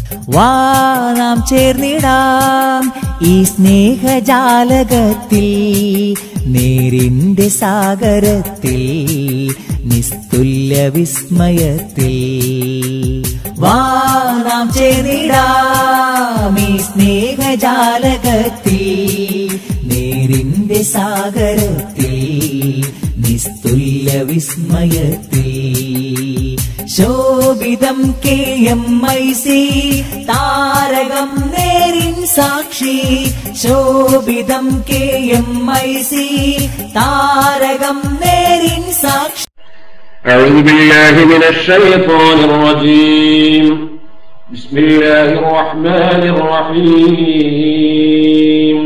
വാ നാം ചേർന്നിടാം ഈ സ്നേഹജാലകത്തിൽ നേരിന്റെ സാഗരത്തിൽ നിസ്തുല്യ വിസ്മയത്തിൽ വാ നാം ചേർന്നിടാം ഈ സ്നേഹജാലകത്തിൽ നേരിന്റെ സാഗരത്തിൽ നിസ്തുല്യ വിസ്മയത്തിൽ ശോഭിതം കെ എം ഐ സി താരകം നേരിൻ സാക്ഷി ശോഭിതം കെ എം ഐ സി താരകം നേരിൻ സാക്ഷി أعوذ بالله من الشيطان الرجيم بسم الله الرحمن الرحيم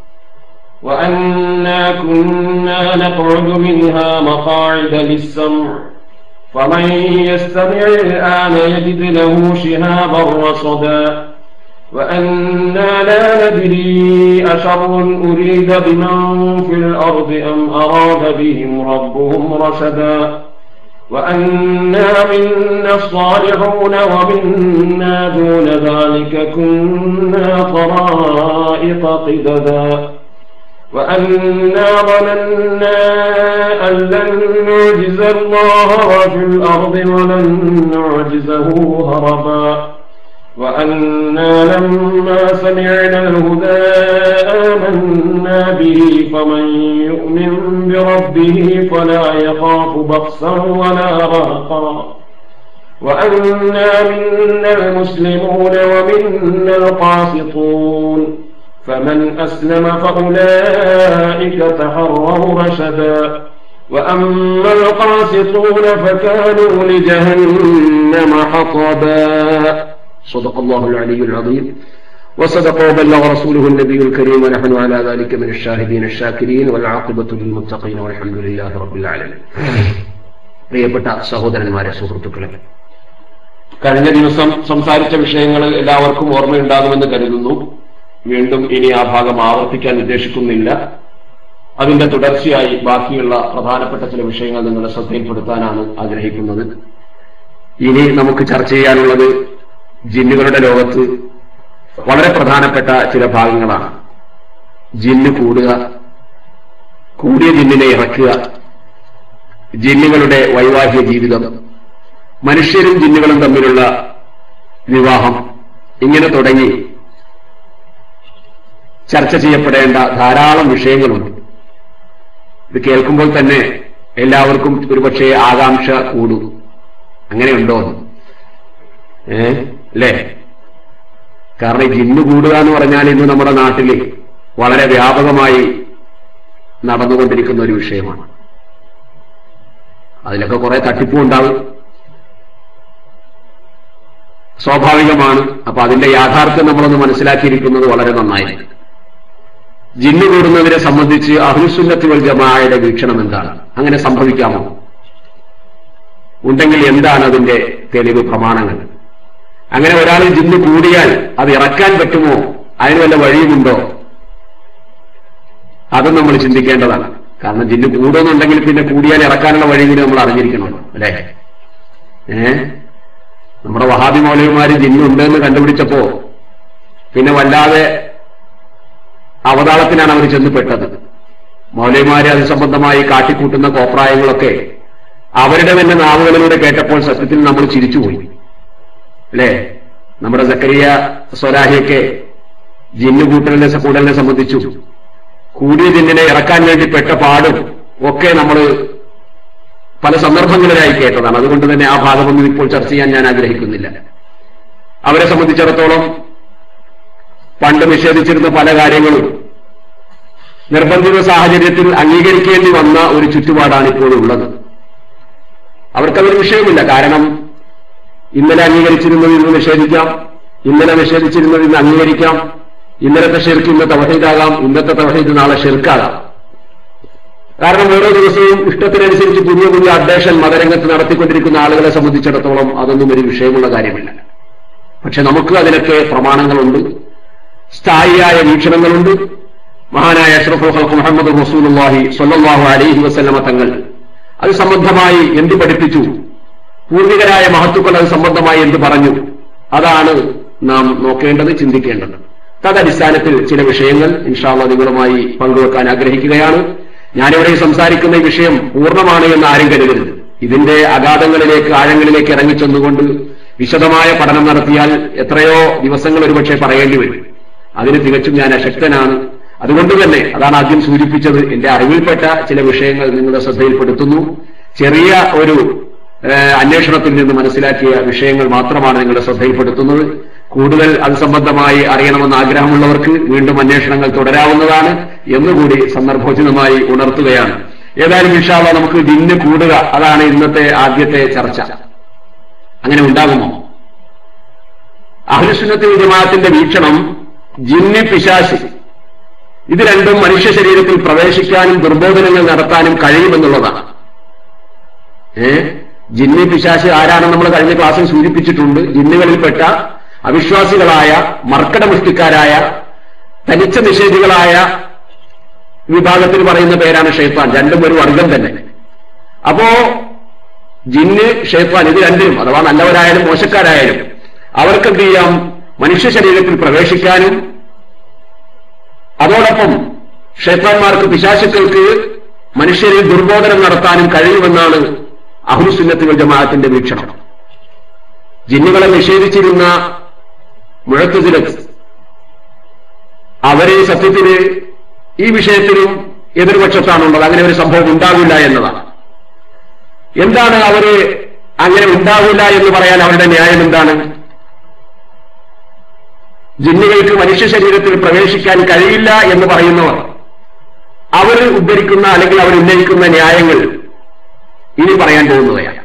وأنا كنا نقعد منها مقاعد للسمع فمن يستمع الآن يجد له شهابا رصدا وأنا لا ندري أشر أريد بمن في الأرض أم أراد بهم ربهم رشدا وأنا منا الصالحون ومنا دون ذلك كنا طرائق قددا وأنا ظننا أن لن نعجز الله في الأرض ولن نعجزه هربا وأنا لما سمعنا الهدى آمنا به فمن يؤمن بربه فلا يخاف بخسا ولا رهقا وأنا منا المسلمون ومنا القاسطون فمن أسلم فأولئك تحروا رشدا وأما القاسطون فكانوا لجهنم حطبا صدق الله العلي العظيم وصدق وبلغ رسوله النبي الكريم ونحن على ذلك من الشاهدين الشاكرين والعاقبة للمتقين والحمد لله رب العالمين പ്രിയപ്പെട്ട സഹോദരന്മാരെ സുഹൃത്തുക്കളെ കഴിഞ്ഞ ദിവസം സംസാരിച്ച വിഷയങ്ങൾ എല്ലാവർക്കും ഓർമ്മയുണ്ടാകുമെന്ന് കരുതുന്നു വീണ്ടും ഇനി ആ ഭാഗം ആവർത്തിക്കാൻ ഉദ്ദേശിക്കുന്നില്ല അതിന്റെ തുടർച്ചയായി ബാക്കിയുള്ള പ്രധാനപ്പെട്ട ചില വിഷയങ്ങൾ നിങ്ങളുടെ ശ്രദ്ധയിൽപ്പെടുത്താനാണ് ആഗ്രഹിക്കുന്നത് ഇനി നമുക്ക് ചർച്ച ചെയ്യാനുള്ളത് ജിന്നുകളുടെ ലോകത്ത് വളരെ പ്രധാനപ്പെട്ട ചില ഭാഗങ്ങളാണ് ജിന്ന് കൂടുക കൂടിയ ജിന്നിനെ ഇറക്കുക ജിന്നുകളുടെ വൈവാഹിക ജീവിതം മനുഷ്യരും ജിന്നുകളും തമ്മിലുള്ള വിവാഹം ഇങ്ങനെ തുടങ്ങി ചർച്ച ചെയ്യപ്പെടേണ്ട ധാരാളം വിഷയങ്ങളുണ്ട് ഇത് കേൾക്കുമ്പോൾ തന്നെ എല്ലാവർക്കും ഒരുപക്ഷെ ആകാംക്ഷ കൂടും അങ്ങനെയുണ്ടോ ഏ അല്ലേ കാരണം ഈ ജിന്ന് കൂടുക എന്ന് പറഞ്ഞാൽ ഇന്ന് നമ്മുടെ നാട്ടിൽ വളരെ വ്യാപകമായി നടന്നുകൊണ്ടിരിക്കുന്ന ഒരു വിഷയമാണ് അതിലൊക്കെ കുറെ തട്ടിപ്പും ഉണ്ടാവും സ്വാഭാവികമാണ് അപ്പൊ അതിന്റെ യാഥാർത്ഥ്യം നമ്മളൊന്ന് മനസ്സിലാക്കിയിരിക്കുന്നത് വളരെ നന്നായിരിക്കും ജിന്ന് കൂടുന്നതിനെ സംബന്ധിച്ച് അഹ്ലുസുന്നത്തി വൽ ജമാഅയുടെ വീക്ഷണം എന്താണ് അങ്ങനെ സംഭവിക്കാമോ ഉണ്ടെങ്കിൽ എന്താണ് അതിന്റെ തെളിവ് പ്രമാണങ്ങൾ അങ്ങനെ ഒരാൾ ജിന്ന് കൂടിയാൽ അത് ഇറക്കാൻ പറ്റുമോ അതിന് വല്ല വഴിയുമുണ്ടോ അതും നമ്മൾ ചിന്തിക്കേണ്ടതാണ് കാരണം ജിന്ന് കൂടുന്നുണ്ടെങ്കിൽ പിന്നെ കൂടിയാൽ ഇറക്കാനുള്ള വഴി കൂടി നമ്മൾ അറിഞ്ഞിരിക്കണമല്ലോ അല്ലേ ഏ നമ്മുടെ വഹാബി മൗലവിമാര് ജിന്നുണ്ടെന്ന് കണ്ടുപിടിച്ചപ്പോ പിന്നെ വല്ലാതെ അവതാളത്തിനാണ് അവർ ചെന്ന് പെട്ടത് മൗലവിമാരെ അത് സംബന്ധമായി കാട്ടിക്കൂട്ടുന്ന കോപ്രായങ്ങളൊക്കെ അവരുടെ തന്നെ നാവുകളിലൂടെ കേട്ടപ്പോൾ സത്യത്തിൽ നമ്മൾ ചിരിച്ചുപോയി അല്ലേ നമ്മുടെ സക്കരിയ സ്വരാഹിയൊക്കെ ജിന്നു കൂട്ടലിനെ കൂടലിനെ സംബന്ധിച്ചു കൂടിയ ജിന്നിനെ ഇറക്കാൻ വേണ്ടി പെട്ട പാടും ഒക്കെ നമ്മൾ പല സന്ദർഭങ്ങളിലായി കേട്ടതാണ് അതുകൊണ്ട് തന്നെ ആ ഭാഗമൊന്നും ഇപ്പോൾ ചർച്ച ചെയ്യാൻ ഞാൻ ആഗ്രഹിക്കുന്നില്ല അവരെ സംബന്ധിച്ചിടത്തോളം പണ്ട് നിഷേധിച്ചിരുന്ന പല കാര്യങ്ങളും നിർബന്ധിത സാഹചര്യത്തിൽ അംഗീകരിക്കേണ്ടി വന്ന ഒരു ചുറ്റുപാടാണ് ഇപ്പോഴുള്ളത് അവർക്കതൊരു വിഷയമില്ല കാരണം ഇന്നലെ അംഗീകരിച്ചിരുന്നത് ഇന്ന് നിഷേധിക്കാം ഇന്നലെ നിഷേധിച്ചിരുന്നത് ഇന്ന് അംഗീകരിക്കാം ഇന്നലത്തെ ഷിർക്ക് ഇന്ന് തവഹീദാകാം ഇന്നത്തെ തവഹീദ് നാളെ ഷിർക്കാകാം കാരണം ഓരോ ദിവസവും ഇഷ്ടത്തിനനുസരിച്ച് പുതിയ പുതിയ അപ്ഡേഷൻ മതരംഗത്ത് നടത്തിക്കൊണ്ടിരിക്കുന്ന ആളുകളെ സംബന്ധിച്ചിടത്തോളം അതൊന്നും ഒരു വിഷയമുള്ള കാര്യമില്ല പക്ഷെ നമുക്ക് അതിനൊക്കെ പ്രമാണങ്ങളുണ്ട് സ്ഥായിയായ വീക്ഷണങ്ങളുണ്ട് മഹാനായ അഷ്റഫുൽ ഖൽഖ് മുഹമ്മദ് റസൂലുള്ളാഹി സ്വല്ലല്ലാഹു അലൈഹി വസല്ലമ തങ്ങൾ അത് സംബന്ധമായി എന്ത് പഠിപ്പിച്ചു പൂർവികരായ മഹത്തുക്കൾ അത് സംബന്ധമായി എന്ത് പറഞ്ഞു അതാണ് നാം നോക്കേണ്ടത് ചിന്തിക്കേണ്ടത് തദടിസ്ഥാനത്തിൽ ചില വിഷയങ്ങൾ ഇൻഷാല്ല നിങ്ങളുമായി പങ്കുവെക്കാൻ ആഗ്രഹിക്കുകയാണ് ഞാനിവിടെ സംസാരിക്കുന്ന ഈ വിഷയം പൂർണ്ണമാണ് എന്ന് ആരും കരുതരുത് ഇതിന്റെ അഗാധങ്ങളിലേക്ക് ആഴങ്ങളിലേക്ക് ഇറങ്ങിച്ചെന്നുകൊണ്ട് വിശദമായ പഠനം നടത്തിയാൽ എത്രയോ ദിവസങ്ങൾ ഒരുപക്ഷെ പറയേണ്ടി വരും അതിന് തികച്ചും ഞാൻ അശക്തനാണ് അതുകൊണ്ട് തന്നെ അതാണ് ആദ്യം സൂചിപ്പിച്ചത് എന്റെ അറിവിൽപ്പെട്ട ചില വിഷയങ്ങൾ നിങ്ങളുടെ ശ്രദ്ധയിൽപ്പെടുത്തുന്നു ചെറിയ ഒരു ഏഹ്, അന്വേഷണത്തിൽ നിന്ന് മനസ്സിലാക്കിയ വിഷയങ്ങൾ മാത്രമാണ് നിങ്ങളുടെ ശ്രദ്ധയിൽപ്പെടുത്തുന്നത് കൂടുതൽ അത് സംബന്ധമായി അറിയണമെന്ന് ആഗ്രഹമുള്ളവർക്ക് വീണ്ടും അന്വേഷണങ്ങൾ തുടരാവുന്നതാണ് എന്നുകൂടി സന്ദർഭോചിതമായി ഉണർത്തുകയാണ് ഏതായാലും ഇൻഷാല്ല നമുക്ക് ജിന്ന് കൂടുക അതാണ് ഇന്നത്തെ ആദ്യത്തെ ചർച്ച അങ്ങനെ ഉണ്ടാകുമോ അഹ്ലുസുന്നത്ത് ജമാഅത്തിന്റെ വീക്ഷണം ജിന്നി പിശാശ് ഇത് രണ്ടും മനുഷ്യ ശരീരത്തിൽ പ്രവേശിക്കാനും ദുർബോധനങ്ങൾ നടത്താനും കഴിയുമെന്നുള്ളതാണ് ഏ ജിന്നി പിശാശ് ആരാണെന്ന് നമ്മൾ കഴിഞ്ഞ ക്ലാസ്സിൽ സൂചിപ്പിച്ചിട്ടുണ്ട് ജിന്നുകളിൽപ്പെട്ട അവിശ്വാസികളായ മർക്കടമുഷ്ടിക്കാരായ തനിച്ച നിഷേധികളായ വിഭാഗത്തിൽ പറയുന്ന പേരാണ് ഷെയ്ത്താൻ രണ്ടും ഒരു വർഗം തന്നെ അപ്പോ ജിന്ന് ഷെയ്ത്താൻ ഇത് രണ്ടിനും അഥവാ നല്ലവരായാലും മോശക്കാരായാലും അവർക്ക് എന്ത് ചെയ്യാം മനുഷ്യ ശരീരത്തിൽ പ്രവേശിക്കാനും അതോടൊപ്പം ക്ഷേത്രന്മാർക്ക് പിശാചുക്കൾക്ക് മനുഷ്യരിൽ ദുർബോധനം നടത്താനും കഴിയുമെന്നാണ് അഹുസുന്നത്തുകൾ ജമാഅത്തിന്റെ വീക്ഷണം ജിന്നുകളെ നിഷേധിച്ചിരുന്ന മുഴത്തുതിലത്ത് അവരെ സത്യത്തിന് ഈ വിഷയത്തിലും എതിർപക്ഷത്താണുള്ളത് അങ്ങനെ ഒരു സംഭവം ഉണ്ടാകില്ല എന്നതാണ് എന്താണ് അവര് അങ്ങനെ ഉണ്ടാവില്ല എന്ന് പറയാൻ അവരുടെ ന്യായം എന്താണ് ജിന്നുകൾക്ക് മനുഷ്യ ശരീരത്തിൽ പ്രവേശിക്കാൻ കഴിയില്ല എന്ന് പറയുന്നവർ അവർ ഉദ്ധരിക്കുന്ന അല്ലെങ്കിൽ അവർ ഉന്നയിക്കുന്ന ന്യായങ്ങൾ ഇനി പറയാൻ പോകുന്നവയാണ്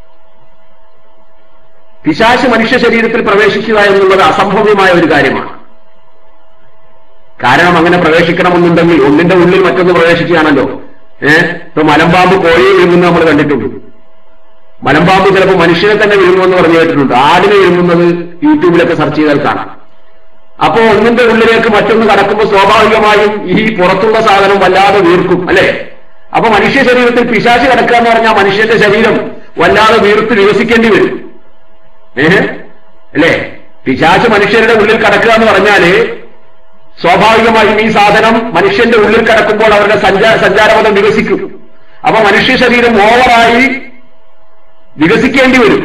പിശാശ് മനുഷ്യ ശരീരത്തിൽ പ്രവേശിക്കുക എന്നുള്ളത് അസംഭവ്യമായ ഒരു കാര്യമാണ് കാരണം അങ്ങനെ പ്രവേശിക്കണമെന്നുണ്ടെങ്കിൽ ഒന്നിന്റെ ഉള്ളിൽ മറ്റൊന്ന് പ്രവേശിക്കുകയാണല്ലോ ഏഹ് ഇപ്പൊ മലമ്പാമ്പ് കോഴിയെ വിഴുങ്ങുന്നത് നമ്മൾ കണ്ടിട്ടുണ്ട് മലമ്പാമ്പ് ചിലപ്പോൾ മനുഷ്യനെ തന്നെ വിഴുങ്ങുമെന്ന് പറഞ്ഞു കേട്ടിട്ടുണ്ട് ആടിനെ വിഴുങ്ങുന്നത് യൂട്യൂബിലൊക്കെ സെർച്ച് ചെയ്താൽ കാണാം അപ്പോ ഒന്നിന്റെ ഉള്ളിലേക്ക് മറ്റൊന്ന് കടക്കുമ്പോൾ സ്വാഭാവികമായും ഈ പുറത്തുള്ള സാധനം വല്ലാതെ വീർക്കും അല്ലെ അപ്പൊ മനുഷ്യ ശരീരത്തിൽ പിശാച് കിടക്കുക എന്ന് പറഞ്ഞാൽ മനുഷ്യന്റെ ശരീരം വല്ലാതെ വീർത്ത് വികസിക്കേണ്ടി വരും ഏഹ് അല്ലേ പിശാച് മനുഷ്യരുടെ ഉള്ളിൽ കടക്കുക എന്ന് പറഞ്ഞാല് സ്വാഭാവികമായും ഈ സാധനം മനുഷ്യന്റെ ഉള്ളിൽ കിടക്കുമ്പോൾ അവരുടെ സഞ്ചാര സഞ്ചാരപഥം വികസിക്കും അപ്പൊ മനുഷ്യ ശരീരം ഓവറായി വികസിക്കേണ്ടി വരും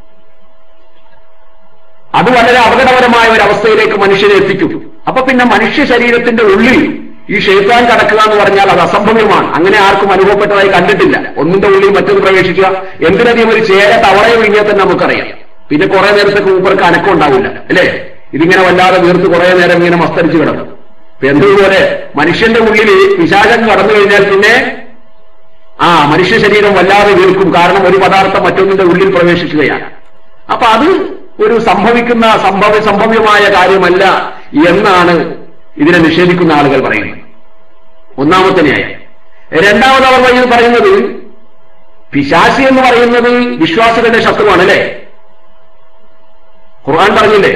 അത് വളരെ അപകടകരമായ ഒരു അവസ്ഥയിലേക്ക് മനുഷ്യരെ എത്തിക്കും അപ്പൊ പിന്നെ മനുഷ്യ ശരീരത്തിന്റെ ഉള്ളിൽ ഈ ഷെയ്ത്താൻ കടക്കുക എന്ന് പറഞ്ഞാൽ അത് അസംഭവ്യമാണ് അങ്ങനെ ആർക്കും അനുഭവപ്പെട്ടതായി കണ്ടിട്ടില്ല ഒന്നിന്റെ ഉള്ളിൽ മറ്റൊന്ന് പ്രവേശിക്കുക എന്തിനധികം ഒരു ചേര തവളയെ വിഴിഞ്ഞാൽ തന്നെ നമുക്കറിയാം പിന്നെ കുറെ നേരത്തേക്ക് മൂപ്പർക്ക് അനക്കം ഉണ്ടാവില്ല അല്ലേ ഇതിങ്ങനെ വല്ലാതെ വീർത്ത് കുറെ നേരം ഇങ്ങനെ മസ്തരിച്ച് കിടക്കും ഇപ്പൊ എന്തുപോലെ മനുഷ്യന്റെ ഉള്ളിൽ വിശാചം കടന്നു കഴിഞ്ഞാൽ പിന്നെ ആ മനുഷ്യ ശരീരം വല്ലാതെ വീർക്കും കാരണം ഒരു പദാർത്ഥം മറ്റൊന്നിന്റെ ഉള്ളിൽ പ്രവേശിക്കുകയാണ് അപ്പൊ അത് ഒരു സംഭവിക്കുന്ന സംഭവ സംഭവ്യമായ കാര്യമല്ല എന്നാണ് ഇതിനെ നിഷേധിക്കുന്ന ആളുകൾ പറയുന്നത് ഒന്നാമത്തെ ന്യായം രണ്ടാമത് അവർ വഴി പറയുന്നത് പിശാസി എന്ന് പറയുന്നത് വിശ്വാസികളുടെ ശത്രുവാണ് അല്ലേ ഖുർആൻ പറഞ്ഞില്ലേ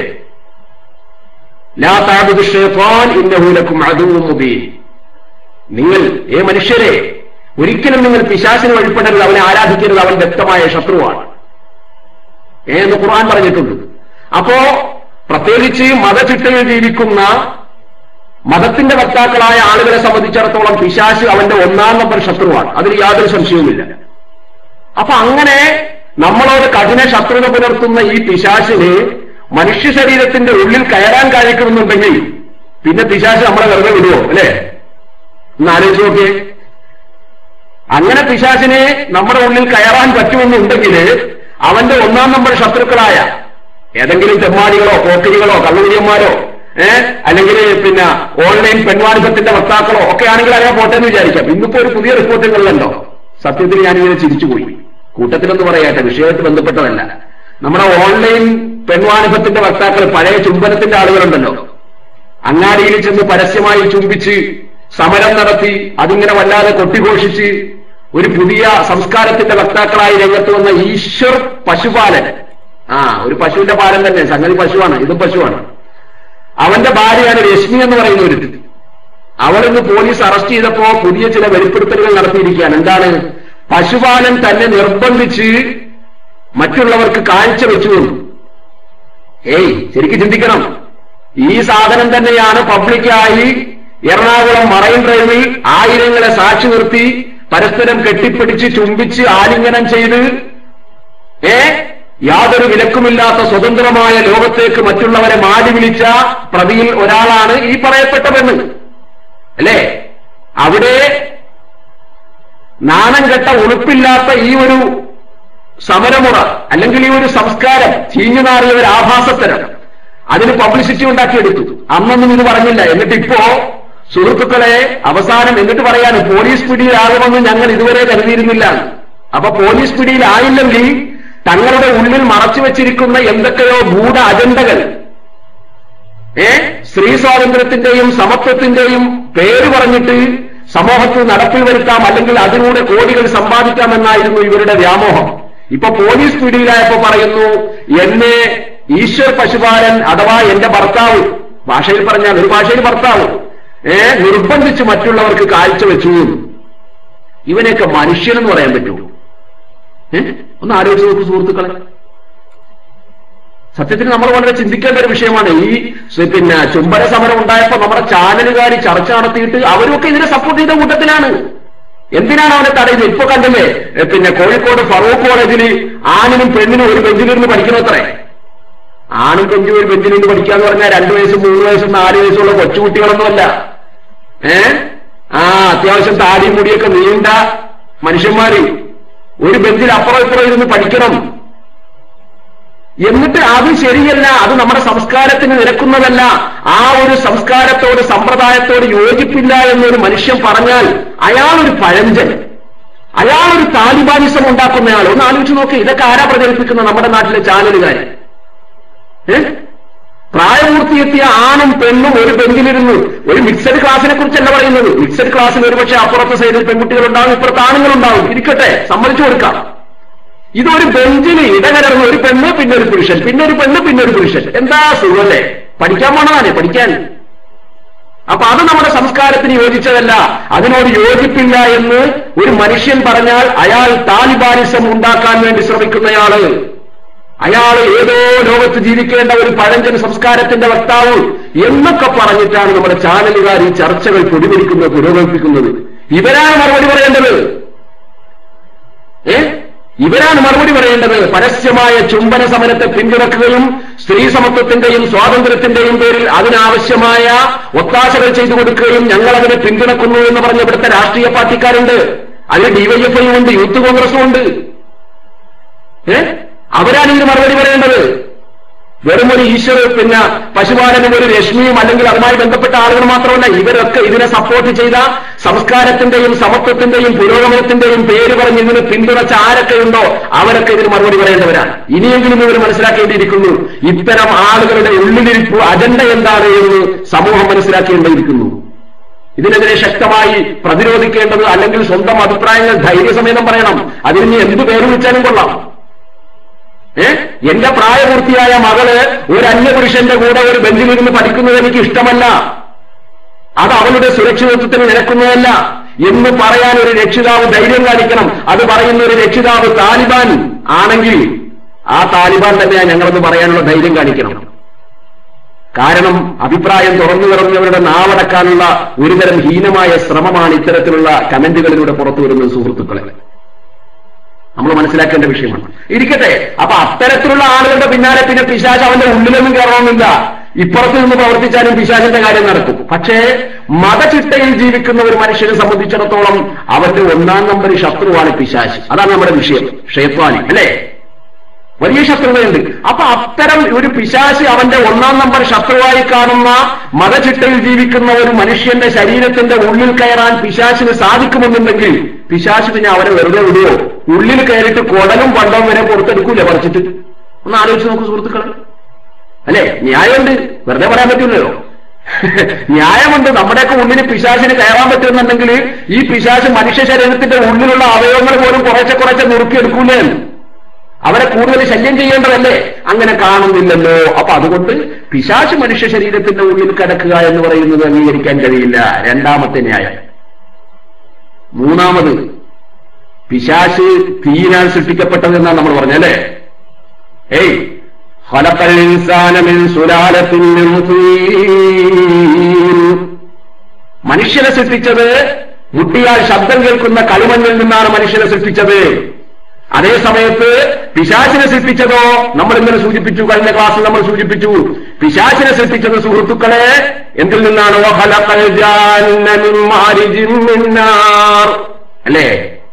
ലാ താബുദു ഷൈത്താൻ ഇന്നഹു ലക്കും അദുവ്വുൻ മുബീൻ നിങ്ങൾ ഏ മനുഷ്യരെ ഒരിക്കലും നിങ്ങൾ പിശാസിന് വഴിപ്പെടരുത് അവനെ ആരാധിക്കരുത് അവൻ വ്യക്തമായ ശത്രുവാണ് ഏ എന്ന് ഖുർആൻ പറഞ്ഞിട്ടുണ്ട് അപ്പോ പ്രത്യേകിച്ച് മതചിട്ടയിൽ ജീവിക്കുന്ന മതത്തിന്റെ വക്താക്കളായ ആളുകളെ സംബന്ധിച്ചിടത്തോളം പിശാശ് അവന്റെ ഒന്നാം നമ്പർ ശത്രുവാണ് അതിൽ യാതൊരു സംശയവുമില്ല അപ്പൊ അങ്ങനെ നമ്മളോട് കഠിന ശത്രുത പുലർത്തുന്ന ഈ പിശാശിന് മനുഷ്യ ശരീരത്തിന്റെ ഉള്ളിൽ കയറാൻ കഴിക്കുന്നുണ്ടെങ്കിൽ പിന്നെ പിശാശ് നമ്മളെ വെറുതെ വിടുവോ അല്ലേ ഒന്ന് ആലോചിച്ച് നോക്കിയേ അങ്ങനെ പിശാചിനെ നമ്മുടെ ഉള്ളിൽ കയറാൻ പറ്റുമെന്നുണ്ടെങ്കിൽ അവന്റെ ഒന്നാം നമ്പർ ശത്രുക്കളായ ഏതെങ്കിലും തെമ്മാടികളോ പോക്കിരികളോ കള്ളുകുടിയന്മാരോ ഏഹ് അല്ലെങ്കിൽ പിന്നെ ഓൺലൈൻ പെൺവാണിഭത്തിന്റെ വക്താക്കളോ ഒക്കെ ആണെങ്കിൽ അങ്ങനെ പോട്ടെ എന്ന് വിചാരിക്കാം ഇന്നിപ്പോ ഒരു പുതിയ റിപ്പോർട്ടുകളിലുണ്ടോ സത്യത്തിൽ ഞാനിങ്ങനെ ചിരിച്ചുപോയി കൂട്ടത്തിലൊന്ന് പറയട്ടെ വിഷയമായിട്ട് ബന്ധപ്പെട്ടതല്ല നമ്മുടെ ഓൺലൈൻ പെൺവാണിഭത്തിന്റെ വക്താക്കൾ പഴയ ചുംബനത്തിന്റെ ആളുകളുണ്ടല്ലോ അങ്ങാടിയിൽ ചെന്ന് പരസ്യമായി ചുംബിച്ച് സമരം നടത്തി അതിങ്ങനെ വല്ലാതെ കൊട്ടിഘോഷിച്ച് ഒരു പുതിയ സംസ്കാരത്തിന്റെ വക്താക്കളായി രംഗത്ത് വന്ന ഈശ്വർ പശുപാലൻ ആ ഒരു പശുവിന്റെ പാലൻ തന്നെ സംഗതി പശുവാണ് ഇതും പശുവാണ് അവന്റെ ഭാര്യയാണ് രശ്മി എന്ന് പറയുന്ന ഒരു അവർ ഇന്ന് പോലീസ് അറസ്റ്റ് ചെയ്തപ്പോ പുതിയ ചില വെളിപ്പെടുത്തലുകൾ നടത്തിയിരിക്കുകയാണ് എന്താണ് പശുപാലൻ തന്നെ നിർബന്ധിച്ച് മറ്റുള്ളവർക്ക് കാഴ്ച വെച്ചു കൊണ്ടു ഏയ് ശരിക്കും ചിന്തിക്കണം ഈ സാധനം തന്നെയാണ് പബ്ലിക്കായി എറണാകുളം മറൈൻ ഡ്രൈവിൽ ആയിരങ്ങളെ സാക്ഷി നിർത്തി പരസ്പരം കെട്ടിപ്പിടിച്ച് ചുംബിച്ച് ആലിംഗനം ചെയ്ത് ഏ യാതൊരു വിലക്കുമില്ലാത്ത സ്വതന്ത്രമായ ലോകത്തേക്ക് മറ്റുള്ളവരെ മാടി വിളിച്ച പ്രതിയിൽ ഒരാളാണ് ഈ പറയപ്പെട്ട പെണ്ണ് അല്ലേ അവിടെ നാണം കെട്ട ഉളുപ്പില്ലാത്ത ഈ ഒരു സമരമുറ അല്ലെങ്കിൽ ഈ ഒരു സംസ്കാരം ചീഞ്ഞുനാറിയ ഒരു ആഭാസത്തരം അതിന് പബ്ലിസിറ്റി ഉണ്ടാക്കിയെടുത്തു അന്നൊന്നും ഇത് പറഞ്ഞില്ല എന്നിട്ട് ഇപ്പോ സുഹൃത്തുക്കളെ അവസാനം എന്നിട്ട് പറയാണ് പോലീസ് പിടിയിലാകുമെന്ന് ഞങ്ങൾ ഇതുവരെ കരുതിയിരുന്നില്ല അപ്പൊ പോലീസ് പിടിയിലായില്ലെങ്കിൽ തങ്ങളുടെ ഉള്ളിൽ മറച്ചു വെച്ചിരിക്കുന്ന എന്തൊക്കെയോ ഗൂഢ അജണ്ടകൾ ഏ സ്ത്രീ സ്വാതന്ത്ര്യത്തിന്റെയും സമത്വത്തിന്റെയും പേര് പറഞ്ഞിട്ട് സമൂഹത്തിൽ നടപ്പിൽ വരുത്താം അല്ലെങ്കിൽ അതിലൂടെ കോടികൾ സമ്പാദിക്കാമെന്നായിരുന്നു ഇവരുടെ വ്യാമോഹം ഇപ്പൊ പോലീസ് പിടിയിലായപ്പോ പറയുന്നു എന്നെ ഈശ്വർ പശുപാലൻ അഥവാ എന്റെ ഭർത്താവ് ഭാഷയിൽ പറഞ്ഞാൽ ഒരു ഭാഷയിൽ ഭർത്താവ് ഏ നിർബന്ധിച്ച് മറ്റുള്ളവർക്ക് കാഴ്ചവെച്ചു ഇവനെയൊക്കെ മനുഷ്യനെന്ന് പറയാൻ പറ്റുമോ ഏ ഒന്ന് ആലോചിച്ച് നോക്കൂ സുഹൃത്തുക്കളെ സത്യത്തിൽ നമ്മൾ വളരെ ചിന്തിക്കേണ്ട ഒരു വിഷയമാണ് ഈ സ് പിന്നെ ചുംബന സമരം ഉണ്ടായപ്പോ നമ്മുടെ ചാനലുകാർ ചർച്ച നടത്തിയിട്ട് അവരൊക്കെ ഇതിനെ സപ്പോർട്ട് ചെയ്ത കൂട്ടത്തിലാണ് എന്തിനാണ് അവനെ തടയുന്നത് ഇപ്പൊ കണ്ടില്ലേ ഏ, പിന്നെ കോഴിക്കോട് ഫറൂഖ് കോളേജിൽ ആണിനും പെണ്ണിനും ഒരു ബെഞ്ചിലിരുന്ന് പഠിക്കണത്രേ ആണും പെഞ്ചും ഒരു ബെഞ്ചിലിരുന്ന് പഠിക്കാന്ന് പറഞ്ഞാൽ രണ്ടു വയസ്സും മൂന്ന് വയസ്സും നാല് വയസ്സുള്ള കൊച്ചുകുട്ടികളൊന്നുമല്ല ഏ ആ അത്യാവശ്യം താടിയും മുടിയൊക്കെ നീണ്ട മനുഷ്യന്മാര് ഒരു ബെഞ്ചിൽ അപ്പുറം ഇപ്പുറം ഇരുന്ന് പഠിക്കണം എന്നിട്ട് അത് ശരിയല്ല അത് നമ്മുടെ സംസ്കാരത്തിന് നിരക്കുന്നതല്ല ആ ഒരു സംസ്കാരത്തോട് സമ്പ്രദായത്തോട് യോജിപ്പില്ല എന്നൊരു മനുഷ്യൻ പറഞ്ഞാൽ അയാളൊരു പഴഞ്ചൻ അയാളൊരു താലിബാനിസം ഉണ്ടാക്കുന്നയാൾ ഒന്ന് ആലോചിച്ച് നോക്കി ഇതൊക്കെ ആരാ പ്രചരിപ്പിക്കുന്ന നമ്മുടെ നാട്ടിലെ ചാനലുകാര് ഏ പ്രായപൂർത്തിയെത്തിയ ആണും പെണ്ണും ഒരു ബെഞ്ചിലിരുന്നു ഒരു മിക്സഡ് ക്ലാസിനെ കുറിച്ചല്ല പറയുന്നത് മിക്സഡ് ക്ലാസ്സിൽ ഒരുപക്ഷെ അപ്പുറത്തെ സൈഡിൽ പെൺകുട്ടികളുണ്ടാവും ഇപ്പുറത്ത് ആണുങ്ങളുണ്ടാവും ഇരിക്കട്ടെ സമ്മതിച്ചു കൊടുക്കാം ഇതൊരു ബെഞ്ചിൽ ഇടകലർന്ന ഒരു പെണ്ണ് പിന്നെ ഒരു പുരുഷൻ പിന്നെ ഒരു പെണ്ണ് പിന്നെ ഒരു പുരുഷൻ എന്താ സുഖമല്ലേ പഠിക്കാൻ പോണതാണ് പഠിക്കാൻ അപ്പൊ അത് നമ്മുടെ സംസ്കാരത്തിന് യോജിച്ചതല്ല അതിനോട് യോജിപ്പില്ല എന്ന് ഒരു മനുഷ്യൻ പറഞ്ഞാൽ അയാൾ താലിബാനിസം ഉണ്ടാക്കാൻ വേണ്ടി ശ്രമിക്കുന്നയാള് അയാൾ ഏതോ ലോകത്ത് ജീവിക്കേണ്ട ഒരു പഴഞ്ചൻ സംസ്കാരത്തിന്റെ വക്താവ് എന്നൊക്കെ പറഞ്ഞിട്ടാണ് നമ്മുടെ ചാനലുകാർ ഈ ചർച്ചകൾ പൊടിപിടിക്കുന്നത് പുരോഗമിപ്പിക്കുന്നത് ഇവരാണ് മറുപടി പറയേണ്ടത് ഏ ഇവരാണ് മറുപടി പറയേണ്ടത് പരസ്യമായ ചുംബന സമരത്തെ പിന്തുണക്കുകയും സ്ത്രീ സമത്വത്തിന്റെയും സ്വാതന്ത്ര്യത്തിന്റെയും പേരിൽ അതിനാവശ്യമായ ഒത്താശകൾ ചെയ്തു കൊടുക്കുകയും ഞങ്ങൾ അതിനെ പിന്തുണക്കുന്നു എന്ന് പറഞ്ഞ ഇവിടുത്തെ രാഷ്ട്രീയ പാർട്ടിക്കാരുണ്ട് അതിൽ ഡിവൈഎഫ്ഐയും ഉണ്ട് യൂത്ത് കോൺഗ്രസും ഉണ്ട് ഏ അവരാണ് ഇതിന് മറുപടി പറയേണ്ടത് വെറും ഒരു ഈശ്വർ പിന്നെ പശുപാലനും ഒരു രശ്മിയും അല്ലെങ്കിൽ അതുമായി ബന്ധപ്പെട്ട ആളുകൾ മാത്രമല്ല ഇവരൊക്കെ ഇതിനെ സപ്പോർട്ട് ചെയ്ത സംസ്കാരത്തിന്റെയും സമത്വത്തിന്റെയും പുരോഗമനത്തിന്റെയും പേര് പറഞ്ഞ് ഇതിന് പിന്തുണച്ച ആരൊക്കെയുണ്ടോ അവരൊക്കെ ഇതിന് മറുപടി പറയേണ്ടവരാണ് ഇനിയെങ്കിലും ഇവർ മനസ്സിലാക്കേണ്ടിയിരിക്കുന്നു ഇത്തരം ആളുകളുടെ ഉള്ളിലിരിപ്പ് അജണ്ട എന്താണ് എന്ന് സമൂഹം മനസ്സിലാക്കേണ്ടിയിരിക്കുന്നു ഇതിനെതിരെ ശക്തമായി പ്രതിരോധിക്കേണ്ടത് അല്ലെങ്കിൽ സ്വന്തം അഭിപ്രായങ്ങൾ ധൈര്യസമേതം പറയണം അതിന് ഇനി എന്ത് പേര് വിളിച്ചാലും കൊള്ളാം ഏ എന്റെ പ്രായപൂർത്തിയായ മകള് ഒരു അന്യപുരുഷന്റെ കൂടെ ഒരു ബെഞ്ചിലിരുന്ന് പഠിക്കുന്നത് എനിക്ക് ഇഷ്ടമല്ല അത് അവളുടെ സുരക്ഷിതത്വത്തിന് നിരക്കുന്നതല്ല എന്ന് പറയാൻ ഒരു രക്ഷിതാവ് ധൈര്യം കാണിക്കണം അത് പറയുന്ന ഒരു രക്ഷിതാവ് താലിബാൻ ആണെങ്കിൽ ആ താലിബാൻ തന്നെയാണ് ഞങ്ങളത് പറയാനുള്ള ധൈര്യം കാണിക്കണം കാരണം അഭിപ്രായം തുറന്നു തുറന്നവരുടെ നാവടക്കാനുള്ള ഒരുതരം ഹീനമായ ശ്രമമാണ് ഇത്തരത്തിലുള്ള കമന്റുകളിലൂടെ പുറത്തു വരുന്നത് സുഹൃത്തുക്കളെ നമ്മൾ മനസ്സിലാക്കേണ്ട വിഷയമാണ് ഇരിക്കട്ടെ അപ്പൊ അത്തരത്തിലുള്ള ആളുകളുടെ പിന്നാലെ പിന്നെ പിശാച് അവന്റെ ഉള്ളിലൊന്നും കയറണമെന്നില്ല ഇപ്പുറത്ത് നിന്ന് പ്രവർത്തിച്ചാലും പിശാചിന്റെ കാര്യം നടക്കും പക്ഷേ മതചിട്ടയിൽ ജീവിക്കുന്ന ഒരു മനുഷ്യനെ സംബന്ധിച്ചിടത്തോളം അവന്റെ ഒന്നാം നമ്പർ ശത്രുവാണ് പിശാച് അതാണ് നമ്മുടെ വിഷയം ഷേത്വാനി അല്ലേ വലിയ ശത്രുതയുണ്ട് അപ്പൊ അത്തരം ഒരു പിശാശി അവന്റെ ഒന്നാം നമ്പർ ശത്രുവായി കാണുന്ന മതചിട്ടയിൽ ജീവിക്കുന്ന ഒരു മനുഷ്യന്റെ ശരീരത്തിന്റെ ഉള്ളിൽ കയറാൻ പിശാശിന് സാധിക്കുമെന്നുണ്ടെങ്കിൽ പിശാശ് പിന്നെ അവരെ വെറുതെ വിടുവോ ഉള്ളിൽ കയറിയിട്ട് കൊടലും പണ്ടവും വരെ പുറത്തെടുക്കൂല പറിച്ചിട്ട് ഒന്ന് ആലോചിച്ച് നോക്കൂ സുഹൃത്തുക്കളെ അല്ലേ ന്യായമുണ്ട് വെറുതെ പറയാൻ പറ്റില്ലല്ലോ ന്യായമുണ്ട് നമ്മുടെയൊക്കെ ഉള്ളിൽ പിശാചിന് കയറാൻ പറ്റുന്നുണ്ടെങ്കിൽ ഈ പിശാച് മനുഷ്യ ശരീരത്തിന്റെ ഉള്ളിലുള്ള അവയവങ്ങൾ പോലും കുറേശ്ശെ കുറേശ്ശെ നുറുക്കിയെടുക്കൂലേ അവരെ കൂടുതൽ ശല്യം ചെയ്യേണ്ടതല്ലേ അങ്ങനെ കാണുന്നില്ലല്ലോ അപ്പൊ അതുകൊണ്ട് പിശാച് മനുഷ്യ ശരീരത്തിന്റെ ഉള്ളിൽ കിടക്കുക എന്ന് പറയുന്നത് അംഗീകരിക്കാൻ കഴിയില്ല രണ്ടാമത്തെ ന്യായം മൂന്നാമത് പിശാച് തീരാൻ സൃഷ്ടിക്കപ്പെട്ടതെന്നാണ് നമ്മൾ പറഞ്ഞല്ലേ ഏയ് ഖലഖൽ ഇൻസാന മിൻ സുലാലത്തിൻ മിൻ തീൻ മനുഷ്യനെ സൃഷ്ടിച്ചത് മുട്ടിയാൽ ശബ്ദം കേൾക്കുന്ന കളിമണ്ണിൽ നിന്നാണ് മനുഷ്യനെ സൃഷ്ടിച്ചത് അതേ സമയത്ത് പിശാചിനെ സൃഷ്ടിച്ചതോ നമ്മൾ ഇന്നലെ സൂചിപ്പിച്ചു കഴിഞ്ഞ ക്ലാസ്സിൽ നമ്മൾ സൂചിപ്പിച്ചു പിശാചിനെ സൃഷ്ടിച്ചത് സുഹൃത്തുക്കളെ എന്തിൽ നിന്നാണ് വഖലഖൽ ജാന്ന മിൻ മാരിജിൻ മിൻ നാർ. അല്ലേ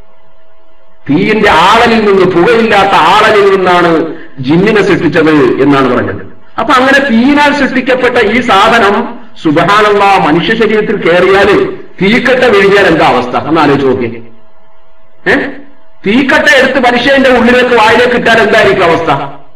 തീയിന്റെ ആളലിൽ നിന്ന് പുകയില്ലാത്ത ആളലിൽ നിന്നാണ് ജിന്നിനെ സൃഷ്ടിച്ചത് എന്നാണ് പറഞ്ഞത് അപ്പൊ അങ്ങനെ തീയിനാൽ സൃഷ്ടിക്കപ്പെട്ട ഈ സാധനം സുബഹാനുള്ള മനുഷ്യ ശരീരത്തിൽ കയറിയാൽ തീക്കട്ട വീഴിയാൽ എന്താ അവസ്ഥ എന്ന് ആലോചിച്ച് നോക്കിയേ ഏ തീക്കട്ട എടുത്ത് മനുഷ്യന്റെ ഉള്ളിലേക്ക് വായിലേക്ക് ഇട്ടാൽ എന്തായിരിക്കും അവസ്ഥ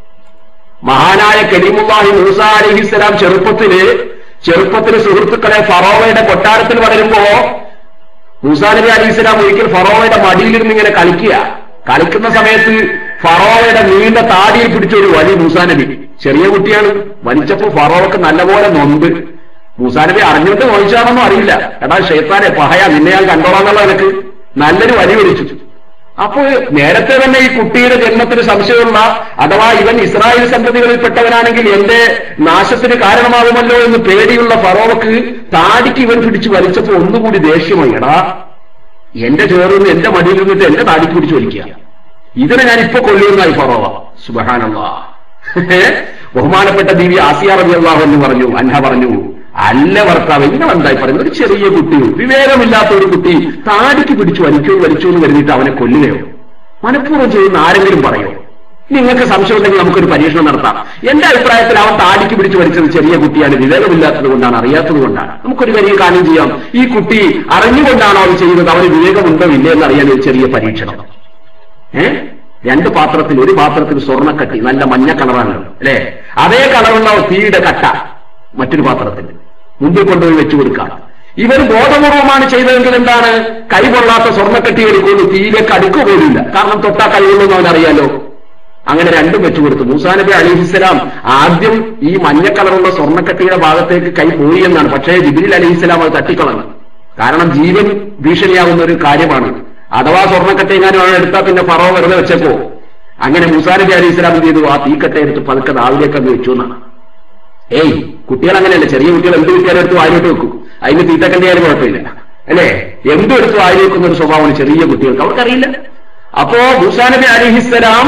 മഹാനായ കരീമുല്ലാഹി മൂസ അലിഹിസ്സലാം ചെറുപ്പത്തില് ചെറുപ്പത്തില് സുഹൃത്തുക്കളെ ഫറോവയുടെ കൊട്ടാരത്തിൽ വളരുമ്പോ മൂസാ നബി അലൈഹി സ്വലാം ഒരിക്കൽ ഫറോവയുടെ മടിയിലിരുന്ന് ഇങ്ങനെ കളിക്കുക കളിക്കുന്ന സമയത്ത് ഫറോവയുടെ നീണ്ട താടിയിൽ പിടിച്ചൊരു വലി മൂസാ നബി ചെറിയ കുട്ടിയാണ് വലിച്ചപ്പോ ഫറോവക്ക് നല്ലപോലെ നൊന്ത് മൂസാ നബി അറിഞ്ഞിട്ട് നോയിച്ചാണെന്നോ അറിയില്ല എടാ ഷെയ്ത്താനെ പഹയ നിന്നെ ഞാൻ കണ്ടോളാന്നുള്ള നിനക്ക് നല്ലൊരു വലി വലിച്ചു അപ്പോൾ നേരത്തെ തന്നെ ഈ കുട്ടിയുടെ ജന്മത്തിന് സംശയമുള്ള അഥവാ ഇവൻ ഇസ്രായേൽ സന്തതികളിൽപ്പെട്ടവനാണെങ്കിൽ എന്റെ നാശത്തിന് കാരണമാകുമല്ലോ എന്ന് പേടിയുള്ള ഫറോവക്ക് താടിക്ക് ഇവൻ പിടിച്ച് വലിച്ചപ്പോ ഒന്നുകൂടി ദേഷ്യമായി എടാ എന്റെ ചേർന്ന് എന്റെ മടിയിൽ നിന്നിട്ട് എന്റെ താടിക്ക് പിടിച്ച് വലിക്കുക ഇതിനെ ഞാൻ ഇപ്പൊ കൊല്ലുന്നതായി ഫറോവ സുബഹാനല്ല ബഹുമാനപ്പെട്ട ദിവ്യ ആസിയ റബി അള്ളാഹു എന്ന് പറഞ്ഞു അന്ന പറഞ്ഞു അല്ല ഭർത്താവ് നിങ്ങൾ എന്തായി പറയുന്നത് ഒരു ചെറിയ കുട്ടി വിവേകമില്ലാത്ത ഒരു കുട്ടി താടിക്ക് പിടിച്ചു വലിക്കോ വലിച്ചു എന്ന് കരുതിയിട്ട് അവനെ കൊല്ലുകയോ മനഃപൂർവ്വം ചെയ്യുന്ന ആരെങ്കിലും പറയോ നിങ്ങൾക്ക് സംശയം ഉണ്ടെങ്കിൽ നമുക്കൊരു പരീക്ഷണം നടത്താം എന്റെ അഭിപ്രായത്തിൽ അവൻ താടിക്ക് പിടിച്ചു വലിച്ചത് ചെറിയ കുട്ടിയാണ് വിവേകമില്ലാത്തത് കൊണ്ടാണ് അറിയാത്തത് കൊണ്ടാണ് നമുക്കൊരു വലിയ കാര്യം ചെയ്യാം ഈ കുട്ടി അറിഞ്ഞുകൊണ്ടാണോ അത് ചെയ്യുന്നത് അവന് വിവേകമുണ്ടോ ഇല്ലേ എന്നറിയാൻ ഒരു ചെറിയ പരീക്ഷണം ഏ രണ്ട് പാത്രത്തിൽ ഒരു പാത്രത്തിൽ സ്വർണ്ണക്കട്ടി നല്ല മഞ്ഞ കളറാണ് അല്ലെ അതേ കളറുള്ള തീയുടെ കട്ട മറ്റൊരു പാത്രത്തിൽ മുമ്പിൽ കൊണ്ടുപോയി വെച്ചു കൊടുക്കാം ഇവർ ബോധപൂർവമാണ് ചെയ്തതെങ്കിൽ എന്താണ് കൈകൊള്ളാത്ത സ്വർണ്ണക്കട്ടി എടുക്കുന്നു തീയിലേക്ക് അടുക്കുക പോലില്ല കാരണം തൊട്ടാ കൈകൊള്ളുന്നു അവനറിയാലോ അങ്ങനെ രണ്ടും വെച്ചു കൊടുത്തു മൂസാ നബി അലിഹിസ്സലാം ആദ്യം ഈ മഞ്ഞ കളറുള്ള സ്വർണ്ണക്കട്ടിയുടെ ഭാഗത്തേക്ക് കൈ പോയി എന്നാണ് പക്ഷേ ജിബിരിൽ അലിഹിസ്സലാം അത് തട്ടിക്കളഞ്ഞു കാരണം ജീവൻ ഭീഷണിയാവുന്ന ഒരു കാര്യമാണ് അഥവാ സ്വർണ്ണക്കട്ട എങ്ങാനും അവൻ എടുത്താൽ പിന്നെ ഫറോ വെറുതെ വെച്ചപ്പോ അങ്ങനെ മൂസാ നബി അലി ഇസ്ലാം എന്ത് ചെയ്തു ആ തീക്കട്ട എടുത്ത് പതുക്കെ നാവിലേക്ക് അങ്ങ് വെച്ചു എന്നാണ് ഏയ് കുട്ടികൾ അങ്ങനെയല്ല ചെറിയ കുട്ടികൾ എന്ത് കിട്ടിയാലും എടുത്ത് വായിലോട്ട് വെക്കും അതിന് തീറ്റക്കണ്ടിയാലും കുഴപ്പമില്ല അല്ലേ എന്തും എടുത്ത് വായി വെക്കുന്ന ഒരു സ്വഭാവമാണ് ചെറിയ കുട്ടികൾക്ക് അവർക്കറിയില്ല അപ്പോ മൂസാ നബി അലിഹിസ്സലാം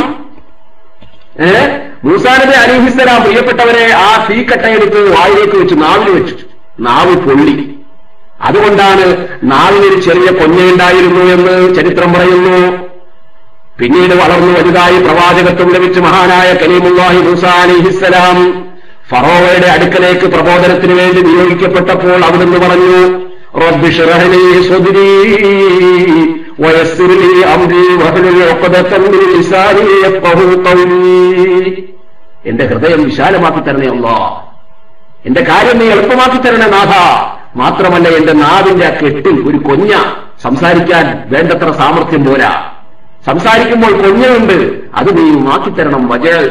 ഏ മൂസാ നബി അലിഹിസ്സലാം പ്രിയപ്പെട്ടവരെ ആ തീക്കട്ടയെടുത്ത് വായിലേക്ക് വെച്ചു നാവിൽ വെച്ചു നാവ് പൊള്ളി അതുകൊണ്ടാണ് നാവിനൊരു ചെറിയ കൊഞ്ഞയുണ്ടായിരുന്നു എന്ന് ചരിത്രം പറയുന്നു പിന്നീട് വളർന്നു വലുതായി പ്രവാചകത്വം ലഭിച്ച് മഹാനായ കലീമുല്ലാഹി മൂസ അലിഹിസ്സലാം ഫറോവയുടെ അടുക്കലേക്ക് പ്രബോധനത്തിന് വേണ്ടി നിയോഗിക്കപ്പെട്ടപ്പോൾ അവിടുന്ന് പറഞ്ഞു റബ്ബി ഷ്റഹ് ലീ സ്വദ്രീ വയസ്സിർ ലീ അംരി വഹ്ലുൽ ഉഖ്ദതൻ മിൻ ലിസാനി യഫ്ഖഹു ഖൗലി എന്റെ ഹൃദയം വിശാലമാക്കി തരണേ അല്ലാ എന്റെ കാര്യം നീ എളുപ്പമാക്കി തരണേ നാഥ മാത്രമല്ല എന്റെ നാവിന്റെ ആ കെട്ടിൽ ഒരു കൊഞ്ഞ സംസാരിക്കാൻ വേണ്ടത്ര സാമർഥ്യം പോരാ സംസാരിക്കുമ്പോൾ കൊഞ്ഞയുണ്ട് അത് നീ മാറ്റിത്തരണം വജൽ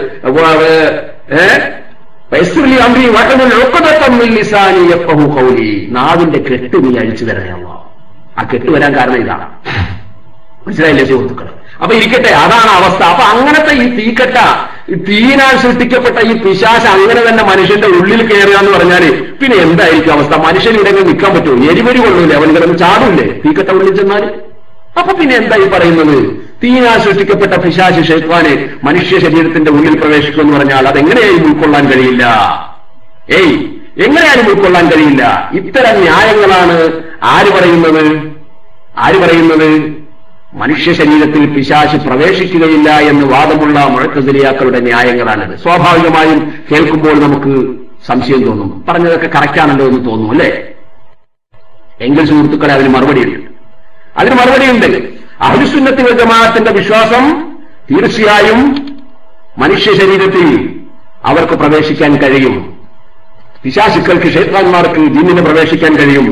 ഏ വയസ്സുലി അമ്പി വട്ടമുൽ ഒക്കതത്തമ്മിൽ ലിസാനി യഫ്ഖഹു ഖൗലി നാവിന്റെ കെട്ട് നീ അഴിച്ചു തരണേ അല്ലാ ആ കെട്ട് വരാൻ കാരണം ഇതാണ് മനസ്സിലായില്ലേ സുഹൃത്തുക്കളെ അപ്പൊ ഇരിക്കട്ടെ അതാണ് അവസ്ഥ അപ്പൊ അങ്ങനത്തെ ഈ തീക്കട്ട ഈ തീനാൽ സൃഷ്ടിക്കപ്പെട്ട ഈ പിശാശ അങ്ങനെ തന്നെ മനുഷ്യന്റെ ഉള്ളിൽ കയറുക എന്ന് പറഞ്ഞാല് പിന്നെ എന്തായിരിക്കും അവസ്ഥ മനുഷ്യൻ ഇവിടെ നിൽക്കാൻ പറ്റുമോ എരിവരി കൊള്ളൂലേ അവൻ കിടന്ന് ചാടൂലേ തീക്കട്ട ഉള്ളിൽ ചെന്നാൽ അപ്പൊ പിന്നെ എന്താ ഈ പറയുന്നത് തീനാൽ സൃഷ്ടിക്കപ്പെട്ട പിശാശ് ഷെയ്ഖ്വാന് മനുഷ്യ ശരീരത്തിന്റെ ഉള്ളിൽ പ്രവേശിക്കും എന്ന് പറഞ്ഞാൽ അതെങ്ങനെയായും ഉൾക്കൊള്ളാൻ കഴിയില്ല ഏയ് എങ്ങനെയാലും ഉൾക്കൊള്ളാൻ കഴിയില്ല ഇത്തരം ന്യായങ്ങളാണ് ആര് പറയുന്നത് ആര് പറയുന്നത് മനുഷ്യ ശരീരത്തിൽ പിശാശ് പ്രവേശിക്കുകയില്ല എന്ന് വാദമുള്ള മുഴക്കതിരിയാക്കളുടെ ന്യായങ്ങളാണിത് സ്വാഭാവികമായും കേൾക്കുമ്പോൾ നമുക്ക് സംശയം തോന്നും പറഞ്ഞതൊക്കെ കറക്റ്റാണല്ലോ എന്ന് തോന്നും അല്ലേ എങ്കിൽ സുഹൃത്തുക്കളെ അതിന് മറുപടിയുണ്ട് അതിന് മറുപടിയുണ്ട് അഹിസുന്നത്തി ജമാഅത്തിന്റെ വിശ്വാസം തീർച്ചയായും മനുഷ്യ ശരീരത്തിൽ അവർക്ക് പ്രവേശിക്കാൻ കഴിയും പിശാശുക്കൾക്ക് ക്ഷേത്രാന്മാർക്ക് ജിന്നിന് പ്രവേശിക്കാൻ കഴിയും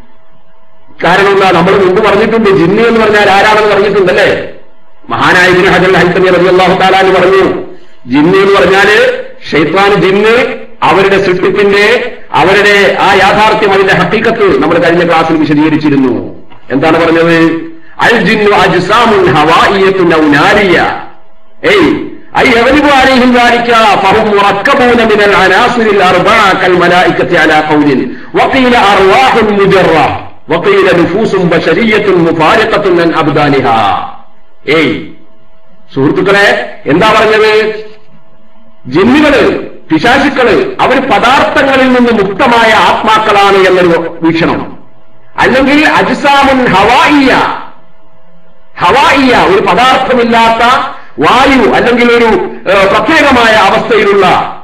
കാരണം എന്താ നമ്മൾ മുമ്പ് പറഞ്ഞിട്ടുണ്ട് ജിന്നി എന്ന് പറഞ്ഞാൽ ആരാണെന്ന് പറഞ്ഞിട്ടുണ്ടല്ലേ മഹാനായ ഇബ്നു ഹജർ ഹൈത്തമി റളിയല്ലാഹു തആല എന്ന് പറഞ്ഞു ജിന്നി എന്ന് പറഞ്ഞാല് ഷെയ്ത്താൻ ജിന്ന് അവരുടെ സൃഷ്ടിപ്പിന്റെ അവരുടെ ആ യാഥാർത്ഥ്യം അതിന്റെ ഹക്കീക്കത്ത് നമ്മൾ കഴിഞ്ഞ ക്ലാസ്സിൽ വിശദീകരിച്ചിരുന്നു എന്താണ് പറഞ്ഞത് അൽ ജിന്നു അജ്സാമുൻ ഹവായിയത്തുൻ ഔ നാരിയ ഏയ് أي يغلب عليهم ذلك فهم مركبون من العناصر الأربعة كالملائكة على قول وقيل أرواح مجرة وقيل نفوس بشرية مفارقة من أبدانها ഏയ് സുഹൃത്തുക്കളെ എന്താ പറഞ്ഞത് ജിന്നുകള് പിശാചുക്കള് അവർ പദാർത്ഥങ്ങളിൽ നിന്ന് മുക്തമായ ആത്മാക്കളാണ് എന്നൊരു വീക്ഷണം അല്ലെങ്കിൽ അജ്സാമുൻ ഹവായിയ ഹവായിയ ഒരു പദാർത്ഥമില്ലാത്ത വായു അല്ലെങ്കിൽ ഒരു ഏഹ്, പ്രത്യേകമായ അവസ്ഥയിലുള്ള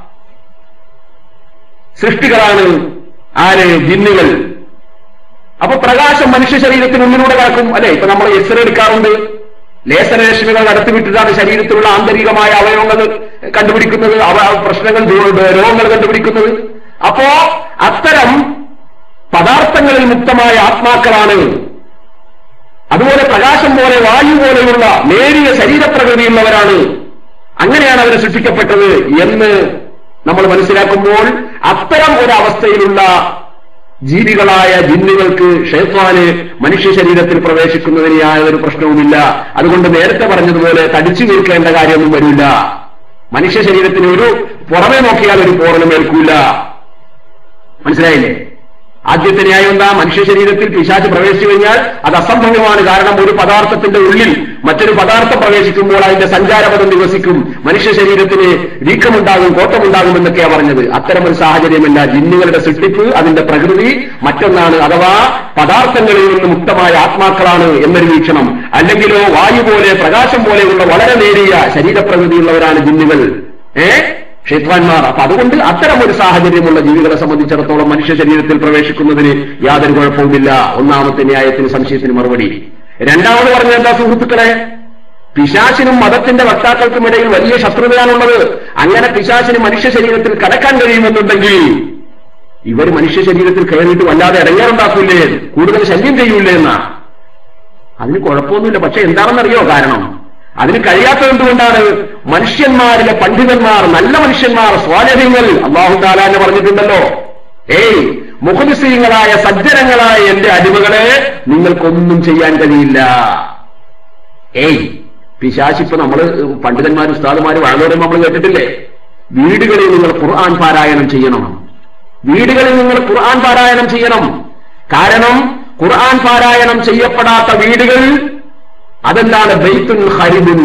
സൃഷ്ടികളാണ് ആര് ജിന്നുകൾ അപ്പൊ പ്രകാശം മനുഷ്യ ശരീരത്തിനുള്ളിലൂടെ കടക്കും അല്ലെ ഇപ്പൊ നമ്മൾ എക്സ്റേ എടുക്കാറുണ്ട് ലേസർ രശ്മികൾ നടത്തിവിട്ടിട്ടാണ് ശരീരത്തിലുള്ള ആന്തരികമായ അവയവങ്ങൾ കണ്ടുപിടിക്കുന്നത് അവ പ്രശ്നങ്ങൾ ദോ- രോഗങ്ങൾ കണ്ടുപിടിക്കുന്നത് അപ്പോ അത്തരം പദാർത്ഥങ്ങളിൽ മുക്തമായ ആത്മാക്കളാണ് അതുപോലെ പ്രകാശം പോലെ വായു പോലെയുള്ള നേരിയ ശരീരപ്രകൃതിയുള്ളവരാണ് അങ്ങനെയാണ് അവർ സൃഷ്ടിക്കപ്പെട്ടത് എന്ന് നമ്മൾ മനസ്സിലാക്കുമ്പോൾ അത്തരം ഒരവസ്ഥയിലുള്ള ജീവികളായ ജിന്നുകൾക്ക് ഷെയ്ത്താന് മനുഷ്യ ശരീരത്തിൽ പ്രവേശിക്കുന്നതിന് യാതൊരു പ്രശ്നവുമില്ല അതുകൊണ്ട് നേരത്തെ പറഞ്ഞതുപോലെ തടിച്ചു നിൽക്കേണ്ട കാര്യമൊന്നും വരില്ല മനുഷ്യ ശരീരത്തിന് ഒരു പുറമെ നോക്കിയാൽ ഒരു പോറലും ഏൽക്കൂല മനസ്സിലായില്ലേ ആദ്യത്തെ ന്യായം എന്താ മനുഷ്യ ശരീരത്തിൽ പിശാച് പ്രവേശിച്ചു കഴിഞ്ഞാൽ അത് അസംഭവ്യമാണ് കാരണം ഒരു പദാർത്ഥത്തിന്റെ ഉള്ളിൽ മറ്റൊരു പദാർത്ഥം പ്രവേശിക്കുമ്പോൾ അതിന്റെ സഞ്ചാരപഥം നിവസിക്കും മനുഷ്യ ശരീരത്തിന് വീക്കമുണ്ടാകും കോട്ടമുണ്ടാകും എന്നൊക്കെയാ പറഞ്ഞത് അത്തരം ഒരു സാഹചര്യമല്ല ജിന്നുകളുടെ സൃഷ്ടിപ്പ് അതിന്റെ പ്രകൃതി മറ്റൊന്നാണ് അഥവാ പദാർത്ഥങ്ങളിൽ നിന്ന് മുക്തമായ ആത്മാക്കളാണ് എന്നൊരു വീക്ഷണം അല്ലെങ്കിലോ വായു പോലെ പ്രകാശം പോലെയുള്ള വളരെ നേരിയ ശരീരപ്രകൃതിയുള്ളവരാണ് ജിന്നുകൾ ഏ ക്ഷേത്രാന്മാർ അപ്പൊ അതുകൊണ്ട് അത്തരം ഒരു സാഹചര്യമുള്ള ജീവികളെ സംബന്ധിച്ചിടത്തോളം മനുഷ്യ ശരീരത്തിൽ പ്രവേശിക്കുന്നതിന് യാതൊരു കുഴപ്പവുമില്ല ഒന്നാമത്തെ ന്യായത്തിന് സംശയത്തിന് മറുപടി രണ്ടാമത് പറഞ്ഞ എന്താ സുഹൃത്തുക്കളെ പിശാചിനും മതത്തിന്റെ വക്താക്കൾക്കും ഇടയിൽ വലിയ ശത്രുതയാണുള്ളത് അങ്ങനെ പിശാചിന് മനുഷ്യ ശരീരത്തിൽ കടക്കാൻ കഴിയുമെന്നുണ്ടെങ്കിൽ ഇവർ മനുഷ്യ ശരീരത്തിൽ കയറിയിട്ട് വല്ലാതെ ഇടങ്ങേറുണ്ടാക്കൂലേ കൂടുതൽ ശല്യം ചെയ്യൂലേ എന്നാ അതിന് കുഴപ്പമൊന്നുമില്ല പക്ഷെ എന്താണെന്നറിയോ കാരണം അതിന് കഴിയാത്തത് എന്തുകൊണ്ടാണ് മനുഷ്യന്മാരിലെ പണ്ഡിതന്മാർ നല്ല മനുഷ്യന്മാർ സ്വാലഭ്യങ്ങൾ അള്ളാഹു താലാന്ന് പറഞ്ഞിട്ടുണ്ടല്ലോ ഏയ് മുഖനിസീങ്ങളായ സജ്ജനങ്ങളായ എന്റെ അടിമകളെ നിങ്ങൾക്കൊന്നും ചെയ്യാൻ കഴിയില്ല ഏയ് പിശാശിപ്പ് നമ്മള് പണ്ഡിതന്മാർ ഉസ്താദുമാർ വാഴോടും നമ്മൾ കേട്ടിട്ടില്ലേ വീടുകളിൽ നിങ്ങൾ ഖുർആൻ പാരായണം ചെയ്യണം വീടുകളിൽ നിങ്ങൾ ഖുർആൻ പാരായണം ചെയ്യണം കാരണം ഖുർആൻ പാരായണം ചെയ്യപ്പെടാത്ത വീടുകൾ അതെന്താണ് ബെയ്ത്തുൻ ഹരിബുൻ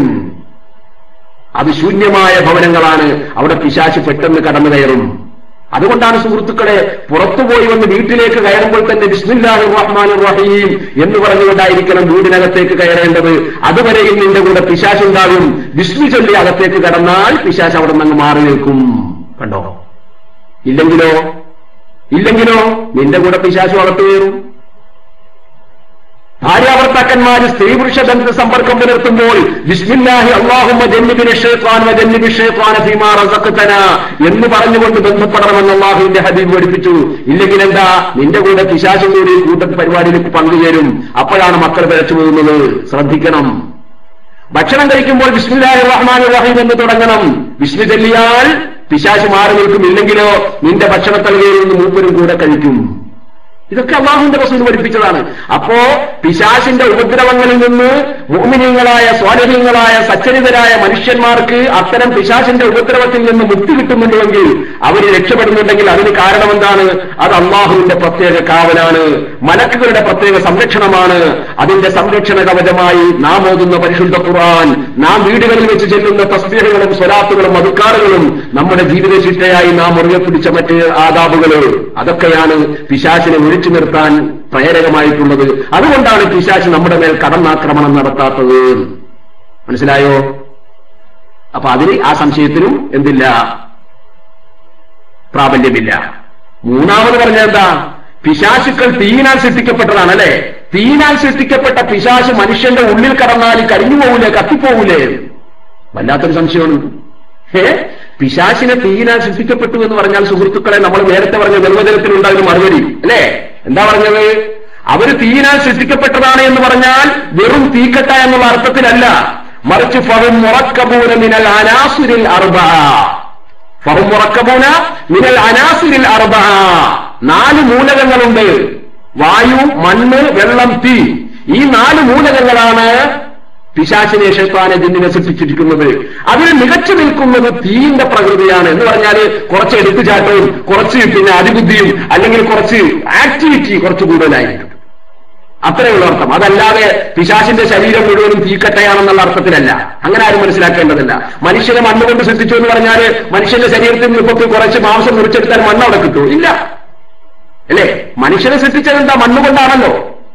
അത് ശൂന്യമായ ഭവനങ്ങളാണ് അവിടെ പിശാച് പെട്ടെന്ന് കടന്നു കയറും അതുകൊണ്ടാണ് സുഹൃത്തുക്കളെ പുറത്തുപോയി വന്ന് വീട്ടിലേക്ക് കയറുമ്പോൾ തന്നെ ബിസ്മില്ലാഹി റഹ്മാൻ റഹീം എന്ന് പറഞ്ഞുകൊണ്ടായിരിക്കണം വീടിനകത്തേക്ക് കയറേണ്ടത് അതുവരെയും നിന്റെ കൂടെ പിശാച് ഉണ്ടാകും വിഷ്ണു ചൊല്ലി അകത്തേക്ക് കടന്നാൽ പിശാച് അവിടെ നിന്ന് മാറി നിൽക്കും കണ്ടോ ഇല്ലെങ്കിലോ ഇല്ലെങ്കിലോ നിന്റെ കൂടെ പിശാചു അകത്ത് കയറും ഭാര്യാഭർത്താക്കന്മാര് സ്ത്രീ പുരുഷ ബന്ധ സമ്പർക്കം പുലർത്തുമ്പോൾ വിസ്മില്ലാഹി അള്ളാഹുമ്മ ജന്നിബിന് ഷേത്വാൻ ജന്നിബി ഷേത്വാന ഫീമാ റസഖ്തന എന്ന് പറഞ്ഞുകൊണ്ട് ബന്ധപ്പെടണമെന്ന് അള്ളാഹുവിന്റെ ഹബീബ് പഠിപ്പിച്ചു ഇല്ലെങ്കിൽ എന്താ നിന്റെ കൂടെ പിശാചും കൂടി കൂട്ട പരിപാടിയിൽ പങ്കുചേരും അപ്പോഴാണ് മക്കൾ പിഴച്ചു പോകുന്നത് ശ്രദ്ധിക്കണം ഭക്ഷണം കഴിക്കുമ്പോൾ ബിസ്മില്ലാഹി റഹ്മാൻ റഹീം എന്ന് തുടങ്ങണം വിസ്മി ചൊല്ലിയാൽ പിശാച് മാറി നിൽക്കും ഇല്ലെങ്കിലോ നിന്റെ ഭക്ഷണത്തലകയിൽ നിന്ന് മൂപ്പരും കൂടെ കഴിക്കും ഇതൊക്കെ അള്ളാഹുവിന്റെ റസൂൽ പഠിപ്പിച്ചതാണ് അപ്പോ പിശാശിന്റെ ഉപദ്രവങ്ങളിൽ നിന്ന് മോമിനീങ്ങളായ സ്വാധീനങ്ങളായ സച്ചരിതരായ മനുഷ്യന്മാർക്ക് അത്തരം പിശാശിന്റെ ഉപദ്രവത്തിൽ നിന്ന് മുക്തി കിട്ടുന്നുണ്ടെങ്കിൽ അവർ രക്ഷപ്പെടുന്നുണ്ടെങ്കിൽ അതിന് കാരണം എന്താണ് അത് അള്ളാഹുവിന്റെ പ്രത്യേക കാവലാണ് മലക്കുകളുടെ പ്രത്യേക സംരക്ഷണമാണ് അതിന്റെ സംരക്ഷണ കവചമായി നാം ഓതുന്ന പരിശുദ്ധ ഖുർആൻ നാം വീടുകളിൽ വെച്ച് ചെല്ലുന്ന തസ്ബീഹുകളും സ്വലാത്തുകളും മതുക്കാറുകളും നമ്മുടെ ജീവിത ചിട്ടയായി നാം മുറുകെ പിടിച്ച മറ്റ് ആദാബുകള് അതൊക്കെയാണ് പിശാചിനെ ഒഴിച്ചു നിർത്താൻ പ്രേരകമായിട്ടുള്ളത് അതുകൊണ്ടാണ് പിശാച് നമ്മുടെ മേൽ കടന്നാക്രമണം നടത്താത്തത് മനസ്സിലായോ അപ്പൊ അതിന് ആ സംശയത്തിനും എന്തില്ല പ്രാബല്യമില്ല മൂന്നാമത് പറഞ്ഞ എന്താ പിശാശുക്കൾ തീയിനാൽ സൃഷ്ടിക്കപ്പെട്ടതാണ് അല്ലെ തീയിനാൽ സൃഷ്ടിക്കപ്പെട്ട പിശാശ് മനുഷ്യന്റെ ഉള്ളിൽ കടന്നാൽ കരിഞ്ഞു പോകൂലേ കത്തിപ്പോകൂലേ വല്ലാത്തൊരു സംശയമാണ് ഏ പിശാശിനെ തീയിനാൽ സൃഷ്ടിക്കപ്പെട്ടു എന്ന് പറഞ്ഞാൽ സുഹൃത്തുക്കളെ നമ്മൾ നേരത്തെ പറഞ്ഞ നിർവചനത്തിലുണ്ടാകുന്ന മറുപടി അല്ലേ എന്താ പറഞ്ഞത് അവര് തീയിനാൽ സൃഷ്ടിക്കപ്പെട്ടതാണ് എന്ന് പറഞ്ഞാൽ വെറും തീക്കട്ട എന്നുള്ള അർത്ഥത്തിലല്ല മറിച്ച് ഫറും മുറക്കബൂന മിനൽ അനാസുരിൽ അർബ ഫറും മുറക്കബൂന മിനൽ അനാസുരിൽ അർബ നാല് മൂലകങ്ങളുണ്ട് വായു മണ്ണ് വെള്ളം തീ ഈ നാല് മൂലകങ്ങളാണ് പിശാചിനെ ഷെയ്ത്താനെ ജിന്നിനെ സൃഷ്ടിച്ചിരിക്കുന്നത് അതിൽ മികച്ചു നിൽക്കുന്നത് തീന്റെ പ്രകൃതിയാണ് എന്ന് പറഞ്ഞാൽ കുറച്ച് എടുത്തുചാട്ടവും കുറച്ച് പിന്നെ അതിബുദ്ധിയും അല്ലെങ്കിൽ കുറച്ച് ആക്ടിവിറ്റി കുറച്ച് കൂടുതലായിരിക്കും അത്രയുള്ള അർത്ഥം അതല്ലാതെ പിശാശിന്റെ ശരീരം മുഴുവനും തീക്കട്ടയാണെന്നുള്ള അർത്ഥത്തിലല്ല അങ്ങനെ ആരും മനസ്സിലാക്കേണ്ടതില്ല മനുഷ്യനെ മണ്ണ് കൊണ്ട് സൃഷ്ടിച്ചു എന്ന് പറഞ്ഞാൽ മനുഷ്യന്റെ ശരീരത്തിൽ നിന്ന് ഇപ്പൊ കുറച്ച് മാംസം മുറിച്ചെടുത്താൽ മണ്ണ് അവിടെ കിട്ടൂ ഇല്ല അല്ലേ മനുഷ്യനെ സൃഷ്ടിച്ചത് എന്താ മണ്ണുകൊണ്ടാണല്ലോ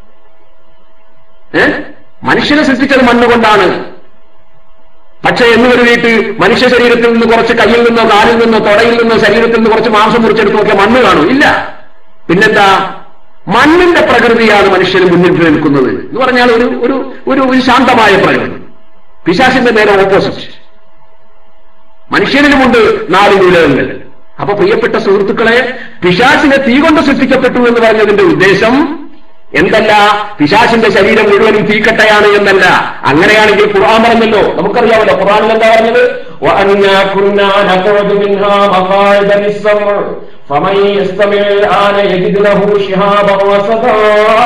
ഏ മനുഷ്യനെ സൃഷ്ടിച്ചത് മണ്ണുകൊണ്ടാണ് പക്ഷെ എന്ന് കരുതിയിട്ട് മനുഷ്യ ശരീരത്തിൽ നിന്ന് കുറച്ച് കയ്യിൽ നിന്നോ കാലിൽ നിന്നോ തൊടയിൽ നിന്നോ ശരീരത്തിൽ നിന്ന് കുറച്ച് മാംസം മുറിച്ചെടുത്ത് നോക്കിയാൽ മണ്ണ് കാണും ഇല്ല പിന്നെന്താ മണ്ണിന്റെ പ്രകൃതിയാണ് മനുഷ്യന് മുന്നിൽ നിൽക്കുന്നത് എന്ന് പറഞ്ഞാൽ ഒരു ഒരു ഒരു ഒരു ശാന്തമായ പ്രകൃതി പിശാസിന്റെ നേരെ ഓപ്പോസിറ്റ് മനുഷ്യനിലുമുണ്ട് നാല് മൂലകങ്ങൾ അപ്പൊ പ്രിയപ്പെട്ട സുഹൃത്തുക്കളെ പിശാസിനെ തീ കൊണ്ട് സൃഷ്ടിക്കപ്പെട്ടു എന്ന് പറഞ്ഞതിന്റെ ഉദ്ദേശം എന്തല്ല പിശാസിന്റെ ശരീരം മുഴുവനും തീക്കട്ടയാണ് എന്നല്ല അങ്ങനെയാണെങ്കിൽ ഖുർആൻ പറഞ്ഞല്ലോ നമുക്കറിയാമല്ലോ ഖുർആനിൽ എന്താ പറഞ്ഞത് وَأَنَّا كُنَّا نَقْعُدُ مِنْهَا مَقَاعِدَ لِلسَّمْعِ فَمَن يَسْتَمِعِ الْآنَ يَجِدْ لَهُ شِهَابًا رَصَدًا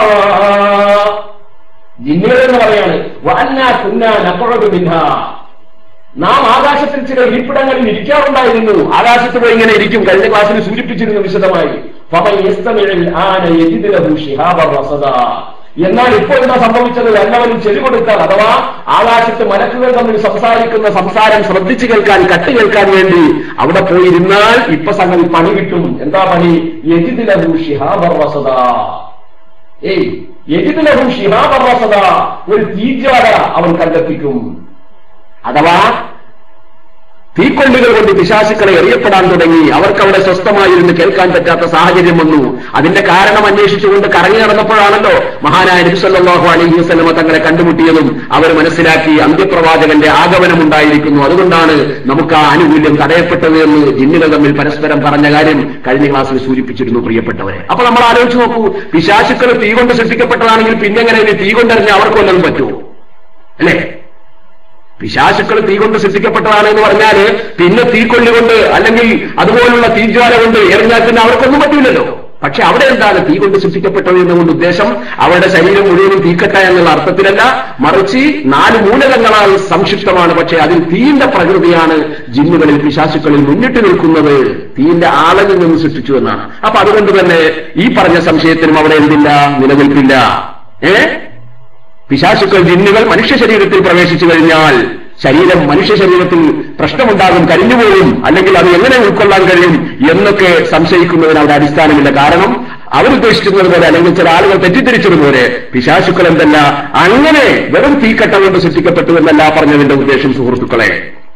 ജിന്നുകൾ എന്ന് പറയാണ് وَأَنَّا كُنَّا نَقْعُدُ مِنْهَا നാം ആകാശത്തിൽ ചില ഇരിപ്പിടങ്ങളിൽ ഇരിക്കാറുണ്ടായിരുന്നു ആകാശത്ത് പോയി ഇങ്ങനെ ഇരിക്കും കഴിഞ്ഞ ക്ലാസ്സിൽ സൂചിപ്പിച്ചിരുന്നു വിശദമായി فَمَن يَسْتَمِعِ الْآنَ يَجِدْ لَهُ شِهَابًا رَصَدًا എന്നാൽ ഇപ്പോൾ എന്താ സംഭവിച്ചത് എല്ലാവരും ചെവി കൊടുത്താൽ അഥവാ ആകാശത്ത് മലക്കുകൾ തമ്മിൽ സംസാരിക്കുന്ന സംസാരം ശ്രദ്ധിച്ചു കേൾക്കാൻ കട്ട് കേൾക്കാൻ വേണ്ടി അവിടെ പോയിരുന്നാൽ ഇപ്പൊ സംഗതി പണി കിട്ടും എന്താ പണി യജിദിലഹു ഷിഹാബർവസത ഏയ് യജിദിലഹു ഷിഹാബർവസത ഒരു തീജ്വാല അവൻ കണ്ടെത്തിക്കും അഥവാ തീക്കൊള്ളികൾ കൊണ്ട് പിശാസുക്കളെ എറിയപ്പെടാൻ തുടങ്ങി അവർക്ക് അവിടെ സ്വസ്ഥമായിരുന്ന് കേൾക്കാൻ പറ്റാത്ത സാഹചര്യം വന്നു അതിന്റെ കാരണം അന്വേഷിച്ചുകൊണ്ട് കറങ്ങി നടന്നപ്പോഴാണല്ലോ മഹാനായ നബിസല്ലാഹു അലൈഹി വസ്ലമ തങ്ങളെ കണ്ടുമുട്ടിയതും അവർ മനസ്സിലാക്കി അന്ത്യപ്രവാചകന്റെ ആഗമനമുണ്ടായിരിക്കുന്നു അതുകൊണ്ടാണ് നമുക്ക് ആ ആനുകൂല്യം തടയപ്പെട്ടത് എന്ന് ജിന്നുകൾ തമ്മിൽ പരസ്പരം പറഞ്ഞ കാര്യം കഴിഞ്ഞ ക്ലാസ്സിൽ സൂചിപ്പിച്ചിരുന്നു പ്രിയപ്പെട്ടവരെ അപ്പൊ നമ്മൾ ആലോചിച്ച് നോക്കൂ പിശാസുക്കൾ തീ കൊണ്ട് സൃഷ്ടിക്കപ്പെട്ടതാണെങ്കിൽ പിന്നെ എങ്ങനെ ഇനി തീ കൊണ്ടെറിഞ്ഞ് അവർക്ക് വല്ലതും പറ്റുമോ അല്ലേ പിശാശുക്കൾ തീ കൊണ്ട് സൃഷ്ടിക്കപ്പെട്ടതാണ് എന്ന് പറഞ്ഞാൽ പിന്നെ തീക്കൊള്ളികൊണ്ട് അല്ലെങ്കിൽ അതുപോലുള്ള തീജ്വാല കൊണ്ട് എറിഞ്ഞാൽ പിന്നെ അവർക്കൊന്നും പറ്റില്ലല്ലോ പക്ഷെ അവിടെ എന്താണ് തീ കൊണ്ട് സൃഷ്ടിക്കപ്പെട്ടത് എന്നുകൊണ്ട് ഉദ്ദേശം അവരുടെ ശരീരം മുഴുവനും തീക്കട്ട എന്നുള്ള അർത്ഥത്തിലല്ല മറിച്ച് നാല് മൂലകങ്ങളാൽ സംക്ഷിപ്തമാണ് പക്ഷെ അതിൽ തീന്റെ പ്രകൃതിയാണ് ജിന്നുകളിൽ പിശാശുക്കളിൽ മുന്നിട്ട് നിൽക്കുന്നത് തീന്റെ ആളനിൽ നിന്ന് സൃഷ്ടിച്ചു എന്നാണ് അപ്പൊ അതുകൊണ്ട് തന്നെ ഈ പറഞ്ഞ സംശയത്തിനും അവിടെ എന്തില്ല നിലനിൽപ്പില്ല ഏ പിശാശുക്കൾ ജിന്നുകൾ മനുഷ്യ ശരീരത്തിൽ പ്രവേശിച്ചു കഴിഞ്ഞാൽ ശരീരം മനുഷ്യ ശരീരത്തിൽ പ്രശ്നമുണ്ടാകും കരിഞ്ഞുപോകും അല്ലെങ്കിൽ അത് എങ്ങനെ ഉൾക്കൊള്ളാൻ കഴിയും എന്നൊക്കെ സംശയിക്കുന്നതിന് അവിടെ അടിസ്ഥാനമില്ല കാരണം അവരുദ്ദേശിക്കുന്നത് പോലെ അല്ലെങ്കിൽ ചില ആളുകൾ തെറ്റിദ്ധരിച്ചതുപോലെ പിശാശുക്കൾ എന്തല്ല അങ്ങനെ വെറും തീക്കട്ട കൊണ്ട് സൃഷ്ടിക്കപ്പെട്ടു എന്നല്ല പറഞ്ഞതിന്റെ ഉദ്ദേശം സുഹൃത്തുക്കളെ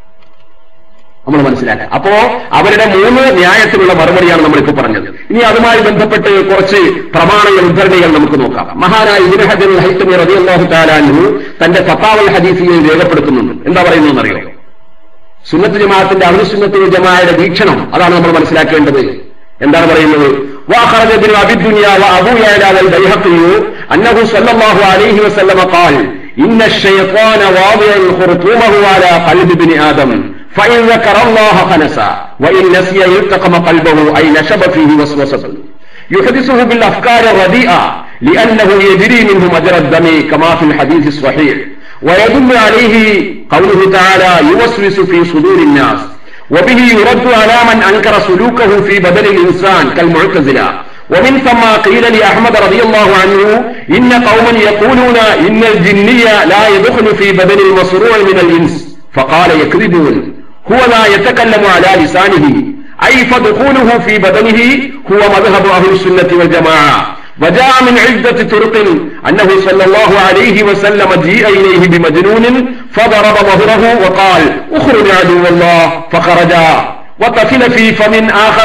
നമ്മൾ മനസ്സിലാക്കുക അപ്പോ അവരുടെ മൂന്ന് ന്യായത്തിലുള്ള മറുപടിയാണ് നമ്മളിപ്പോൾ പറഞ്ഞത് ഇനി അതുമായി ബന്ധപ്പെട്ട് കുറച്ച് പ്രമാണങ്ങൾ ഉദ്ധരണികൾ നമുക്ക് നോക്കാം മഹാനായ ഇബിൻ ഹജർ ഹൈത്തമി റളിയല്ലാഹു തആലാഹു തന്റെ ഫത്താവൽ ഹദീസിയെ രേഖപ്പെടുത്തുന്നുണ്ട് എന്താ പറയുന്നതെന്ന് അറിയോ സുന്നത്ത് ജമാഅത്തിന്റെ അഹ്ലുസുന്നത്ത് ജമാഅയുടെ വീക്ഷണം അതാണ് നമ്മൾ മനസ്സിലാക്കേണ്ടത് എന്താണ് പറയുന്നത് وأخرج ابن أبي الدنيا وأبو يعلى والبيهقي أنه صلى الله عليه وسلم قال إن الشيطان واضع خرطومه على قلب ابن آدم فإن ذكر الله خنس وإن نسي التقم قلبه أي نشب فيه وسوسة يحدثه بالأفكار الرديئة لأنه يجري منه مجرى الدم كما في الحديث الصحيح ويدل عليه قوله تعالى يوسوس في صدور الناس وبه يرد على من أنكر سلوكه في بدن الإنسان كالمعتزلة ومن ثم قيل لأحمد رضي الله عنه إن قوما يقولون إن الجني لا يدخل في بدن المصروع من الإنس فقال يكذبون هو لا يتكلم على لسانه أي فدخوله في بدنه هو مذهب أهل السنة والجماعة وجاء من عدة طرق أنه صلى الله عليه وسلم جيء إليه بمجنون فضرب ظهره وقال اخرج عدو الله فخرج وطفل في فم آخر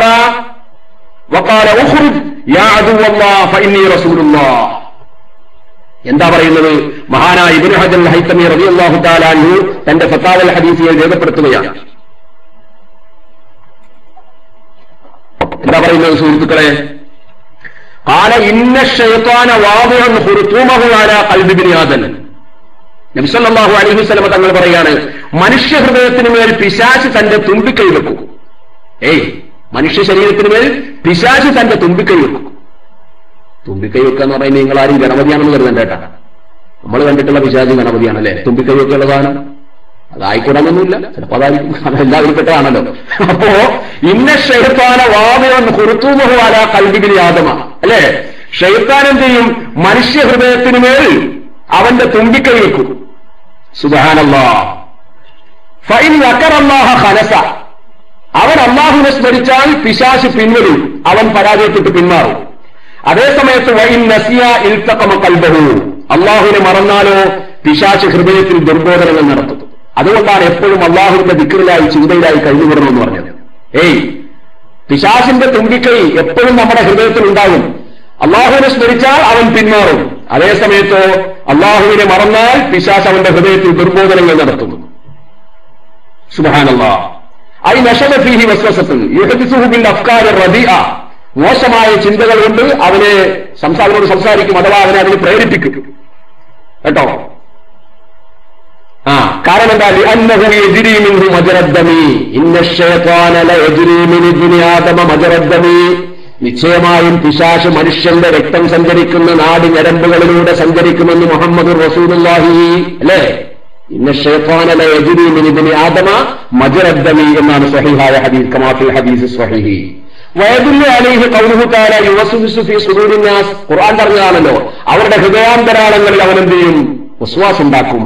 وقال اخرج يا عدو الله فإني رسول الله എന്താ പറയുന്നത് മഹാനായ ഇബിൻ ഹജർ ഹൈത്തമി റളിയല്ലാഹു തആലാഹു തന്റെ ഫത്താവൽ ഹദീസിൽ രേഖപ്പെടുത്തുകയാണ് എന്താ പറയുന്നത് സുഹൃത്തുക്കളെ قال إن الشيطان واضع خرطومه على قلب ابن آدم നബി സല്ലല്ലാഹു അലൈഹി വസല്ലം തങ്ങൾ പറയാണ് മനുഷ്യ ഹൃദയത്തിന് മേൽ പിശാച് തന്റെ തുമ്പിക്കൈ വെക്കും ഏയ് മനുഷ്യ ശരീരത്തിന് മേൽ പിശാച് തന്റെ തുമ്പിക്കൈ വെക്കും തുമ്പിക്കൈ വെക്കുക എന്ന് പറയുന്നത് നിങ്ങൾ ആരും ഗണപതിയാണെന്ന് കരുതണ്ട കേട്ടാ നമ്മൾ കണ്ടിട്ടുള്ള പിശാചി ഗണപതിയാണല്ലേ തുമ്പിക്കൈയൊക്കെ ഉള്ള സാധനം അതായിക്കൂടാനൊന്നുമില്ല ചിലപ്പോ അതായിരിക്കും അതെല്ലാവരും പെട്ടതാണല്ലോ അപ്പോ ഇന്ന ഷെയ്ത്താന വാമയൻ ഹുർത്തൂമഹുവാല കൽബിബിലി ആദമ അല്ലേ ഷെയ്ത്താൻ എന്ത് ചെയ്യും മനുഷ്യ ഹൃദയത്തിന് മേൽ അവന്റെ തുമ്പിക്കൈ വെക്കും സുബാനല്ലാ ഫൈൻ അക്കറല്ലാഹ ഖലസ അവൻ അള്ളാഹുവിനെ സ്മരിച്ചാൽ പിശാശ് പിൻവരും അവൻ പരാജയപ്പെട്ട് പിന്മാറും അതേസമയത്ത് വൈൻ നസിയ ഇൽത്തക്കമ കൽബഹു അള്ളാഹുവിനെ മറന്നാലോ പിശാശ് ഹൃദയത്തിൽ ദുർബോധനങ്ങൾ നടത്തും അതുകൊണ്ടാണ് എപ്പോഴും അള്ളാഹുവിന്റെ ദിക്കറിലായി ചിന്തയിലായി കഴിഞ്ഞുകൂടണമെന്ന് പറഞ്ഞത് ഏയ് പിശാസിന്റെ തുമ്പിക്കൈ എപ്പോഴും നമ്മുടെ ഹൃദയത്തിൽ ഉണ്ടാകും അള്ളാഹുവിനെ സ്മരിച്ചാൽ അവൻ പിന്മാറും അതേസമയത്തോ അള്ളാഹുവിനെ മറന്നാൽ പിശാസ് അവന്റെ ഹൃദയത്തിൽ ദുർബോധനങ്ങൾ നടത്തുന്നു സുബാനല്ലാ ഐ നഷദഫീഹി വസ്വസത്തിൽ യുഹദിസുഹുബിൽ അഫ്കാർ റബിഅ മോശമായ ചിന്തകൾ കൊണ്ട് അവനെ സംസാരനോട് സംസാരിക്കും അഥവാ അവനെ അതിന് പ്രേരിപ്പിക്കും കേട്ടോ ആ കാരണം എന്താ ലിഅന്നഹു യജ്രി മിൻഹു മജറദ്ദമി ഇന്ന ശൈത്വാന ലയജ്രി മിൻ ഇബ്നി ആദമ മജറദ്ദമി നിശ്ചയമായും പിശാശ് മനുഷ്യന്റെ രക്തം സഞ്ചരിക്കുന്ന നാടി ഞരമ്പുകളിലൂടെ സഞ്ചരിക്കുമെന്ന് മുഹമ്മദ് റസൂലുള്ളാഹി അല്ലേ ഇന്ന ഷെയ്ത്താന ലയജ്രി മിൻ ഇബ്നി ആദമ മജറദ്ദമി എന്നാണ് സ്വഹീഹായ ഹദീസ് കമാഫിൽ ഹദീസ് സ്വഹീഹി വയദുല്ലു അലൈഹി ഖൗലുഹു തആല യുവസ്വിസു ഫീ സുദൂരിൻ നാസ് ഖുർആൻ പറഞ്ഞതാണല്ലോ അവരുടെ ഹൃദയാന്തരാളങ്ങളിൽ അവൻ എന്ത് ചെയ്യും വസ്വാസ് ഉണ്ടാക്കും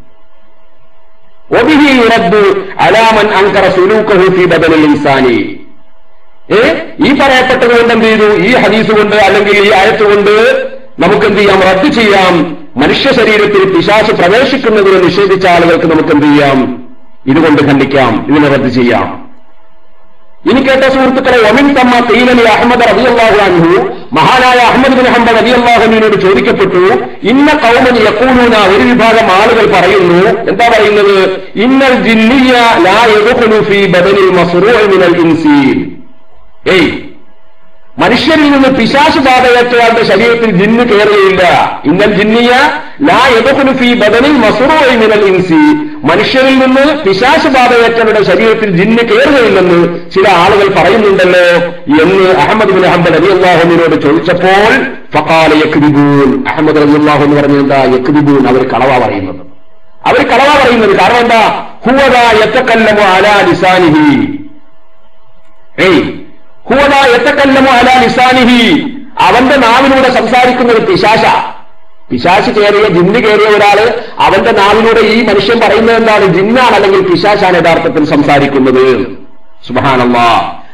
وبه يرد على من انكر سلوكه في بدن الانسان ഏ ഈ പറയപ്പെട്ടത് കൊണ്ട് എന്ത് ചെയ്തു ഈ ഹദീസ് കൊണ്ട് അല്ലെങ്കിൽ ഈ ആയത്ത് കൊണ്ട് നമുക്ക് എന്ത് ചെയ്യാം റദ്ദ് ചെയ്യാം മനുഷ്യ ശരീരത്തിൽ പിശാശ് പ്രവേശിക്കുന്നതിനെ നിഷേധിച്ച ആളുകൾക്ക് നമുക്ക് എന്ത് ചെയ്യാം ഇതുകൊണ്ട് ഖണ്ഡിക്കാം ഇതിനെ റദ്ദ് ചെയ്യാം ഇനി കേട്ട സുഹൃത്തുക്കളെ ഒമിൻ തമ്മ തീലലി അഹമ്മദ് റബിയല്ലാഹു അൻഹു മഹാനായ അഹമ്മദ് ബിൻ ഹംബൽ റബിയല്ലാഹുവിനോട് ചോദിക്കപ്പെട്ടു ഇന്ന കൗമൻ യക്കൂനൂന ഒരു വിഭാഗം ആളുകൾ പറയുന്നു എന്താ പറയുന്നത് ഇന്നൽ ജിന്നിയ ലാ യദ്ഖുലു ഫീ ബദനിൽ മസ്റൂഇ മിനൽ ഇൻസീൻ ഏയ് മനുഷ്യരിൽ നിന്ന് പിശാശ് ബാധയേറ്റയാളുടെ ശരീരത്തിൽ ജിന്ന് കയറുകയില്ല ഇന്നൽ ജിന്നിയ ലാ യദ്ഖുലു ഫീ ബദനിൽ മസ്റൂഇ മിനൽ ഇൻസി മനുഷ്യരിൽ നിന്ന് പിശാശ് ബാധയേറ്റവരുടെ ശരീരത്തിൽ ജിന്ന് കയറുകയില്ലെന്ന് ചില ആളുകൾ പറയുന്നുണ്ടല്ലോ എന്ന് അഹമ്മദ് ബിൻ ഹംബൽ അലി അള്ളാഹുവിനോട് ചോദിച്ചപ്പോൾ ഫഖാല യക്ദിബൂൻ അഹമ്മദ് അലി അള്ളാഹു എന്ന് പറഞ്ഞത് എന്താ യക്ദിബൂൻ അവർ കളവ പറയുന്നത് അവർ കളവ പറയുന്നത് കാരണം എന്താ ഹുവദാ യത്തക്കല്ലമു അലാ ലിസാനിഹി ഏയ് ഹുവദാ യത്തക്കല്ലമു അലാ ലിസാനിഹി അവന്റെ നാവിലൂടെ സംസാരിക്കുന്ന ഒരു പിശാശ പിശാശ് കയറിയ ജിന്ന് കയറിയ ഒരാള് അവന്റെ നാവിലൂടെ ഈ മനുഷ്യൻ പറയുന്നത് എന്താണ് ജിന്നാണ് അല്ലെങ്കിൽ പിശാശാണ് യഥാർത്ഥത്തിൽ സംസാരിക്കുന്നത് സുബഹാനല്ലാ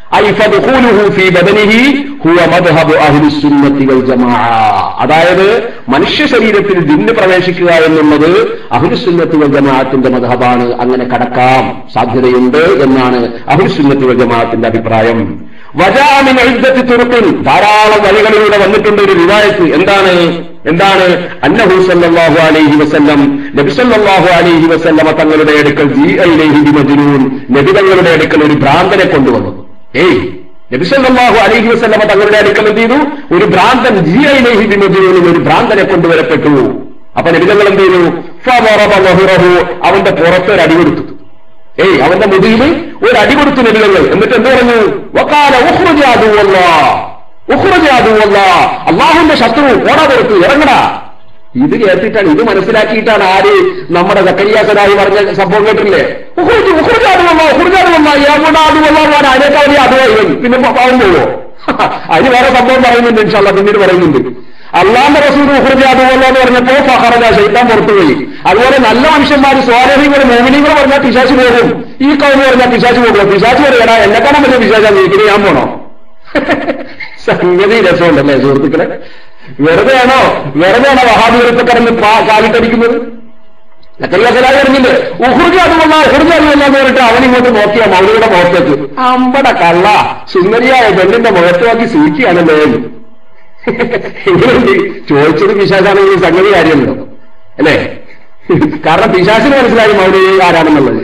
അതായത് മനുഷ്യ ശരീരത്തിൽ ജിന്ന് പ്രവേശിക്കുക എന്നുള്ളത് അഹുലുസുന്നത്തി വൽ ജമാഅത്തിന്റെ മധബാണ് അങ്ങനെ കടക്കാം സാധ്യതയുണ്ട് എന്നാണ് അഹുലുസുന്നത്തി വൽ ജമാഅത്തിന്റെ അഭിപ്രായം വജാമിൻ എഴുതത്തി തുറപ്പിൽ ധാരാളം വഴികളിലൂടെ വന്നിട്ടുണ്ട് ഒരു റിവായത്ത് എന്താണ് എന്താണ് അന്നഹു സല്ലല്ലാഹു അലൈഹി വസല്ലം നബി സല്ലല്ലാഹു അലൈഹി വസല്ലമ തങ്ങളുടെ അടുക്കൽ ജി അലൈഹി ബിമജ്നൂൻ നബി തങ്ങളുടെ അടുക്കൽ ഒരു ഭ്രാന്തനെ കൊണ്ടുവന്നു ഏയ് നബി സല്ലല്ലാഹു അലൈഹി വസല്ലമ തങ്ങളുടെ അടുക്കൽ എന്ത് ചെയ്തു ഒരു ഭ്രാന്തൻ ജി അലൈഹി ബിമജ്നൂൻ ഒരു ഭ്രാന്തനെ കൊണ്ടുവരപ്പെട്ടു അപ്പൊ നബി തങ്ങൾ എന്ത് ചെയ്തു ഫദറബ ലഹുറഹു അവന്റെ പുറത്ത് ഒരു അടി കൊടുത്തു ഏയ് അവന്റെ മുതുകിൽ ഒരു അടി കൊടുത്തു നബിതങ്ങൾ എന്നിട്ട് എന്ത് പറഞ്ഞു വക്കാല ഉഹ്റുജാദുവല്ല ഉഹ്റുജാദുവല്ല അള്ളാഹുന്റെ ശത്രു ഓടാ പുറത്ത് ഇറങ്ങടാ ഇത് കേട്ടിട്ടാണ് ഇത് മനസ്സിലാക്കിയിട്ടാണ് ആര് നമ്മുടെ സക്കരിയാസനായി പറഞ്ഞ സംഭവം കേട്ടില്ലേ ഉഹ്റുജാദുവല്ല ഉഹ്റുജാദുവല്ല യാമുടാദുവല്ല അതിനേക്കാൾ വലിയ അതുവായി പിന്നെ പാവം പോവോ അതിന് വേറെ സംഭവം പറയുന്നുണ്ട് ഇൻഷാല്ല പിന്നീട് പറയുന്നുണ്ട് അള്ളാന്റെ റസൂൽ ഉഹ്റുജാദുവല്ല എന്ന് പറഞ്ഞപ്പോ ഫഹറജ ശൈത്താൻ പുറത്തുപോയി അതുപോലെ നല്ല മനുഷ്യന്മാർ സ്വാരഹികൾ മോമിനികൾ പറഞ്ഞാൽ പിശാച്ച് പോകും ഈ കൗമി പറഞ്ഞാൽ പിശാച്ച് പോകും പിശാച്ച് പറയടാ എന്നെ കാണാൻ പറ്റിയ പിശാച്ചാ നീക്കിന് ഞാൻ പോണോ സംഗതി രസമുണ്ടല്ലേ സുഹൃത്തുക്കളെ വെറുതെയാണോ വെറുതെയാണോ വഹാബികൾക്ക് കിടന്ന് കാലിട്ടടിക്കുന്നത് ലക്കറിയാസലായി പറഞ്ഞില്ലേ ഉഹുർജ അതുമല്ല ഉഹുർജ അതുമല്ല എന്ന് പറഞ്ഞിട്ട് അവൻ ഇങ്ങോട്ട് നോക്കിയ മൗലിയുടെ മുഖത്തേക്ക് അമ്പട കള്ള സുന്ദരിയായ പെണ്ണിന്റെ മുഖത്ത് നോക്കി സൂചിക്കുകയാണല്ലോ എങ്ങനെയുണ്ട് ചോദിച്ചത് പിശാചാണെങ്കിൽ സംഗതി കാര്യമുണ്ടോ അല്ലേ കാരണം പിശാസിന് മനസ്സിലായി മൗലി ആരാണെന്നുള്ളത്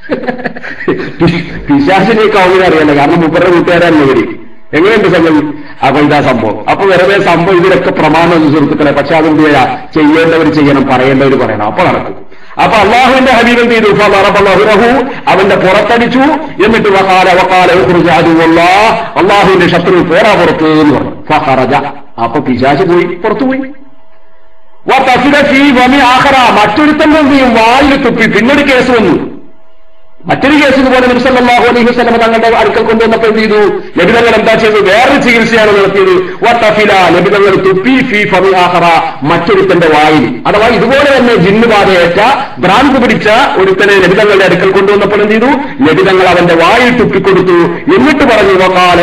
പിശാസിനെ കൗമിനെ അറിയാലോ കാരണം മുപ്പരുടെ കൂട്ടുകാരാണ് ഇവര് എങ്ങനെയുണ്ട് സംഗതി അപ്പൊ ഇതാ സംഭവം അപ്പൊ വെറുതെ സംഭവം ഇതിലൊക്കെ പ്രമാണം സുഹൃത്തുക്കളെ പക്ഷെ അതെന്ത് ചെയ്യാ ചെയ്യേണ്ടവർ ചെയ്യണം പറയേണ്ടവർ പറയണം അപ്പൊ നടക്കും അപ്പൊ അള്ളാഹുവിന്റെ ഹബീബ് എന്ത് ചെയ്തു ഫറബഹു അവന്റെ പുറത്തടിച്ചു എന്നിട്ട് വഹാല വക്കാല അള്ളാഹുവിന്റെ ശത്രു പോരാ പുറത്ത് എന്ന് പറഞ്ഞു ഫഹറജ അപ്പൊ പിശാശ് പോയി പുറത്തുപോയി വതഫില ഫീ വമി ആഖറ മറ്റൊരുത്തൻ എന്ത് ചെയ്യും വായിൽ തുപ്പി പിന്നൊരു കേസ് വന്നു മറ്റൊരു കേസ് ഇതുപോലെ നബിസല്ലാഹു അലൈഹി വസല്ലം തങ്ങളുടെ അടുക്കൽ കൊണ്ടുവന്നപ്പോൾ എന്ത് ചെയ്തു ലഭിതങ്ങൾ എന്താ ചെയ്തത് വേറൊരു ചികിത്സയാണ് നടത്തിയത് വത്തഫില ലഭിതങ്ങൾ തുപ്പി ഫി ഫമി ആഹറ മറ്റൊരുത്തന്റെ വായിൽ അഥവാ ഇതുപോലെ തന്നെ ജിന്നുബാധയേറ്റ ഭ്രാന്ത് പിടിച്ച ഒരുത്തനെ ലഭിതങ്ങളുടെ അടുക്കൽ കൊണ്ടുവന്നപ്പോൾ എന്ത് ചെയ്തു ലഭിതങ്ങൾ അവന്റെ വായിൽ തുപ്പിക്കൊടുത്തു എന്നിട്ട് പറഞ്ഞു വക്കാല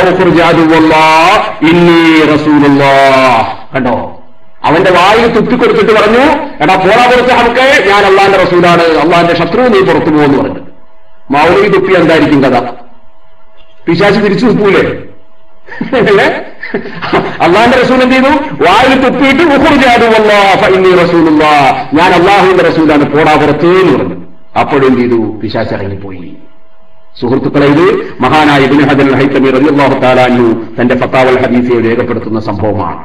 ഇന്നി റസൂലുള്ളാ കണ്ടോ അവന്റെ വായിൽ തുപ്പിക്കൊടുത്തിട്ട് പറഞ്ഞു എടാ പോടാ പുറത്ത് ഹംക്കെ ഞാൻ അള്ളാന്റെ റസൂലാണ് അള്ളാന്റെ ശത്രു നീ പുറത്തു പോകുമെന്ന് പറഞ്ഞു മൗലവി തുപ്പി എന്തായിരിക്കും കഥ പിശാശി തിരിച്ചു തുപ്പൂലേ അല്ലേ? അള്ളാന്റെ റസൂൽ എന്ത് ചെയ്തു വായിൽ തുപ്പിയിട്ട് ഉഹുർജാദുവല്ലാ റസൂലുള്ള ഞാൻ അള്ളാഹുവിന്റെ റസൂലാണ് പോടാ പുറത്ത് എന്ന് പറഞ്ഞു അപ്പോഴെന്ത് ചെയ്തു പിശാച്ച് ഇറങ്ങിപ്പോയി സുഹൃത്തുക്കളെ ഇത് മഹാനായ ഇബിന് ഹദൽ ഹൈത്തമി റളിയല്ലാഹു താലാനു തന്റെ ഫത്താവൽ ഹദീസയെ രേഖപ്പെടുത്തുന്ന സംഭവമാണ്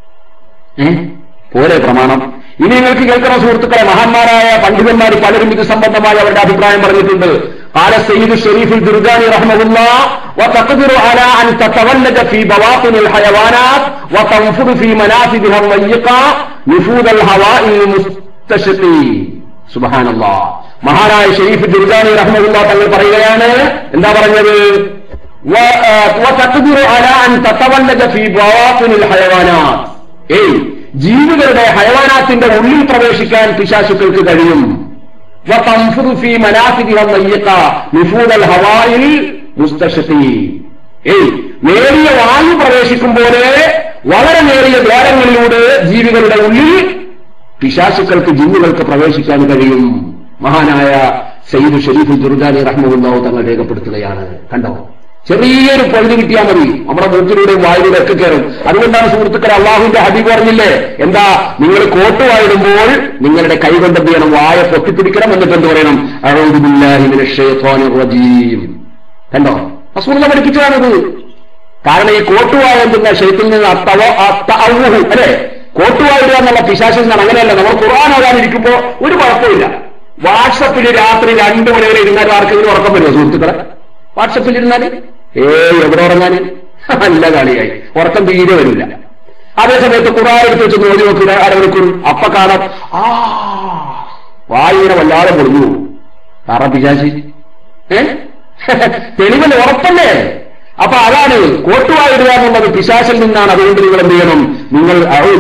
ഏ പോലെ പ്രമാണം ഇനി നിങ്ങൾക്ക് കേൾക്കുന്ന സുഹൃത്തുക്കളെ മഹാന്മാരായ പണ്ഡിതന്മാർ പലരും ഇത് സംബന്ധമായി അവരുടെ അഭിപ്രായം പറഞ്ഞിട്ടുണ്ട് قال السيد الشريف الدرجاني رحمه الله وتقدر على أن تتولد في بواطن الحيوانات وتنفذ في منافذها الضيقة نفوذ الهواء المستشقي سبحان الله മഹാനായ ഷെരീഫ് ദുർഗാനി റഹ്മുല്ല തങ്ങൾ പറയുകയാണ് എന്താ പറഞ്ഞത് വ- ആ, وتقدر على أن تتولد في بواطن الحيوانات ഏയ് ജീവികളുടെ ഹയവാനാത്തിന്റെ ഉള്ളിൽ പ്രവേശിക്കാൻ പിശാശുക്കൾക്ക് കഴിയും وتنفذ في منافذها الضيقة نفوذ الهواء المستشقي ഏയ് നേരിയ വായു പ്രവേശിക്കും പോലെ വളരെ നേരിയ ദ്വാരങ്ങളിലൂടെ ജീവികളുടെ ഉള്ളിൽ പിശാസുക്കൾക്ക് ജിന്നുകൾക്ക് പ്രവേശിക്കാൻ കഴിയും മഹാനായ സയ്യിദ് ഷരീഫ് ദുർഗാനി റഹ്മുല്ലാവ് തങ്ങൾ രേഖപ്പെടുത്തുകയാണ് കണ്ടോ ചെറിയൊരു പഴുതി കിട്ടിയാൽ മതി നമ്മുടെ മൂക്കിലൂടെയും വായിലൂടെ ഒക്കെ കയറും അതുകൊണ്ടാണ് സുഹൃത്തുക്കളെ അള്ളാഹുവിന്റെ ഹബീബ് പറഞ്ഞില്ലേ എന്താ നിങ്ങൾ കോട്ട് വായിടുമ്പോൾ നിങ്ങളുടെ കൈ കൊണ്ട് എന്ത് ചെയ്യണം വായ പൊത്തിപ്പിടിക്കണം എന്നിട്ട് എന്ത് പറയണം അഊദു ബില്ലാഹി മിനശ് ശൈത്വാനിർ റജീം കണ്ടോ റസൂലുള്ള പഠിപ്പിച്ചതാണിത് കാരണം ഈ കോട്ടുവായ എന്തുന്ന ഷെയ്ത്തിൽ നിന്ന് അത്തവ അത്തഅവുഹു അല്ലെ കോട്ടുവായിടുക എന്നുള്ള പിശാശിൽ നിന്നാണ് അങ്ങനെയല്ല നമ്മൾ ഖുർആൻ ഓതാനിരിക്കുമ്പോ ഒരു കുഴപ്പമില്ല വാട്സപ്പിൽ രാത്രി രണ്ടു മണി വരെ ഇരുന്നാൽ ആർക്കെങ്കിലും ഉറക്കം വരുമോ സുഹൃത്തുക്കളെ വാട്സപ്പിൽ ഇരുന്നാല് ഏയ് എവിടെ ഉറങ്ങാന് നല്ല കളിയായി ഉറക്കം തീരെ വരില്ല അതേസമയത്ത് ഖുർആൻ എടുത്ത് വെച്ച് നോക്കി നോക്കുക അരമണിക്കൂർ അപ്പ കാണാം ആ വായുവിനെ വല്ലാതെ പൊളിഞ്ഞു പോകും കാരണം പിശാശി ഏ തെളിവല്ല ഉറപ്പല്ലേ അപ്പൊ അതാണ് കോട്ടുവായിടുക എന്നുള്ളത് പിശാസിൽ നിന്നാണ് അതുകൊണ്ട് നിങ്ങൾ എന്ത് ചെയ്യണം നിങ്ങൾ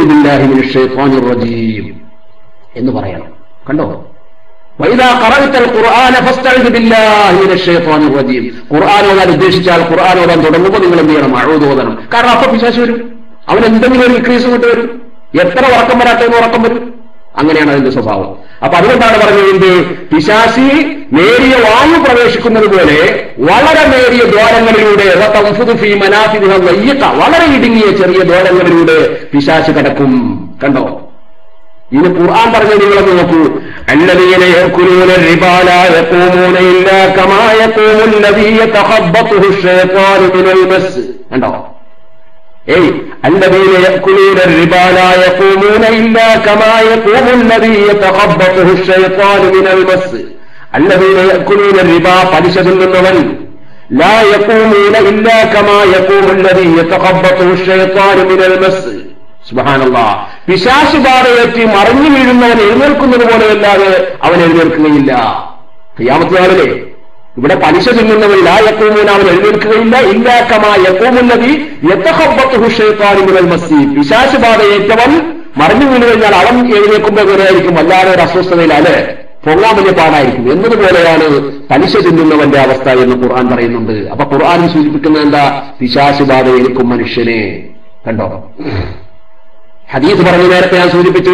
റജീം എന്ന് പറയണം കണ്ടോ വൈദാ ഖറഅത്തൽ ഖുർആന ഫസ്തഇദ് ബില്ലാഹി മിനശ് ശൈത്വാനിർ റജീം ഖുർആൻ ഓതാൻ ഉദ്ദേശിച്ചാൽ ഖുർആൻ ഓതാൻ തുടങ്ങുമ്പോൾ നിങ്ങൾ എന്ത് ചെയ്യണം അഴൂദ് ഓതണം കാരണം അപ്പൊ പിശാശ് വരും അവൻ എന്തെങ്കിലും ഒരു ഇൻക്രീസ് കൊണ്ട് വരും എത്ര ഉറക്കം വരാത്തെന്ന് ഉറക്കം വരും അങ്ങനെയാണ് അതിന്റെ സ്വഭാവം അപ്പൊ അതുകൊണ്ടാണ് പറഞ്ഞത് എന്ത് പിശാസി നേരിയ വായു പ്രവേശിക്കുന്നത് പോലെ വളരെ നേരിയ ദ്വാരങ്ങളിലൂടെ വതൻഫുദു ഫീ മനാഫിദിഹ വയ്യത്ത വളരെ ഇടുങ്ങിയ ചെറിയ ദ്വാരങ്ങളിലൂടെ പിശാശ് കടക്കും കണ്ടോ ഇനി ഖുർആൻ പറഞ്ഞ നിങ്ങളൊന്ന് നോക്കൂ الذين يأكلون الربا لا يقومون إلا كما يقوم الذي يتخبطه الشيطان من المس കണ്ടോ ഏയ് الذين يأكلون الربا لا يقومون إلا كما يقوم الذي يتخبطه الشيطان من المس الذين يأكلون الربا പലിശ തിന്നുന്നവൻ لا يقومون إلا كما يقوم الذي يتخبطه الشيطان من المس സുബാനല്ല പിശാശ് ബാധയേറ്റ് മറിഞ്ഞു വീഴുന്നവൻ എഴുന്നേൽക്കുന്നത് പോലെയല്ലാതെ അവൻ എഴുന്നേൽക്കുകയില്ല ക്രിയാമത്തിനാളിലെ ഇവിടെ പലിശ തിന്നുന്നവൻ ലാ യക്കൂമൂന അവൻ എഴുന്നേൽക്കുകയില്ല ഇല്ലാക്കമാ യക്കൂമുല്ലതി യത്തഹബത്തുഹുഷേത്താനിമുൽ മസി പിശാശ് ബാധയേറ്റവൻ മറിഞ്ഞു വീണു കഴിഞ്ഞാൽ അവൻ എഴുന്നേൽക്കുമ്പോൾ എങ്ങനെയായിരിക്കും വല്ലാതെ ഒരു അസ്വസ്ഥതയിലല്ലേ പൊങ്ങാൻ വലിയ പാടായിരിക്കും എന്നതുപോലെയാണ് പലിശ തിന്നുന്നവന്റെ അവസ്ഥ എന്ന് ഖുർആൻ പറയുന്നുണ്ട് അപ്പൊ ഖുർആൻ സൂചിപ്പിക്കുന്നത് എന്താ പിശാശ് ബാധയേൽക്കും മനുഷ്യനെ കണ്ടോ ഹദീസ് പറഞ്ഞു നേരത്തെ ഞാൻ സൂചിപ്പിച്ചു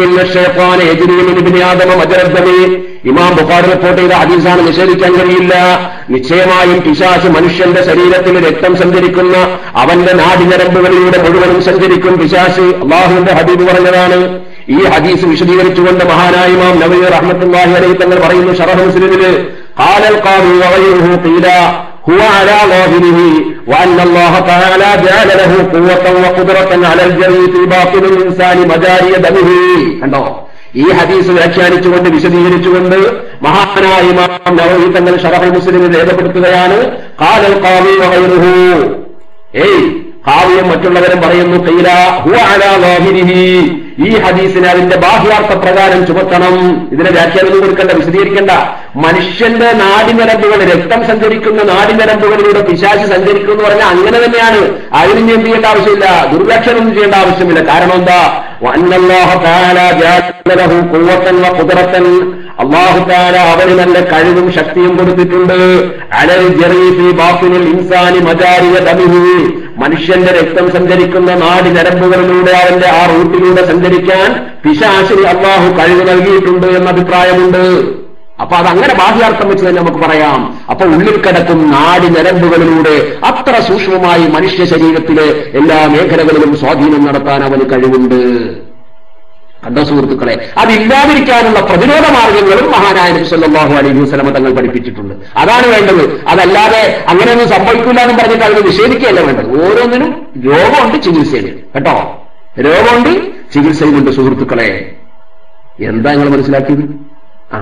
ആദമ ഇമാം ബുഖാരി റിപ്പോർട്ട് ചെയ്ത ഹദീസാണ് നിഷേധിക്കാൻ കഴിയില്ല നിശ്ചയമായും പിശാസ് മനുഷ്യന്റെ ശരീരത്തിൽ രക്തം സഞ്ചരിക്കുന്ന അവന്റെ നാടിഞരമ്പുകളിലൂടെ മുഴുവനും സഞ്ചരിക്കും പിശാസ് അള്ളാഹുവിന്റെ ഹബീബ് പറഞ്ഞതാണ് ഈ ഹദീസ് വിശദീകരിച്ചുകൊണ്ട് മഹാനായ ഇമാം നബീർ റഹ്മത്തുള്ളാഹി അലൈഹി തങ്ങൾ പറയുന്നു ഷറഹ് മുസ്ലിമില് ഖാലൽ ഖാദി വഗൈറുഹു ഖീല هو على ظاهره وأن الله تعالى جعل له قوة وقدرة على الجري في باطن الإنسان مجاري دمه കണ്ടോ ഈ ഹദീസ് വ്യാഖ്യാനിച്ചുകൊണ്ട് വിശദീകരിച്ചുകൊണ്ട് മഹാനായ ഇമാം നവവി തങ്ങൾ ഷറഹുൽ മുസ്ലിമിൽ രേഖപ്പെടുത്തുകയാണ് ഖാലൽ ഖാദി വഗൈറുഹു ഏയ് ഖാദിയും മറ്റുള്ളവരും പറയുന്നു ഖീല ഹുവ അലാ ളാഹിരിഹി ഈ ഹദീസിനെ അതിന്റെ ബാഹ്യാർത്ഥ പ്രകാരം ചുമത്തണം ഇതിനെ വ്യാഖ്യാനം കൊടുക്കണ്ട വിശദീകരിക്കണ്ട മനുഷ്യന്റെ നാടിനരമ്പുകൾ രക്തം സഞ്ചരിക്കുന്ന നാടിനരമ്പുകളിലൂടെ പിശാച് സഞ്ചരിക്കും എന്ന് പറഞ്ഞാൽ അങ്ങനെ തന്നെയാണ് അതിന് ഇനി എന്ത് ചെയ്യേണ്ട ആവശ്യമില്ല ദുർവ്യാഖ്യാനം ചെയ്യേണ്ട ആവശ്യമില്ല കാരണം എന്താ വന്നല്ലാഹു തആല ജഅല ലഹു ഖുവ്വത്തൻ വ ഖുദ്റത്തൻ അള്ളാഹു താല അവന് നല്ല കഴിവും ശക്തിയും കൊടുത്തിട്ടുണ്ട് അലൽ ജറീഫി ബാഫിനിൽ ഇൻസാനി മജാരിയ ദമിഹി മനുഷ്യന്റെ രക്തം സഞ്ചരിക്കുന്ന നാടി നരമ്പുകളിലൂടെ അവന്റെ ആ റൂട്ടിലൂടെ സഞ്ചരിക്കാൻ പിശാശിന് അള്ളാഹു കഴിവ് നൽകിയിട്ടുണ്ട് എന്ന അഭിപ്രായമുണ്ട് അപ്പൊ അതങ്ങനെ ബാഹ്യാർത്ഥം വെച്ച് തന്നെ നമുക്ക് പറയാം അപ്പൊ ഉള്ളിൽ കിടക്കും നാടി നരമ്പുകളിലൂടെ അത്ര സൂക്ഷ്മമായി മനുഷ്യ ശരീരത്തിലെ എല്ലാ മേഖലകളിലും സ്വാധീനം നടത്താൻ അവന് കഴിവുണ്ട് കണ്ടോ സുഹൃത്തുക്കളെ അതില്ലാതിരിക്കാനുള്ള പ്രതിരോധ മാർഗങ്ങളും മഹാനായ നബി സല്ലല്ലാഹു അലൈഹി വസല്ലമ തങ്ങൾ പഠിപ്പിച്ചിട്ടുണ്ട് അതാണ് വേണ്ടത് അതല്ലാതെ അങ്ങനെയൊന്നും സംഭവിക്കില്ല എന്ന് പറഞ്ഞിട്ട് അതിന് നിഷേധിക്കുകയല്ല വേണ്ടത് ഓരോന്നിനും രോഗമുണ്ട് ചികിത്സയുണ്ട് കേട്ടോ രോഗമുണ്ട് ചികിത്സയുമുണ്ട് സുഹൃത്തുക്കളെ എന്താ നിങ്ങൾ മനസ്സിലാക്കിയത് ആ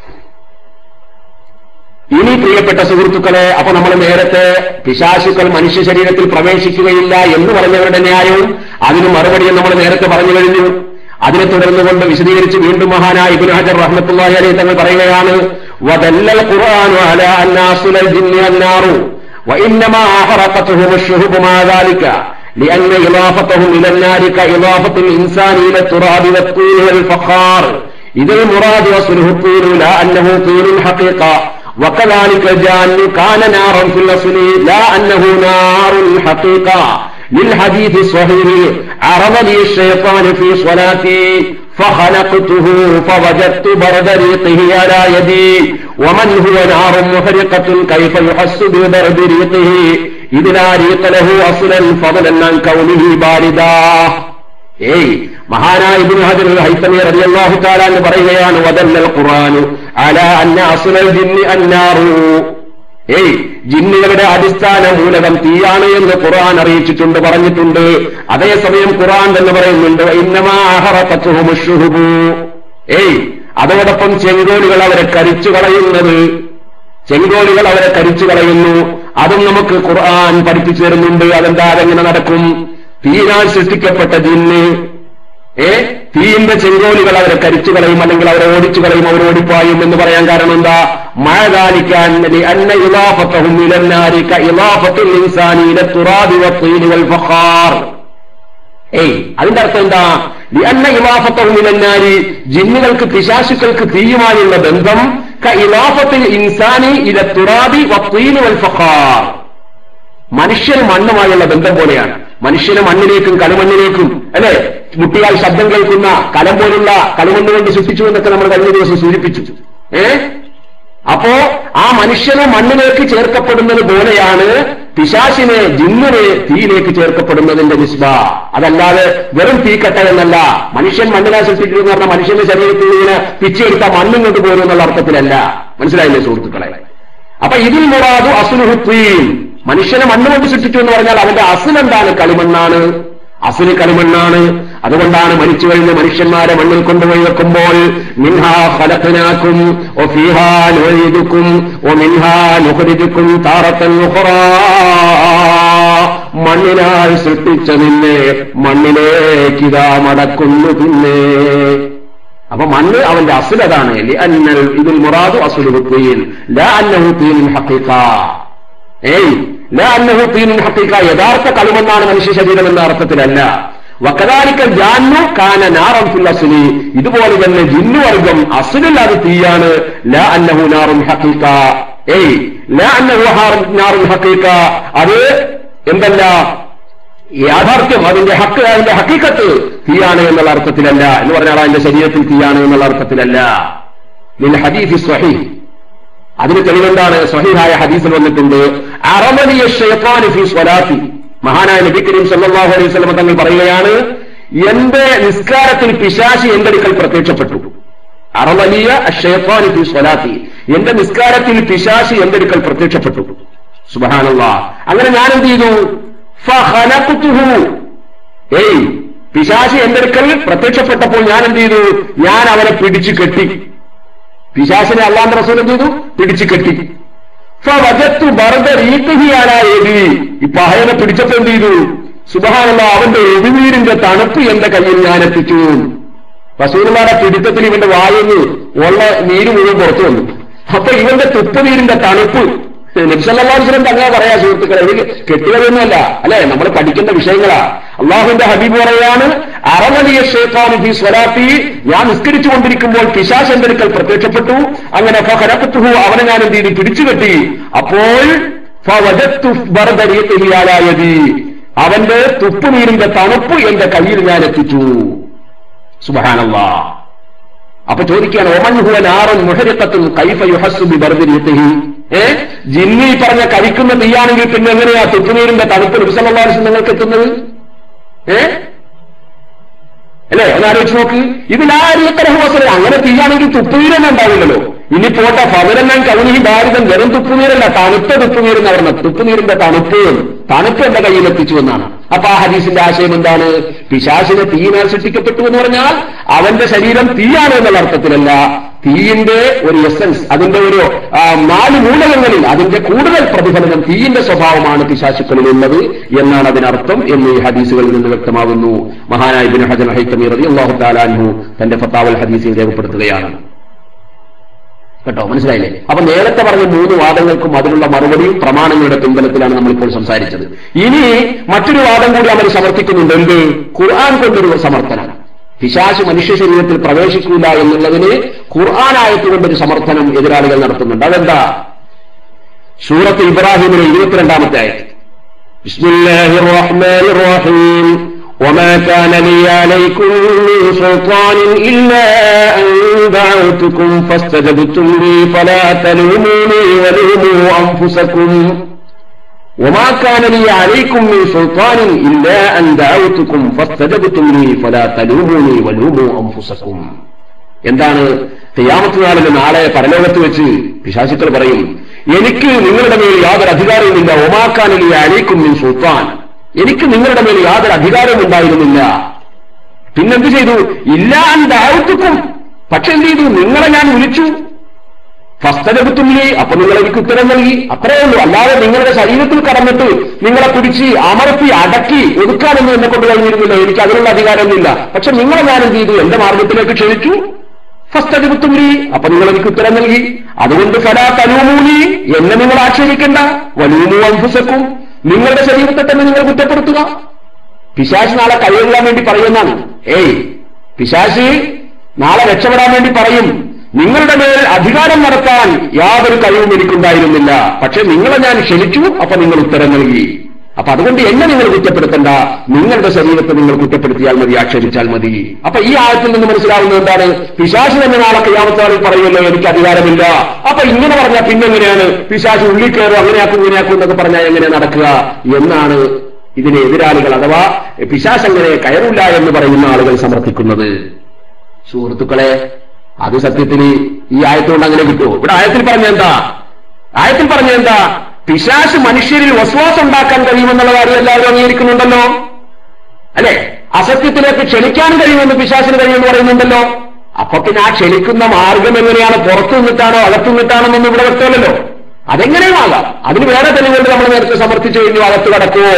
ഇനി പ്രിയപ്പെട്ട സുഹൃത്തുക്കളെ അപ്പൊ നമ്മൾ നേരത്തെ പിശാശുക്കൾ മനുഷ്യ ശരീരത്തിൽ പ്രവേശിക്കുകയില്ല എന്ന് പറഞ്ഞവരുടെ ന്യായവും അതിന് മറുപടിയും നമ്മൾ നേരത്തെ പറഞ്ഞു കഴിഞ്ഞു അതിനെ തുടർന്നുകൊണ്ട് വിശദീകരിച്ച് വീണ്ടും മഹാനായ ഇബ്നു ഹജർ റഹ്മത്തുള്ളാഹി അലൈഹി തങ്ങൾ പറയുകയാണ് വദല്ലൽ ഖുർആനു അലാ അന്നാസുൽ ജിന്നി അന്നാറു وإنما أحرقتهم الشهب مع ذلك لأن إضافتهم إلى النار كإضافة الإنسان إلى التراب والطين والفخار إذا المراد وصله الطين لا أنه طين الحقيقة وكذلك الجان كان نارا في الأصل لا أنه نار الحقيقة للحديث الصحيح عرض لي الشيطان في صلاتي فخلقته فوجدت برد ريقه على يدي ومن هو نار محرقة كيف يحس ببرد ريقه إذ لا ريق له أصلا فضلا عن كونه باردا ഏയ് മഹാനായ ഇബ്നു ഹജർ ഹൈത്തമി റളിയല്ലാഹു തആല എന്ന് പറയുകയാണ് വദല്ലൽ ഖുർആനു അലാ അന്ന അസ്ലൽ ജിന്നി അന്നാറു ഏയ് ജിന്നുകളുടെ അടിസ്ഥാന മൂലകം തീയാണ് എന്ന് ഖുർആൻ അറിയിച്ചിട്ടുണ്ട് പറഞ്ഞിട്ടുണ്ട് അതേസമയം ഖുർആൻ എന്ന് പറയുന്നുണ്ട് ഇന്നമാ അഹറഖത്തുഹും ശുഹുബു ഏയ് അതോടൊപ്പം ചെങ്കോലുകൾ അവരെ കരിച്ചു കളയുന്നത് ചെങ്കോലുകൾ അവരെ കരിച്ചു കളയുന്നു അതും നമുക്ക് ഖുർആൻ പഠിപ്പിച്ചു തരുന്നുണ്ട് അതെന്താ അതെങ്ങനെ നടക്കും തീനാൽ സൃഷ്ടിക്കപ്പെട്ട ജിന്ന് ഏ തീയിന്റെ ചെങ്കോലുകൾ അവരെ കരിച്ചു കളയും അല്ലെങ്കിൽ അവരെ ഓടിച്ചു കളയും അവർ ഓടിപ്പായും എന്ന് പറയാൻ കാരണം എന്താ മഴ കാലിക്കാൻ അന്ന ഇലാഫത്തഹും ഇലന്നാരിക ഇലാഫത്തുൽ ഇൻസാനി ഇല തുറാബി വത്തീനി വൽ ഫഖാർ ഏയ് അതിന്റെ അർത്ഥം എന്താ അന്ന ഇലാഫത്തഹും ഇലന്നാരി ജിന്നുകൾക്ക് പിശാശുക്കൾക്ക് തീയുമായുള്ള ബന്ധം ക ഇലാഫത്തിൽ ഇൻസാനി ഇല തുറാബി വത്തീനി വൽ ഫഖാർ മനുഷ്യന് മണ്ണുമായുള്ള ബന്ധം പോലെയാണ് മനുഷ്യന് മണ്ണിലേക്കും കളിമണ്ണിലേക്കും അല്ലെ മുട്ടിയാൽ ശബ്ദം കേൾക്കുന്ന കലം പോലുള്ള കളിമണ്ണ് കൊണ്ട് സൃഷ്ടിച്ചു എന്നൊക്കെ നമ്മൾ കഴിഞ്ഞ ദിവസം സൂചിപ്പിച്ചു ഏ അപ്പോ ആ മനുഷ്യന് മണ്ണിലേക്ക് ചേർക്കപ്പെടുന്നത് പോലെയാണ് പിശാശിനെ ജിന്നിനെ തീയിലേക്ക് ചേർക്കപ്പെടുന്നതിന്റെ നിസ്ബ അതല്ലാതെ വെറും തീക്കട്ട എന്നല്ല മനുഷ്യൻ മണ്ണിനെ സൃഷ്ടിക്കുന്നു എന്ന് പറഞ്ഞാൽ മനുഷ്യന്റെ ശരീരത്തിൽ ഇങ്ങനെ പിച്ചെടുത്ത മണ്ണിങ്ങോട്ട് പോരും എന്നുള്ള അർത്ഥത്തിലല്ല മനസ്സിലായില്ലേ സുഹൃത്തുക്കളെ അപ്പൊ ഇതിൽ മുറാദു അസുലുഹുത്തീൻ മനുഷ്യനെ മണ്ണ് കൊണ്ട് സൃഷ്ടിച്ചു എന്ന് പറഞ്ഞാൽ അവന്റെ അസുൽ എന്താണ് കളിമണ്ണാണ് അസുല് കളിമണ്ണാണ് അതുകൊണ്ടാണ് മരിച്ചു കഴിഞ്ഞ മനുഷ്യന്മാരെ മണ്ണിൽ കൊണ്ടുപോയി വെക്കുമ്പോൾ മിൻഹാ ഫലത്തിനാക്കും ഒ ഫീഹാ നോയിതുക്കും ഒ മിൻഹാ നുഹരിതുക്കും താറത്തൻ മണ്ണിനാൽ സൃഷ്ടിച്ച നിന്നെ മണ്ണിലേക്ക് ഇതാ മടക്കുന്നു പിന്നെ അപ്പൊ മണ്ണ് അവന്റെ അസുലതാണ് അന്നൽ ഇതിൽ മുറാദു അസുലുഹുത്തീൻ ലാ അന്നഹുത്തീൻ ഹഖീഖ ഏയ് ലാ അന്നഹുത്തീൻ ഹഖീഖ യഥാർത്ഥ കളിമണ്ണാണ് മനുഷ്യ ശരീരം എന്ന അർത്ഥത്തിലല്ല വക്കതാലിക്കൽ ജാന്നു കാന നാറം ഫിൽ അസുലി ഇതുപോലെ തന്നെ ജിന്നുവർഗം അസുലിൽ അത് തീയാണ് ലാ അന്നഹു നാറും ഹഖീഖ ഏയ് ലാ അന്നഹു നാറും ഹഖീഖ അത് എന്തല്ല യാഥാർത്ഥ്യം അതിന്റെ ഹക്ക് അതിന്റെ ഹക്കീക്കത്ത് തീയാണ് എന്നുള്ള അർത്ഥത്തിലല്ല എന്ന് പറഞ്ഞാൽ അതിന്റെ ശരീരത്തിൽ തീയാണ് എന്നുള്ള അർത്ഥത്തിലല്ല നിൽ ഹദീഫി സ്വഹി അതിന് തെളിവെന്താണ് സ്വഹീഹായ ഹദീസിൽ വന്നിട്ടുണ്ട് അറമലിയ ഷെയ്ത്താൻ ഫി സ്വലാത്തി മഹാനായ നബി കരീം സല്ലല്ലാഹു അലൈഹി വസല്ലം തങ്ങൾ പറയുകയാണ് എന്റെ നിസ്കാരത്തിൽ പിശാശി എന്റെ അടുക്കൽ പ്രത്യക്ഷപ്പെട്ടു അറമലിയ ഷെയ്ത്താൻ ഫി സ്വലാത്തി എന്റെ നിസ്കാരത്തിൽ പിശാശി എന്റെ അടുക്കൽ പ്രത്യക്ഷപ്പെട്ടു സുബഹാനല്ലാ അങ്ങനെ ഞാൻ എന്ത് ചെയ്തു ഫഹലഖ്തുഹു ഏയ് പിശാശി എന്റെ അടുക്കൽ പ്രത്യക്ഷപ്പെട്ടപ്പോൾ ഞാൻ എന്ത് ചെയ്തു ഞാൻ അവനെ പിടിച്ചു കെട്ടി പിശാശിനെ അള്ളാന്റെ റസൂൽ എന്ത് ചെയ്തു പിടിച്ചു കെട്ടി ഫവജത്തു ബർദ റീഖിയാലായി ഈ പഹയനെ പിടിച്ചപ്പോ എന്ത് ചെയ്തു സുബഹാനല്ല അവന്റെ എഴുവീരിന്റെ തണുപ്പ് എന്റെ കയ്യിൽ ഞാൻ എത്തിച്ചു റസൂലുമാരുടെ പിടുത്തത്തിൽ ഇവന്റെ വായുന്ന് ഉള്ള നീര് മുഴുവൻ പുറത്തു വന്നു അപ്പൊ ഇവന്റെ തുപ്പുനീരിന്റെ തണുപ്പ് നബ്സല്ലാസ്ലം അങ്ങനെ പറയാ സുഹൃത്തുക്കളെ ഇത് കെട്ടിയതൊന്നുമല്ല അല്ലെ നമ്മൾ പഠിക്കേണ്ട വിഷയങ്ങളാ അള്ളാഹുവിന്റെ ഹബീബ് പറയാണ് അറവലിയ ഷേഖാനുഭി സ്വലാത്തി ഞാൻ നിസ്കരിച്ചു കൊണ്ടിരിക്കുമ്പോൾ പിശാശ് എന്റെ അടുക്കൽ പ്രത്യക്ഷപ്പെട്ടു അങ്ങനെ ഫഹരപ്പത്തുഹു അവനെ ഞാൻ എന്ത് ചെയ്തു പിടിച്ചുകെട്ടി അപ്പോൾ ഫവജത്തു ബർദരിയത്തിലാലായതി അവന്റെ തുപ്പുനീരിന്റെ തണുപ്പ് എന്റെ കയ്യിൽ ഞാൻ എത്തിച്ചു സുബഹാനല്ലാ അപ്പൊ ചോദിക്കുകയാണ് ഒമൻഹുവ നാറൻ മുഹരിക്കത്തും കൈഫ യുഹസ്സു ബി ബർദിരിയത്തിഹി ഏ ജിന്നി പറഞ്ഞ കഴിക്കുന്ന തീയാണെങ്കിൽ പിന്നെ എങ്ങനെയാ തുപ്പുനീരിന്റെ തണുപ്പ് നബിസല്ലാസ് നിങ്ങൾക്ക് എത്തുന്നത് ഏ അല്ലേ ഒന്ന് ആലോചിച്ച് നോക്ക് ഇതിലാരിയത്തരഹോസല അങ്ങനെ തീയാണെങ്കിൽ തുപ്പുനീരൊന്നും ഉണ്ടാവില്ലല്ലോ ഇനി പോട്ടെ ഫവരന്നാൻ കൗനി ഭാരതം വെറും തുപ്പുനീരല്ല തണുത്ത തുപ്പുനീരെന്ന് പറഞ്ഞത് തുപ്പുനീരിന്റെ തണുപ്പ് തണുപ്പ് എന്റെ കയ്യിൽ എത്തിച്ചു എന്നാണ് അപ്പൊ ആ ഹദീസിന്റെ ആശയം എന്താണ് പിശാസിനെ തീയിനാൽ സൃഷ്ടിക്കപ്പെട്ടു എന്ന് പറഞ്ഞാൽ അവന്റെ ശരീരം തീയാണ് എന്നുള്ള അർത്ഥത്തിലല്ല തീയിന്റെ ഒരു എസൻസ് അതിന്റെ ഒരു ആ, നാല് മൂലകങ്ങളിൽ അതിന്റെ കൂടുതൽ പ്രതിഫലനം തീയിന്റെ സ്വഭാവമാണ് പിശാശുക്കളിൽ ഉള്ളത് എന്നാണ് അതിനർത്ഥം എന്ന് ഈ ഹദീസുകളിൽ നിന്ന് വ്യക്തമാകുന്നു മഹാനായ ബിൻ ഹജൻ ഹൈത്തമീർ റതി അള്ളാഹു താലാൻഹു തന്റെ ഫത്താവൽ ഹദീസിൽ രേഖപ്പെടുത്തുകയാണ് കേട്ടോ മനസ്സിലായില്ലേ അപ്പൊ നേരത്തെ പറഞ്ഞ മൂന്ന് വാദങ്ങൾക്കും അതിനുള്ള മറുപടിയും പ്രമാണങ്ങളുടെ പിൻബലത്തിലാണ് നമ്മളിപ്പോൾ സംസാരിച്ചത് ഇനി മറ്റൊരു വാദം കൂടി അവർ സമർത്ഥിക്കുന്നുണ്ട് എന്ത് ഖുർആൻ കൊണ്ടൊരു സമർത്ഥനം പിശാശ് മനുഷ്യ ശരീരത്തിൽ പ്രവേശിക്കൂല എന്നുള്ളതിന് ഖുർആനായത്ത് കൊണ്ടൊരു സമർത്ഥനം എതിരാളികൾ നടത്തുന്നുണ്ട് അതെന്താ സൂറത്ത് ഇബ്രാഹിമിലെ ഇരുപത്തിരണ്ടാമത്തെ ആയത്ത് ബിസ്മില്ലാഹിർ റഹ്മാനിർ റഹീം وما كان لي عليكم من سلطان إلا أن دعوتكم فاستجبتم لي فلا تلوموني ولوموا أنفسكم وما كان لي عليكم من سلطان إلا أن دعوتكم فاستجبتم لي فلا تلوموني ولوموا أنفسكم എന്താണ് തെയ്യാമത്ത് നാളിൽ നാളെ പരലോകത്ത് വെച്ച് പിശാചുക്കൾ പറയും എനിക്ക് നിങ്ങളുടെ മേൽ യാതൊരു അധികാരവുമില്ല ഒമാക്കാനിൽ അലീക്കും മിൻ സുൽത്താൻ എനിക്ക് നിങ്ങളുടെ മേൽ യാതൊരു അധികാരവും ഉണ്ടായിരുന്നില്ല പിന്നെന്ത് ചെയ്തു ഇല്ലാൻ ദാവത്തുക്കും പക്ഷെ എന്ത് ചെയ്തു നിങ്ങളെ ഞാൻ വിളിച്ചു ഫസ്തലബുത്തുമില്ലേ അപ്പൊ നിങ്ങൾ എനിക്ക് ഉത്തരം നൽകി അത്രയേ ഉള്ളൂ അല്ലാതെ നിങ്ങളുടെ ശരീരത്തിൽ കടന്നിട്ട് നിങ്ങളെ പിടിച്ച് അമർത്തി അടക്കി ഒതുക്കാനൊന്നും എന്നെ കൊണ്ട് കഴിഞ്ഞിരുന്നില്ല എനിക്ക് അതിനുള്ള അധികാരമൊന്നുമില്ല പക്ഷെ നിങ്ങളെ ഞാൻ എന്ത് ചെയ്തു എന്റെ മാർഗത്തിലേക്ക് ക്ഷണിച്ചു ഫസ്തലബുത്തുമില്ലേ അപ്പൊ നിങ്ങൾ എനിക്ക് ഉത്തരം നൽകി അതുകൊണ്ട് ഫലാ തലൂമൂലി എന്നെ നിങ്ങൾ ആക്ഷേപിക്കണ്ട വലൂമു അംഫുസക്കും നിങ്ങളുടെ ശരീരത്തെ തന്നെ നിങ്ങൾ കുറ്റപ്പെടുത്തുക പിശാശ് നാളെ കഴിയുവാൻ വേണ്ടി പറയുന്നതാണ് ഏയ് പിശാശ് നാളെ രക്ഷപ്പെടാൻ വേണ്ടി പറയും നിങ്ങളുടെ മേൽ അധികാരം നടത്താൻ യാതൊരു കഴിവും എനിക്കുണ്ടായിരുന്നില്ല പക്ഷെ നിങ്ങളെ ഞാൻ ക്ഷണിച്ചു അപ്പൊ നിങ്ങൾ ഉത്തരം നൽകി അപ്പൊ അതുകൊണ്ട് എന്നെ നിങ്ങൾ കുറ്റപ്പെടുത്തണ്ട നിങ്ങളുടെ ശരീരത്തെ നിങ്ങൾ കുറ്റപ്പെടുത്തിയാൽ മതി ആക്ഷേപിച്ചാൽ മതി അപ്പൊ ഈ ആയത്തിൽ നിന്ന് മനസ്സിലാവുന്നത് എന്താണ് പിശാശ് തന്നെ നാളെ കയ്യാമത്താളിൽ പറയുമല്ലോ എനിക്ക് അധികാരമില്ല അപ്പൊ ഇങ്ങനെ പറഞ്ഞാൽ പിന്നെങ്ങനെയാണ് പിശാശ് ഉള്ളിൽ കയറും അങ്ങനെയാക്കും ഇങ്ങനെയാക്കും എന്നൊക്കെ പറഞ്ഞാൽ എങ്ങനെ നടക്കുക എന്നാണ് ഇതിന് എതിരാളികൾ അഥവാ പിശാശ് അങ്ങനെ കയറില്ല എന്ന് പറയുന്ന ആളുകൾ സമർത്ഥിക്കുന്നത് സുഹൃത്തുക്കളെ അത് സത്യത്തിൽ ഈ ആയത്തുകൊണ്ട് അങ്ങനെ കിട്ടുമോ ഇവിടെ ആയത്തിൽ പറഞ്ഞ എന്താ ആയത്തിൽ പറഞ്ഞ എന്താ പിശാശ് മനുഷ്യരിൽ വസ്വാസം ഉണ്ടാക്കാൻ കഴിയുമെന്നുള്ള കാര്യം എല്ലാവരും അംഗീകരിക്കുന്നുണ്ടല്ലോ അല്ലെ അസത്യത്തിലേക്ക് ക്ഷണിക്കാൻ കഴിയുമെന്ന് പിശാസിന് കഴിയുമെന്ന് പറയുന്നുണ്ടല്ലോ അപ്പൊ പിന്നെ ആ ക്ഷണിക്കുന്ന മാർഗം എങ്ങനെയാണ് പുറത്തു നിന്നിട്ടാണോ അകത്തു നിന്നിട്ടാണോ എന്നൊന്നും ഇവിടെ വ്യക്തമല്ലല്ലോ അതെങ്ങനെയും ആകാം അതിന് വേറെ തെളിവുകൾ നമ്മൾ നേരത്തെ സമർത്ഥിച്ചു കഴിഞ്ഞു അകത്ത് കടക്കുവോ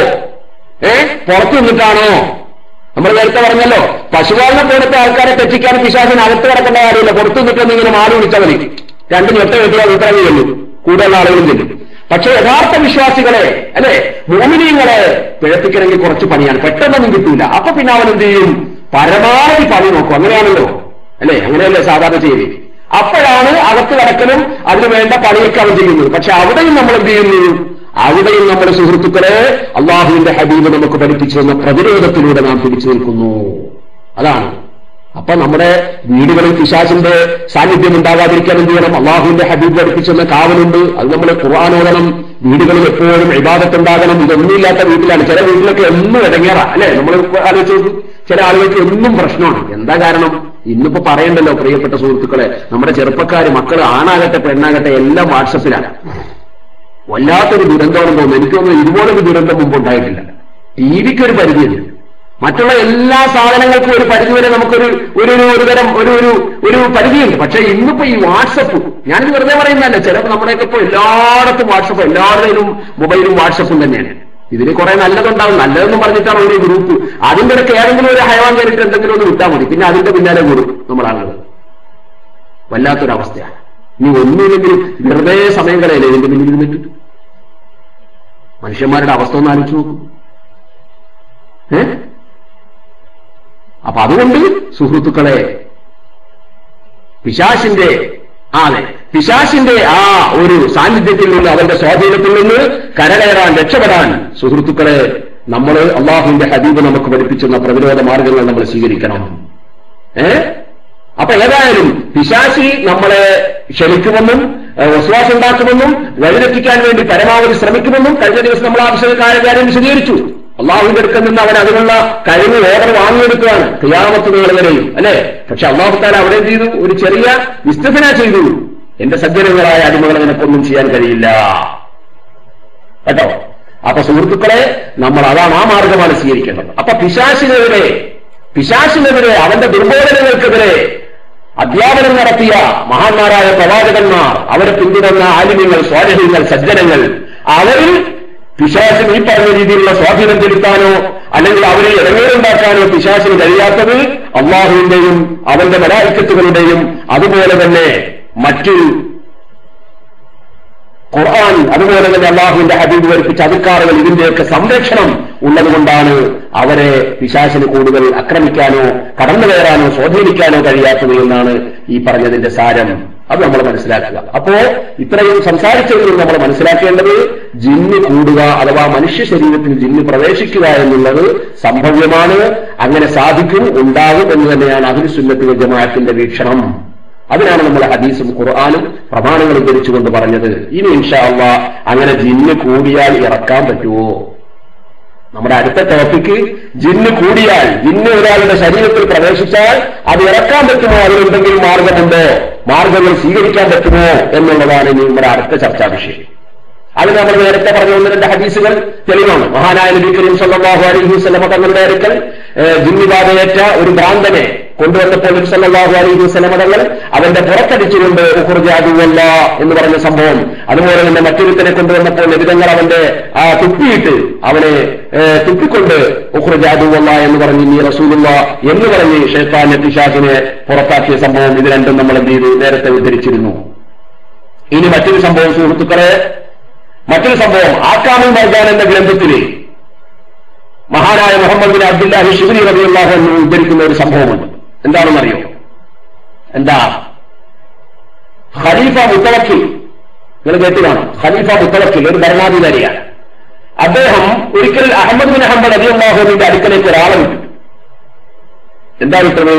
ഏ പുറത്തു നിന്നിട്ടാണോ നമ്മൾ നേരത്തെ പറഞ്ഞല്ലോ പശുപാലന പോലത്തെ ആൾക്കാരെ തെറ്റിക്കാൻ പിശാസിന് അകത്ത് കിടക്കേണ്ട കാര്യമില്ല പുറത്തു നിൽക്കുന്ന ഇങ്ങനെ മാറി വിളിച്ചാൽ മതി രണ്ട് ഞെട്ട കെട്ടിയാൽ ഉത്തരവ് ചെല്ലും കൂടുതലുള്ള ആളുകളും ചെല്ലും പക്ഷെ യഥാർത്ഥ വിശ്വാസികളെ അല്ലെ മോമിനിയങ്ങളെ പിഴപ്പിക്കണമെങ്കിൽ കുറച്ച് പണിയാണ് പെട്ടെന്നൊന്നും കിട്ടൂല അപ്പൊ പിന്നെ അവൻ എന്ത് ചെയ്യും പരമാവധി പണി നോക്കും അങ്ങനെയാണല്ലോ അല്ലെ അങ്ങനെയല്ലേ സാധാരണ ചെയ്യല് അപ്പോഴാണ് അകത്ത് കിടക്കലും അതിന് വേണ്ട പണിയൊക്കെ അവൻ ചെയ്യുന്നത് പക്ഷെ അവിടെയും നമ്മൾ എന്ത് ചെയ്യുന്നു അവിടെയും നമ്മുടെ സുഹൃത്തുക്കളെ അള്ളാഹുവിന്റെ ഹബീബ് നമുക്ക് പഠിപ്പിച്ചു തന്ന പ്രതിരോധത്തിലൂടെ നാം പിടിച്ചു നിൽക്കുന്നു അതാണ് അപ്പൊ നമ്മുടെ വീടുകളിൽ പിശാചിന്റെ സാന്നിധ്യം ഉണ്ടാകാതിരിക്കാൻ എന്ത് ചെയ്യണം അള്ളാഹുവിന്റെ ഹബീബ് പഠിപ്പിച്ചെന്ന കാവലുണ്ട് അത് നമ്മൾ ഖുർആാനോദനം വീടുകളിൽ എപ്പോഴും ഇബാദത്തുണ്ടാകണം ഇതൊന്നുമില്ലാത്ത വീട്ടിലാണ് ചില വീട്ടിലൊക്കെ എന്നും ഇടങ്ങേറ അല്ലെ നമ്മൾ ആലോചിച്ച് നോക്കൂ ചില ആളുകൾക്ക് എന്നും പ്രശ്നമാണ് എന്താ കാരണം ഇന്നിപ്പോ പറയണ്ടല്ലോ പ്രിയപ്പെട്ട സുഹൃത്തുക്കളെ നമ്മുടെ ചെറുപ്പക്കാര് മക്കൾ ആണാകട്ടെ പെണ്ണാകട്ടെ എല്ലാം വാട്സപ്പിലാണ് വല്ലാത്തൊരു ദുരന്തമാണെന്ന് തോന്നുന്നു എനിക്ക് തോന്നുന്നു ഇതുപോലൊരു ദുരന്തം മുമ്പ് ഉണ്ടായിട്ടില്ല ടി വിക്ക് ഒരു പരിധിയുണ്ട് മറ്റുള്ള എല്ലാ സാധനങ്ങൾക്കും ഒരു പരിധിവരെ നമുക്കൊരു ഒരു ഒരു ഒരു തരം ഒരു ഒരു ഒരു പരിധിയുണ്ട് പക്ഷെ ഇന്നിപ്പോ ഈ വാട്സപ്പ് ഞാനിത് വെറുതെ പറയുന്നതല്ല ചിലപ്പോൾ നമ്മുടെയൊക്കെ ഇപ്പൊ എല്ലായിടത്തും വാട്സപ്പ് എല്ലാവരുടെയും മൊബൈലും വാട്സപ്പും തന്നെയാണ് ഇതിന് കുറെ നല്ലതുണ്ടാവും നല്ലതെന്നും പറഞ്ഞിട്ടാണ് ഒരു ഗ്രൂപ്പ് അതിന്റെ ഇടയ്ക്ക് ഏതെങ്കിലും ഒരു ഹയവാൻ കയറിയിട്ട് എന്തെങ്കിലും ഒന്ന് വിട്ടാൽ മതി പിന്നെ അതിന്റെ പിന്നാലെ കൂടും നമ്മുടെ ആളുകൾ വല്ലാത്തൊരവസ്ഥയാണ് ഇനി ഒന്നുമില്ലെങ്കിലും വെറുതെ സമയം കളയല്ലേ ഇതിന്റെ പിന്നിൽ ഇരുന്നിട്ട് മനുഷ്യന്മാരുടെ അവസ്ഥ ഒന്ന് ആലോചിച്ച് നോക്കൂ ഏ അപ്പൊ അതുകൊണ്ട് സുഹൃത്തുക്കളെ പിശാശിന്റെ ആ, അതെ പിശാശിന്റെ ആ ഒരു സാന്നിധ്യത്തിൽ നിന്ന് അവന്റെ സ്വാധീനത്തിൽ നിന്ന് കരകയറാൻ രക്ഷപ്പെടാൻ സുഹൃത്തുക്കളെ നമ്മൾ അള്ളാഹുവിന്റെ ഹബീബ് നമുക്ക് പഠിപ്പിച്ചുന്ന പ്രതിരോധ മാർഗങ്ങൾ നമ്മൾ സ്വീകരിക്കണം ഏ അപ്പൊ ഏതായാലും പിശാശി നമ്മളെ ക്ഷണിക്കുമെന്നും വിശ്വാസം ഉണ്ടാക്കുമെന്നും വഴിതെറ്റിക്കാൻ വേണ്ടി പരമാവധി ശ്രമിക്കുമെന്നും കഴിഞ്ഞ ദിവസം നമ്മൾ ആവശ്യക്കാരെ കാര്യം വിശദീകരിച്ചു അള്ളാഹുവിന്റെ അടുക്കൽ നിന്ന് അവൻ അതിനുള്ള കഴിവ് ഓർഡർ വാങ്ങിയെടുക്കുകയാണ് ക്രിയാമത്ത് വരെയും അല്ലെ പക്ഷെ അള്ളാഹുത്താല അവിടെ എന്ത് ചെയ്തു ഒരു ചെറിയ വിസ്തഫന ചെയ്തു എന്റെ സജ്ജനങ്ങളായ അടിമകളെ നിനക്കൊന്നും ചെയ്യാൻ കഴിയില്ല കേട്ടോ അപ്പൊ സുഹൃത്തുക്കളെ നമ്മൾ അതാണ് ആ മാർഗമാണ് സ്വീകരിക്കേണ്ടത് അപ്പൊ പിശാശിനെതിരെ പിശാശിനെതിരെ അവന്റെ ദുർബോധനങ്ങൾക്കെതിരെ അധ്യാപനം നടത്തിയ മഹാന്മാരായ പ്രവാചകന്മാർ അവരെ പിന്തുടർന്ന ആലിമ്യങ്ങൾ സ്വാധീനങ്ങൾ സജ്ജനങ്ങൾ അവരിൽ പിശാസിന് ഈ പറഞ്ഞ രീതിയിലുള്ള സ്വാധീനം ചെലുത്താനോ അല്ലെങ്കിൽ അവരെ ഇറങ്ങേറുണ്ടാക്കാനോ പിശാസിന് കഴിയാത്തത് അള്ളാഹുവിന്റെയും അവന്റെ മലായിക്കത്തുകളുടെയും അതുപോലെ തന്നെ മറ്റു ഖുർആൻ അതുപോലെ തന്നെ അള്ളാഹുവിന്റെ ഹബീബ് പഠിപ്പിച്ച അധികാറുകൾ ഇതിന്റെയൊക്കെ സംരക്ഷണം ഉള്ളതുകൊണ്ടാണ് അവരെ പിശാസിന് കൂടുതൽ ആക്രമിക്കാനോ കടന്നു കയറാനോ സ്വാധീനിക്കാനോ കഴിയാത്തത് എന്നാണ് ഈ പറഞ്ഞതിന്റെ സാരം അത് നമ്മൾ മനസ്സിലാക്കുക അപ്പോ ഇത്രയും സംസാരിച്ചതിൽ നമ്മൾ മനസ്സിലാക്കേണ്ടത് ജിന്ന് കൂടുക അഥവാ മനുഷ്യ ശരീരത്തിൽ ജിന്ന് പ്രവേശിക്കുക എന്നുള്ളത് സംഭവ്യമാണ് അങ്ങനെ സാധിക്കും ഉണ്ടാകും എന്ന് തന്നെയാണ് അഖിൽ സുന്നത്ത് ജമാഅത്തിന്റെ വീക്ഷണം അതിനാണ് നമ്മൾ ഹദീസും ഖുർആാനും പ്രമാണങ്ങൾ ധരിച്ചുകൊണ്ട് പറഞ്ഞത് ഇനി ഇൻഷാ അള്ളാ അങ്ങനെ ജിന്ന് കൂടിയാൽ ഇറക്കാൻ പറ്റുമോ നമ്മുടെ അടുത്ത ടോപ്പിക്ക് ജിന്ന് കൂടിയാൽ ജിന്ന് ഒരാളുടെ ശരീരത്തിൽ പ്രവേശിച്ചാൽ അത് ഇറക്കാൻ പറ്റുമോ അതിലെന്തെങ്കിലും മാർഗമുണ്ടോ മാർഗങ്ങൾ സ്വീകരിക്കാൻ പറ്റുമോ എന്നുള്ളതാണ് ഇനി നമ്മുടെ അടുത്ത ചർച്ചാ വിഷയം അത് നമ്മൾ നേരത്തെ പറഞ്ഞ ഒന്ന് രണ്ട് ഹദീസുകൾ തെളിവാണ് മഹാനായ നബി കരീം സല്ലല്ലാഹു അലൈഹി വസല്ലമ തങ്ങളുടെ അടുക്കൽ ഏഹ്, ജിന്നിബാധയേറ്റ ഒരു ഭ്രാന്തനെ കൊണ്ടുവന്നപ്പോൾ നബി സല്ലല്ലാഹു അലൈഹി വസല്ലമ തങ്ങൾ അവന്റെ പുറത്തടിച്ചുകൊണ്ട് ഉഖുർജാദുവല്ല എന്ന് പറഞ്ഞ സംഭവം അതുപോലെ തന്നെ മറ്റൊരുത്തനെ കൊണ്ടുവന്നപ്പോൾ നബിതങ്ങൾ അവന്റെ ആ തുപ്പിയിട്ട് അവനെ ഏഹ്, തുപ്പിക്കൊണ്ട് ഉഖുർജാദുവല്ല എന്ന് പറഞ്ഞ് നീ റസൂലുള്ള എന്ന് പറഞ്ഞ് ഷെയ്ത്താൻ പിശാചിനെ പുറത്താക്കിയ സംഭവം ഇത് രണ്ടും നമ്മൾ എന്ത് ചെയ്തു നേരത്തെ ഉദ്ധരിച്ചിരുന്നു ഇനി മറ്റൊരു സംഭവം സുഹൃത്തുക്കളെ മറ്റൊരു സംഭവം ആക്കാമിൽ മർദാൻ എന്ന ഗ്രന്ഥത്തില് മഹാനായ മുഹമ്മദ് ബിൻ അബ്ദുല്ലാഹി ഷിബിനി റബിയുള്ളാഹു എന്ന് ഉദ്ധരിക്കുന്ന ഒരു സംഭവമുണ്ട് എന്താണെന്നറിയോ എന്താ ഖലീഫ മുത്തവക്കിൽ നിങ്ങൾ കേട്ടതാണ് ഖലീഫ മുത്തവക്കിൽ ഒരു ഭരണാധികാരിയാണ് അദ്ദേഹം ഒരിക്കൽ അഹമ്മദ് ബിൻ അഹമ്മദ് അബിയുള്ളാഹുവിന്റെ അടുക്കലേക്ക് ഒരാളെ വിട്ടു എന്താ വിട്ടത്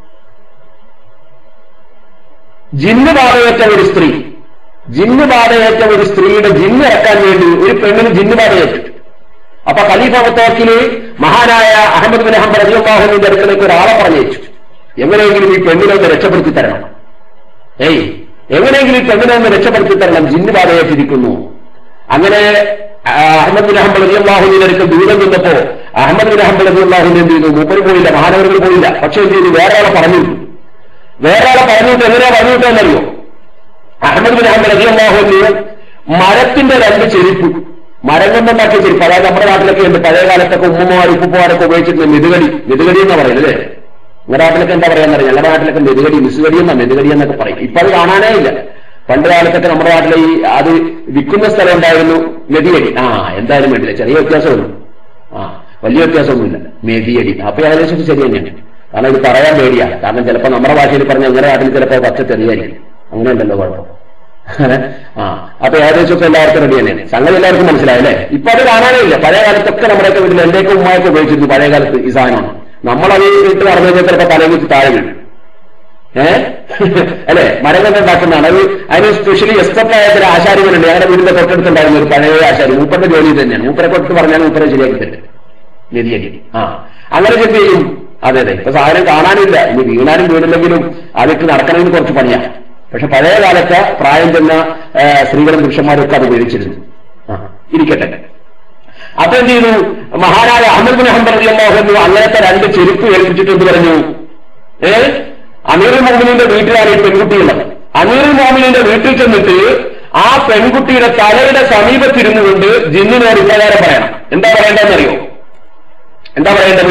ജിന്ന് ബാധയേറ്റ ഒരു സ്ത്രീ ജിന്ന് ബാധയേറ്റ ഒരു സ്ത്രീയുടെ ജിന്ന് ഇറക്കാൻ വേണ്ടി ഒരു പെണ്ണിന് ജിന്ന് ബാധയേറ്റു അപ്പൊ ഖലീഫ മുത്തോക്കില് മഹാനായ അഹമ്മദ് ബിൻ അഹമ്മദ് അലിയാഹുവിന്റെ അടുക്കലേക്ക് ഒരാളെ പറഞ്ഞയച്ചു എങ്ങനെയെങ്കിലും ഈ പെണ്ണിനെ ഒന്ന് രക്ഷപ്പെടുത്തി തരണം ഏയ് എങ്ങനെയെങ്കിലും ഈ പെണ്ണിനെ ഒന്ന് രക്ഷപ്പെടുത്തി തരണം ജിന്ന് ബാധയേറ്റിരിക്കുന്നു അങ്ങനെ ആ, അഹമ്മദ് ബിൻ അഹമ്മദ് അലിയാഹുവിന്റെ അടുക്കൽ ദൂരം നിന്നപ്പോ അഹമ്മദ് ബിൻ അഹമ്മദ് അലിയാഹുവിന്റെ എന്ത് ചെയ്തു മൂപ്പര് പോയില്ല മഹാനഗരത്തിൽ പോയില്ല പക്ഷെ എന്ത് ചെയ്തു വേറെ ആളെ പറഞ്ഞു വേറെ ആളെ പറഞ്ഞിട്ട് എങ്ങനെയാ പറഞ്ഞിട്ടെന്നറിയോ അഹമ്മദ് ബിൻ അഹമ്മദ് റബിയാഹുവിന് മരത്തിന്റെ രണ്ട് ചെരുപ്പ് മരം കൊണ്ടുണ്ടാക്കിയ ചെരുപ്പ് അതായത് നമ്മുടെ നാട്ടിലൊക്കെ ഉണ്ട് പഴയ കാലത്തൊക്കെ ഉമ്മമാർ ഉപ്പുമാരൊക്കെ ഉപയോഗിച്ചിരുന്ന മെതുകടി മെതുകടി എന്ന് പറയുന്നത് അല്ലേ നിങ്ങളുടെ നാട്ടിലൊക്കെ എന്താ പറയാന്നറിയാം ഞങ്ങളുടെ നാട്ടിലൊക്കെ മെതുകടി മിസുകടി എന്നാ മെതുകടി എന്നൊക്കെ പറയും ഇപ്പൊ അത് കാണാനേ ഇല്ല പണ്ട് കാലത്തൊക്കെ നമ്മുടെ നാട്ടിലെ ഈ അത് വിൽക്കുന്ന സ്ഥലം ഉണ്ടായിരുന്നു മെതിയടി ആ എന്തായാലും വേണ്ടില്ല ചെറിയ വ്യത്യാസമൊന്നും ആ വലിയ വ്യത്യാസമൊന്നുമില്ല മെതിയടി അപ്പൊ ഏകദേശം ശരി തന്നെയാണ് കാരണം ഇത് പറയാൻ പേടിയാണ് കാരണം ചിലപ്പോൾ നമ്മുടെ ഭാഷയിൽ പറഞ്ഞ ഞങ്ങളുടെ നാട്ടിൽ ചിലപ്പോൾ പച്ച ചെറിയായിരിക്കും അങ്ങനെ ഉണ്ടല്ലോ കുഴപ്പം ആ അപ്പൊ ഏകദേശമൊക്കെ എല്ലാവർക്കും റെഡി തന്നെയാണ് സംഗതി എല്ലാവർക്കും മനസ്സിലായല്ലേ ഇപ്പൊ അത് കാണാനേ ഇല്ല പഴയ കാലത്തൊക്കെ നമ്മുടെയൊക്കെ വീട്ടിൽ എന്റെയൊക്കെ ഉമ്മയൊക്കെ ഉപയോഗിച്ചിരുന്നു പഴയ കാലത്ത് ഈ സാധനമാണ് നമ്മളത് വീട്ടിൽ നടന്നു കഴിഞ്ഞാൽ ചിലപ്പോൾ തലയിൽ വെച്ച് താഴെ വീഴും ഏ അല്ലെ മരം കൊണ്ട് ഉണ്ടാക്കുന്നതാണ് അത് അതിന് സ്പെഷ്യലി എക്സ്പെർട്ടായ ചില ആശാരികളുണ്ട് ഞങ്ങളുടെ വീടിന്റെ തൊട്ടടുത്തുണ്ടായിരുന്ന ഒരു പഴയ ആശാരി മൂപ്പന്റെ ജോലി ഇത് തന്നെയാണ് മൂപ്പരെ കൊടുത്ത് പറഞ്ഞാൽ മൂപ്പരെ ശരിയാക്കി തരും നിധിയടി ആ അങ്ങനെ എന്ത് ചെയ്യും അതെ അതെ ഇപ്പൊ സാധനം കാണാനില്ല ഇനി വീണാനും വീണില്ലെങ്കിലും അതിട്ട് നടക്കണമെങ്കിൽ കുറച്ച് പണിയാണ് പക്ഷെ പഴയ കാലത്ത് പ്രായം ചെന്ന ആ, സ്ത്രീകളും പുരുഷന്മാരും ഒക്കെ അത് ഉപയോഗിച്ചിരുന്നു ആ, ഇരിക്കട്ടെ അപ്പൊ എന്ത് ചെയ്തു മഹാനായ അഹമ്മദ് ബിൻ ഹംബർ അള്ളാഹു അങ്ങനത്തെ രണ്ട് ചെരുപ്പ് ഏൽപ്പിച്ചിട്ട് എന്ത് പറഞ്ഞു ഏ അമീറുൽ മോമിനിന്റെ വീട്ടിലാണ് ഈ പെൺകുട്ടിയുള്ളത് അമീറുൽ മോമിനിന്റെ വീട്ടിൽ ചെന്നിട്ട് ആ പെൺകുട്ടിയുടെ തലയുടെ സമീപത്തിരുന്നു കൊണ്ട് ജിന്നിനോട് ഇപ്രകാരം പറയണം എന്താ പറയേണ്ടതെന്നറിയോ എന്താ പറയേണ്ടത്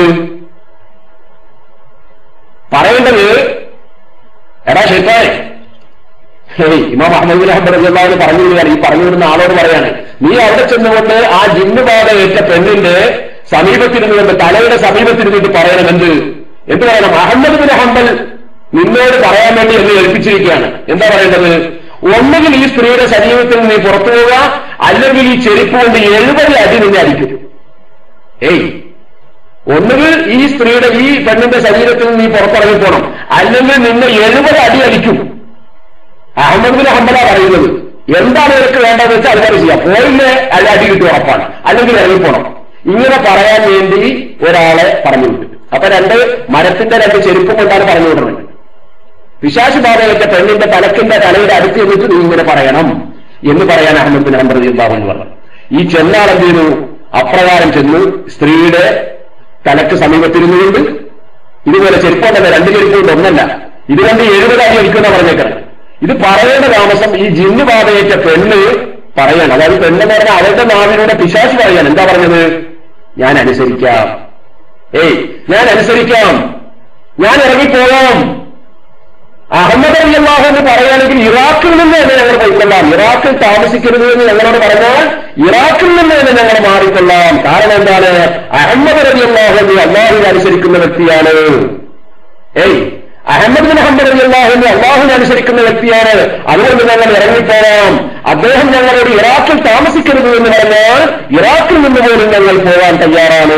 പറയേണ്ടത് എടാ ഷെയ്ത്താനെ ഹേയ് ഇമാം അഹമ്മദ് ബിൻ ഹംബർ റളിയല്ലാഹു പറഞ്ഞു വിടുകയാണ് ഈ പറഞ്ഞു വിടുന്ന ആളോട് പറയാണ് നീ അവിടെ ചെന്നുകൊണ്ട് ആ ജിന്നുബാധ ഏറ്റ പെണ്ണിന്റെ സമീപത്തിരുന്നുകൊണ്ട് തലയുടെ സമീപത്തിരുന്നിട്ട് പറയണം എന്ത് എന്ത് പറയണം അഹമ്മദ് ബിൻ ഹംബൽ നിന്നോട് പറയാൻ വേണ്ടി എന്നെ ഏൽപ്പിച്ചിരിക്കുകയാണ് എന്താ പറയേണ്ടത് ഒന്നുകിൽ ഈ സ്ത്രീയുടെ ശരീരത്തിൽ നീ പുറത്തു പോവുക അല്ലെങ്കിൽ ഈ ചെരുപ്പ് കൊണ്ട് എഴുപത് അടി നിന്നെ അടിക്കും ഏയ് ഒന്നുകിൽ ഈ സ്ത്രീയുടെ ഈ പെണ്ണിന്റെ ശരീരത്തിൽ നീ പുറത്തിറങ്ങി പോകണം അല്ലെങ്കിൽ നിന്നെ എഴുപത് അടി അടിക്കും അഹമ്മദ് ബിൻ ഹംബല പറയുന്നത് എന്താണ് നിനക്ക് വേണ്ടതെന്ന് വെച്ചാൽ അതുപോലെ ചെയ്യാം പോയില്ലേ അല്ല അടി കിട്ടും ഉറപ്പാണ് അല്ലെങ്കിൽ ഇറങ്ങിപ്പോണം ഇങ്ങനെ പറയാൻ വേണ്ടി ഒരാളെ പറഞ്ഞു വിട്ടു അപ്പൊ രണ്ട് മരത്തിന്റെ രണ്ട് ചെരുപ്പം കൊണ്ടാണ് പറഞ്ഞു വിടുന്നത് പിശാശ് ബാധയേറ്റ പെണ്ണിന്റെ തലക്കിന്റെ തലയുടെ അടുത്ത് എന്നിട്ട് നീ ഇങ്ങനെ പറയണം എന്ന് പറയാൻ അഹമ്മദ് ബിൻ ഹംബർ എന്ന് പറഞ്ഞു ഈ ചെന്നാൾ എന്ത് ചെയ്തു അപ്രകാരം ചെന്നു സ്ത്രീയുടെ തലക്ക് സമീപത്തിരുന്നുകൊണ്ട് ഇതുപോലെ ചെരുപ്പുണ്ടല്ല രണ്ട് ചെരുപ്പുണ്ട് ഒന്നല്ല ഇത് കണ്ട് എഴുപത് അടി അടിക്കുന്ന പറഞ്ഞേക്കണം ഇത് പറയേണ്ട താമസം ഈ ജിന്ന് ബാധയേറ്റ പെണ്ണ് പറയണം അതായത് പെണ്ണെന്ന് പറഞ്ഞാൽ അവരുടെ നാവിലൂടെ പിശാശ് പറയാൻ എന്താ പറഞ്ഞത് ഞാൻ അനുസരിക്കാം ഏയ് ഞാൻ അനുസരിക്കാം ഞാൻ ഇറങ്ങിപ്പോകാം അഹമ്മദ് അലിയല്ലാഹു എന്ന് പറയുകയാണെങ്കിൽ ഇറാഖിൽ നിന്ന് തന്നെ ഞങ്ങൾ പോയിക്കൊള്ളാം ഇറാഖിൽ താമസിക്കരുത് എന്ന് ഞങ്ങളോട് പറഞ്ഞാൽ ഇറാഖിൽ നിന്ന് തന്നെ ഞങ്ങൾ മാറിക്കൊള്ളാം കാരണം എന്താണ് അഹമ്മദ് അലിയല്ലാഹു എന്ന് അള്ളാഹുവിനെ അനുസരിക്കുന്ന വ്യക്തിയാണ് ഏയ് അഹമ്മദ് ബിൻ ഹംബർ അലിയല്ലാഹുവിനെ അള്ളാഹുവിനെ അനുസരിക്കുന്ന വ്യക്തിയാണ് അതുകൊണ്ട് ഞങ്ങൾ ഇറങ്ങിപ്പോകാം അദ്ദേഹം ഞങ്ങളോട് ഇറാഖിൽ താമസിക്കരുത് എന്ന് പറഞ്ഞാൽ ഇറാഖിൽ നിന്ന് പോലും ഞങ്ങൾ പോകാൻ തയ്യാറാണ്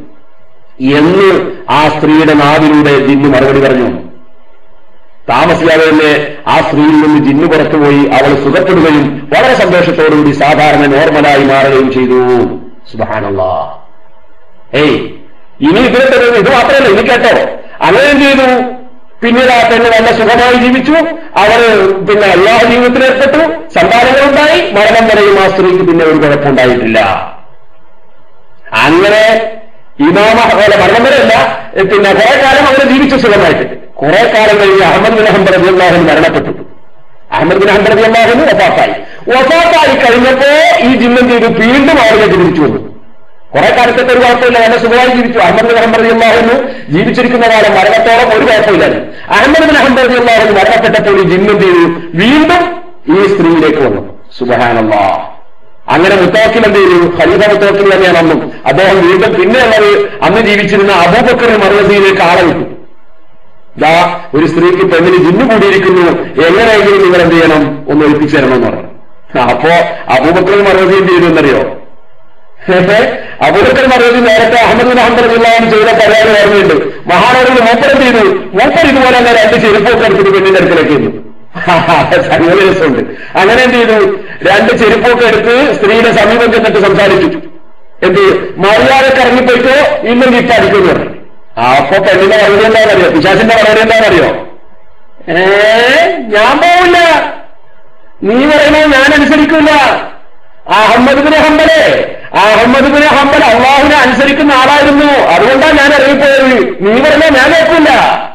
എന്ന് ആ സ്ത്രീയുടെ നാവിലൂടെ ജിന്ന് മറുപടി പറഞ്ഞു താമസിയാതെ തന്നെ ആ സ്ത്രീയിൽ നിന്ന് ജിന്നു പുറത്തുപോയി അവൾ സുഖപ്പെടുകയും വളരെ സന്തോഷത്തോടുകൂടി സാധാരണ നോർമലായി മാറുകയും ചെയ്തു സുബാനല്ല ഏയ് ഇനി ഇതിനെ ഇത് മാത്രമല്ല ഇനി കേട്ടോ അങ്ങനെ എന്ത് ചെയ്തു പിന്നീട് ആ പെണ്ണ് നല്ല സുഖമായി ജീവിച്ചു അവർ പിന്നെ എല്ലാ ജീവിതത്തിൽ ഏർപ്പെട്ടു സന്താനങ്ങളുണ്ടായി മരണം വരെയും ആ സ്ത്രീക്ക് പിന്നെ ഒരു കുഴപ്പമുണ്ടായിട്ടില്ല അങ്ങനെ ഇമാമ പോലെ മരണം വരെയല്ല പിന്നെ കുറെ കാലം അവർ ജീവിച്ചു സുഖമായിട്ട് കുറെ കാലം കഴിഞ്ഞ് അഹമ്മദ് ബിൻ ഹംബർ അബ്ദുല്ലാഹിൻ മരണപ്പെട്ടു അഹമ്മദ് ബിൻ ഹംബർ അബ്ദുല്ലാഹിന് ഒഫാത്തായി ഒഫാത്തായി കഴിഞ്ഞപ്പോ ഈ ജിന്നം ചെയ്ത് വീണ്ടും ആളിലേക്ക് തിരിച്ചു വന്നു കുറെ കാലത്തൊക്കെ ഒരു കുഴപ്പമില്ല നല്ല സുഖമായി ജീവിച്ചു അഹമ്മദ് ബിൻ ഹംബർ അള്ളാഹുന്നു ജീവിച്ചിരിക്കുന്ന കാലം മരണത്തോളം ഒരു കുഴപ്പമില്ലായിരുന്നു അഹമ്മദ് ബിൻ ഹംബർ അള്ളാഹുന് മരണപ്പെട്ടപ്പോൾ ഈ ജിന്നം ചെയ്തു വീണ്ടും ഈ സ്ത്രീയിലേക്ക് വന്നു സുബഹാനല്ലാ അങ്ങനെ മുത്താക്കിൽ എന്ത് ചെയ്തു ഖലീഫ മുത്താക്കിൽ തന്നെയാണ് അന്നും അദ്ദേഹം വീണ്ടും പിന്നെയുള്ളത് അന്ന് ജീവിച്ചിരുന്ന അബൂബക്കർ മറുവസിയിലേക്ക് ആളെ വിട്ടു ദാ ഒരു സ്ത്രീക്ക് പെണ്ണിന് ജിന്നു കൂടിയിരിക്കുന്നു എങ്ങനെയെങ്കിലും നിങ്ങൾ എന്ത് ചെയ്യണം ഒന്ന് ഒഴിപ്പിച്ചു തരണമെന്ന് പറഞ്ഞു അപ്പോ അബൂബക്കർ മറുപടി എന്ത് ചെയ്തു എന്നറിയോ അബൂബക്കർ മറുപടി നേരത്തെ അഹമ്മദ് ബിൻ ഹംബർ ജില്ലാന്ന് ചെയ്ത പരിപാടി ഓർമ്മയുണ്ട് മഹാനഗറിൽ മൂപ്പർ എന്ത് ചെയ്തു മൂപ്പർ ഇതുപോലെ തന്നെ രണ്ട് ചെരുപ്പൊക്കെ എടുത്തിട്ട് പെണ്ണിന്റെ അടുക്കലേക്ക് ഇരുന്നു സംഗതി രസമുണ്ട് അങ്ങനെ എന്ത് ചെയ്തു രണ്ട് ചെരുപ്പൊക്കെ എടുത്ത് സ്ത്രീയുടെ സമീപം ചെന്നിട്ട് സംസാരിച്ചു എന്ത് മര്യാദക്ക് ഇറങ്ങിപ്പോയിട്ടോ ഇന്നും ഇപ്പൊ അടിക്കുന്നു പറഞ്ഞു അപ്പൊ പെണ്ണിന്റെ മറുപടി എന്താണെന്നറിയോ പിശാസിന്റെ മറുപടി എന്താണെന്നറിയോ ഏ ഞാൻ പോവില്ല നീ പറയണോ ഞാൻ അനുസരിക്കില്ല അഹമ്മദ് ബിൻ ഹംബലെ അഹമ്മദ് ബിൻ ഹംബൽ അള്ളാഹുവിനെ അനുസരിക്കുന്ന ആളായിരുന്നു അതുകൊണ്ടാണ് ഞാൻ ഇറങ്ങിപ്പോയത് നീ പറഞ്ഞോ ഞാൻ കേൾക്കില്ല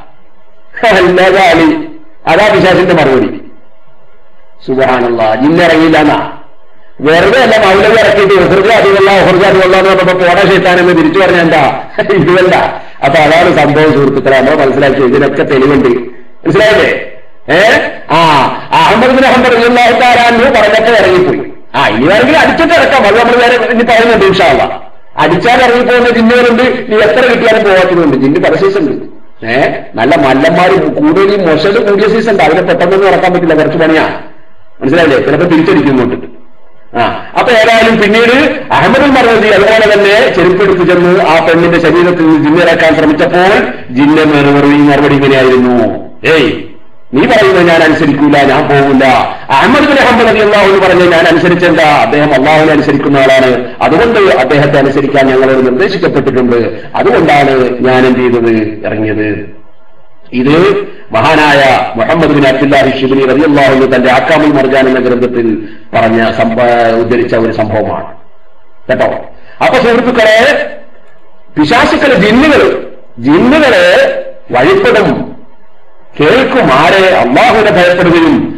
അല്ല കാലി അതാ പിശാസിന്റെ മറുപടി സുബാനല്ല ജിന്നിറങ്ങിയില്ല എന്നാ വെറുതെ അല്ല മൗലവി ഇറക്കിയിട്ട് ഹൃദയ അതിവല്ല ഹൃദയ അതിവല്ല എന്ന് പറഞ്ഞപ്പോ പോട ഷെയ്ത്താനെന്ന് തിരിച്ചു പറഞ്ഞ എന്താ ഇതുവല്ല അപ്പൊ അതാണ് സംഭവം സുഹൃത്തുക്കളെ നമ്മൾ മനസ്സിലാക്കി ഇതിനൊക്കെ തെളിവുണ്ട് മനസ്സിലായില്ലേ ഏ ആ അഹമ്മദ് ബിൻ അഹമ്മദ് അള്ളാഹുത്താരാന്ന് പറഞ്ഞൊക്കെ ഇറങ്ങിപ്പോയി ആ ഇനി വേണമെങ്കിൽ അടിച്ചിട്ട് ഇറക്കാം അത് നമ്മൾ വേറെ ഇനി പറയുന്നുണ്ട് ഇൻഷാള്ള അടിച്ചാൽ ഇറങ്ങിപ്പോകുന്ന ജിന്നുകളുണ്ട് നീ എത്ര കിട്ടിയാലും പോകാത്തതുണ്ട് ജിന്ന് പല സീസൺ ഉണ്ട് ഏ നല്ല മല്ലന്മാര് കൂടുതൽ ഈ മൊശല് കൂടിയ സീസൺ ഉണ്ട് അതിനെ പെട്ടെന്നൊന്നും ഇറക്കാൻ പറ്റില്ല കുറച്ച് പണിയാ മനസ്സിലായില്ലേ ചിലപ്പോ തിരിച്ചടിക്കുന്നുണ്ട് ആ അപ്പൊ ഏതായാലും പിന്നീട് അഹമ്മദ് മറവതി അതുപോലെ തന്നെ ചെരുപ്പെടുത്ത് ചെന്ന് ആ പെണ്ണിന്റെ ശരീരത്തിൽ നിന്ന് ജിന്നിറക്കാൻ ശ്രമിച്ചപ്പോൾ ജിന്ന മറുപടി മറുപടി ഇങ്ങനെയായിരുന്നു ഏയ് നീ പറയുന്നത് ഞാൻ അനുസരിക്കൂല ഞാൻ പോകില്ല അഹമ്മദ് ബിൻ അഹമ്മദ് അലി അള്ളാഹു എന്ന് പറഞ്ഞ് ഞാൻ അനുസരിച്ചെന്ത അദ്ദേഹം അള്ളാഹുവിനെ അനുസരിക്കുന്ന ആളാണ് അതുകൊണ്ട് അദ്ദേഹത്തെ അനുസരിക്കാൻ ഞങ്ങളോട് നിർദ്ദേശിക്കപ്പെട്ടിട്ടുണ്ട് അതുകൊണ്ടാണ് ഞാൻ എന്ത് ചെയ്തത് ഇറങ്ങിയത് ഇത് മഹാനായ മുഹമ്മദ് ബിൻ അബ്ദുല്ലാഹി ഷിബിനി റബിയല്ലാഹു തന്റെ ആക്കാമുൽ മർജാൻ എന്ന ഗ്രന്ഥത്തിൽ പറഞ്ഞ സംഭ- ഉദ്ധരിച്ച ഒരു സംഭവമാണ് കേട്ടോ അപ്പൊ സുഹൃത്തുക്കളെ പിശാസുക്കള് ജിന്നുകള് ജിന്നുകള് വഴിപ്പെടും കേൾക്കും ആരെ അള്ളാഹുവിനെ ഭയപ്പെടുകയും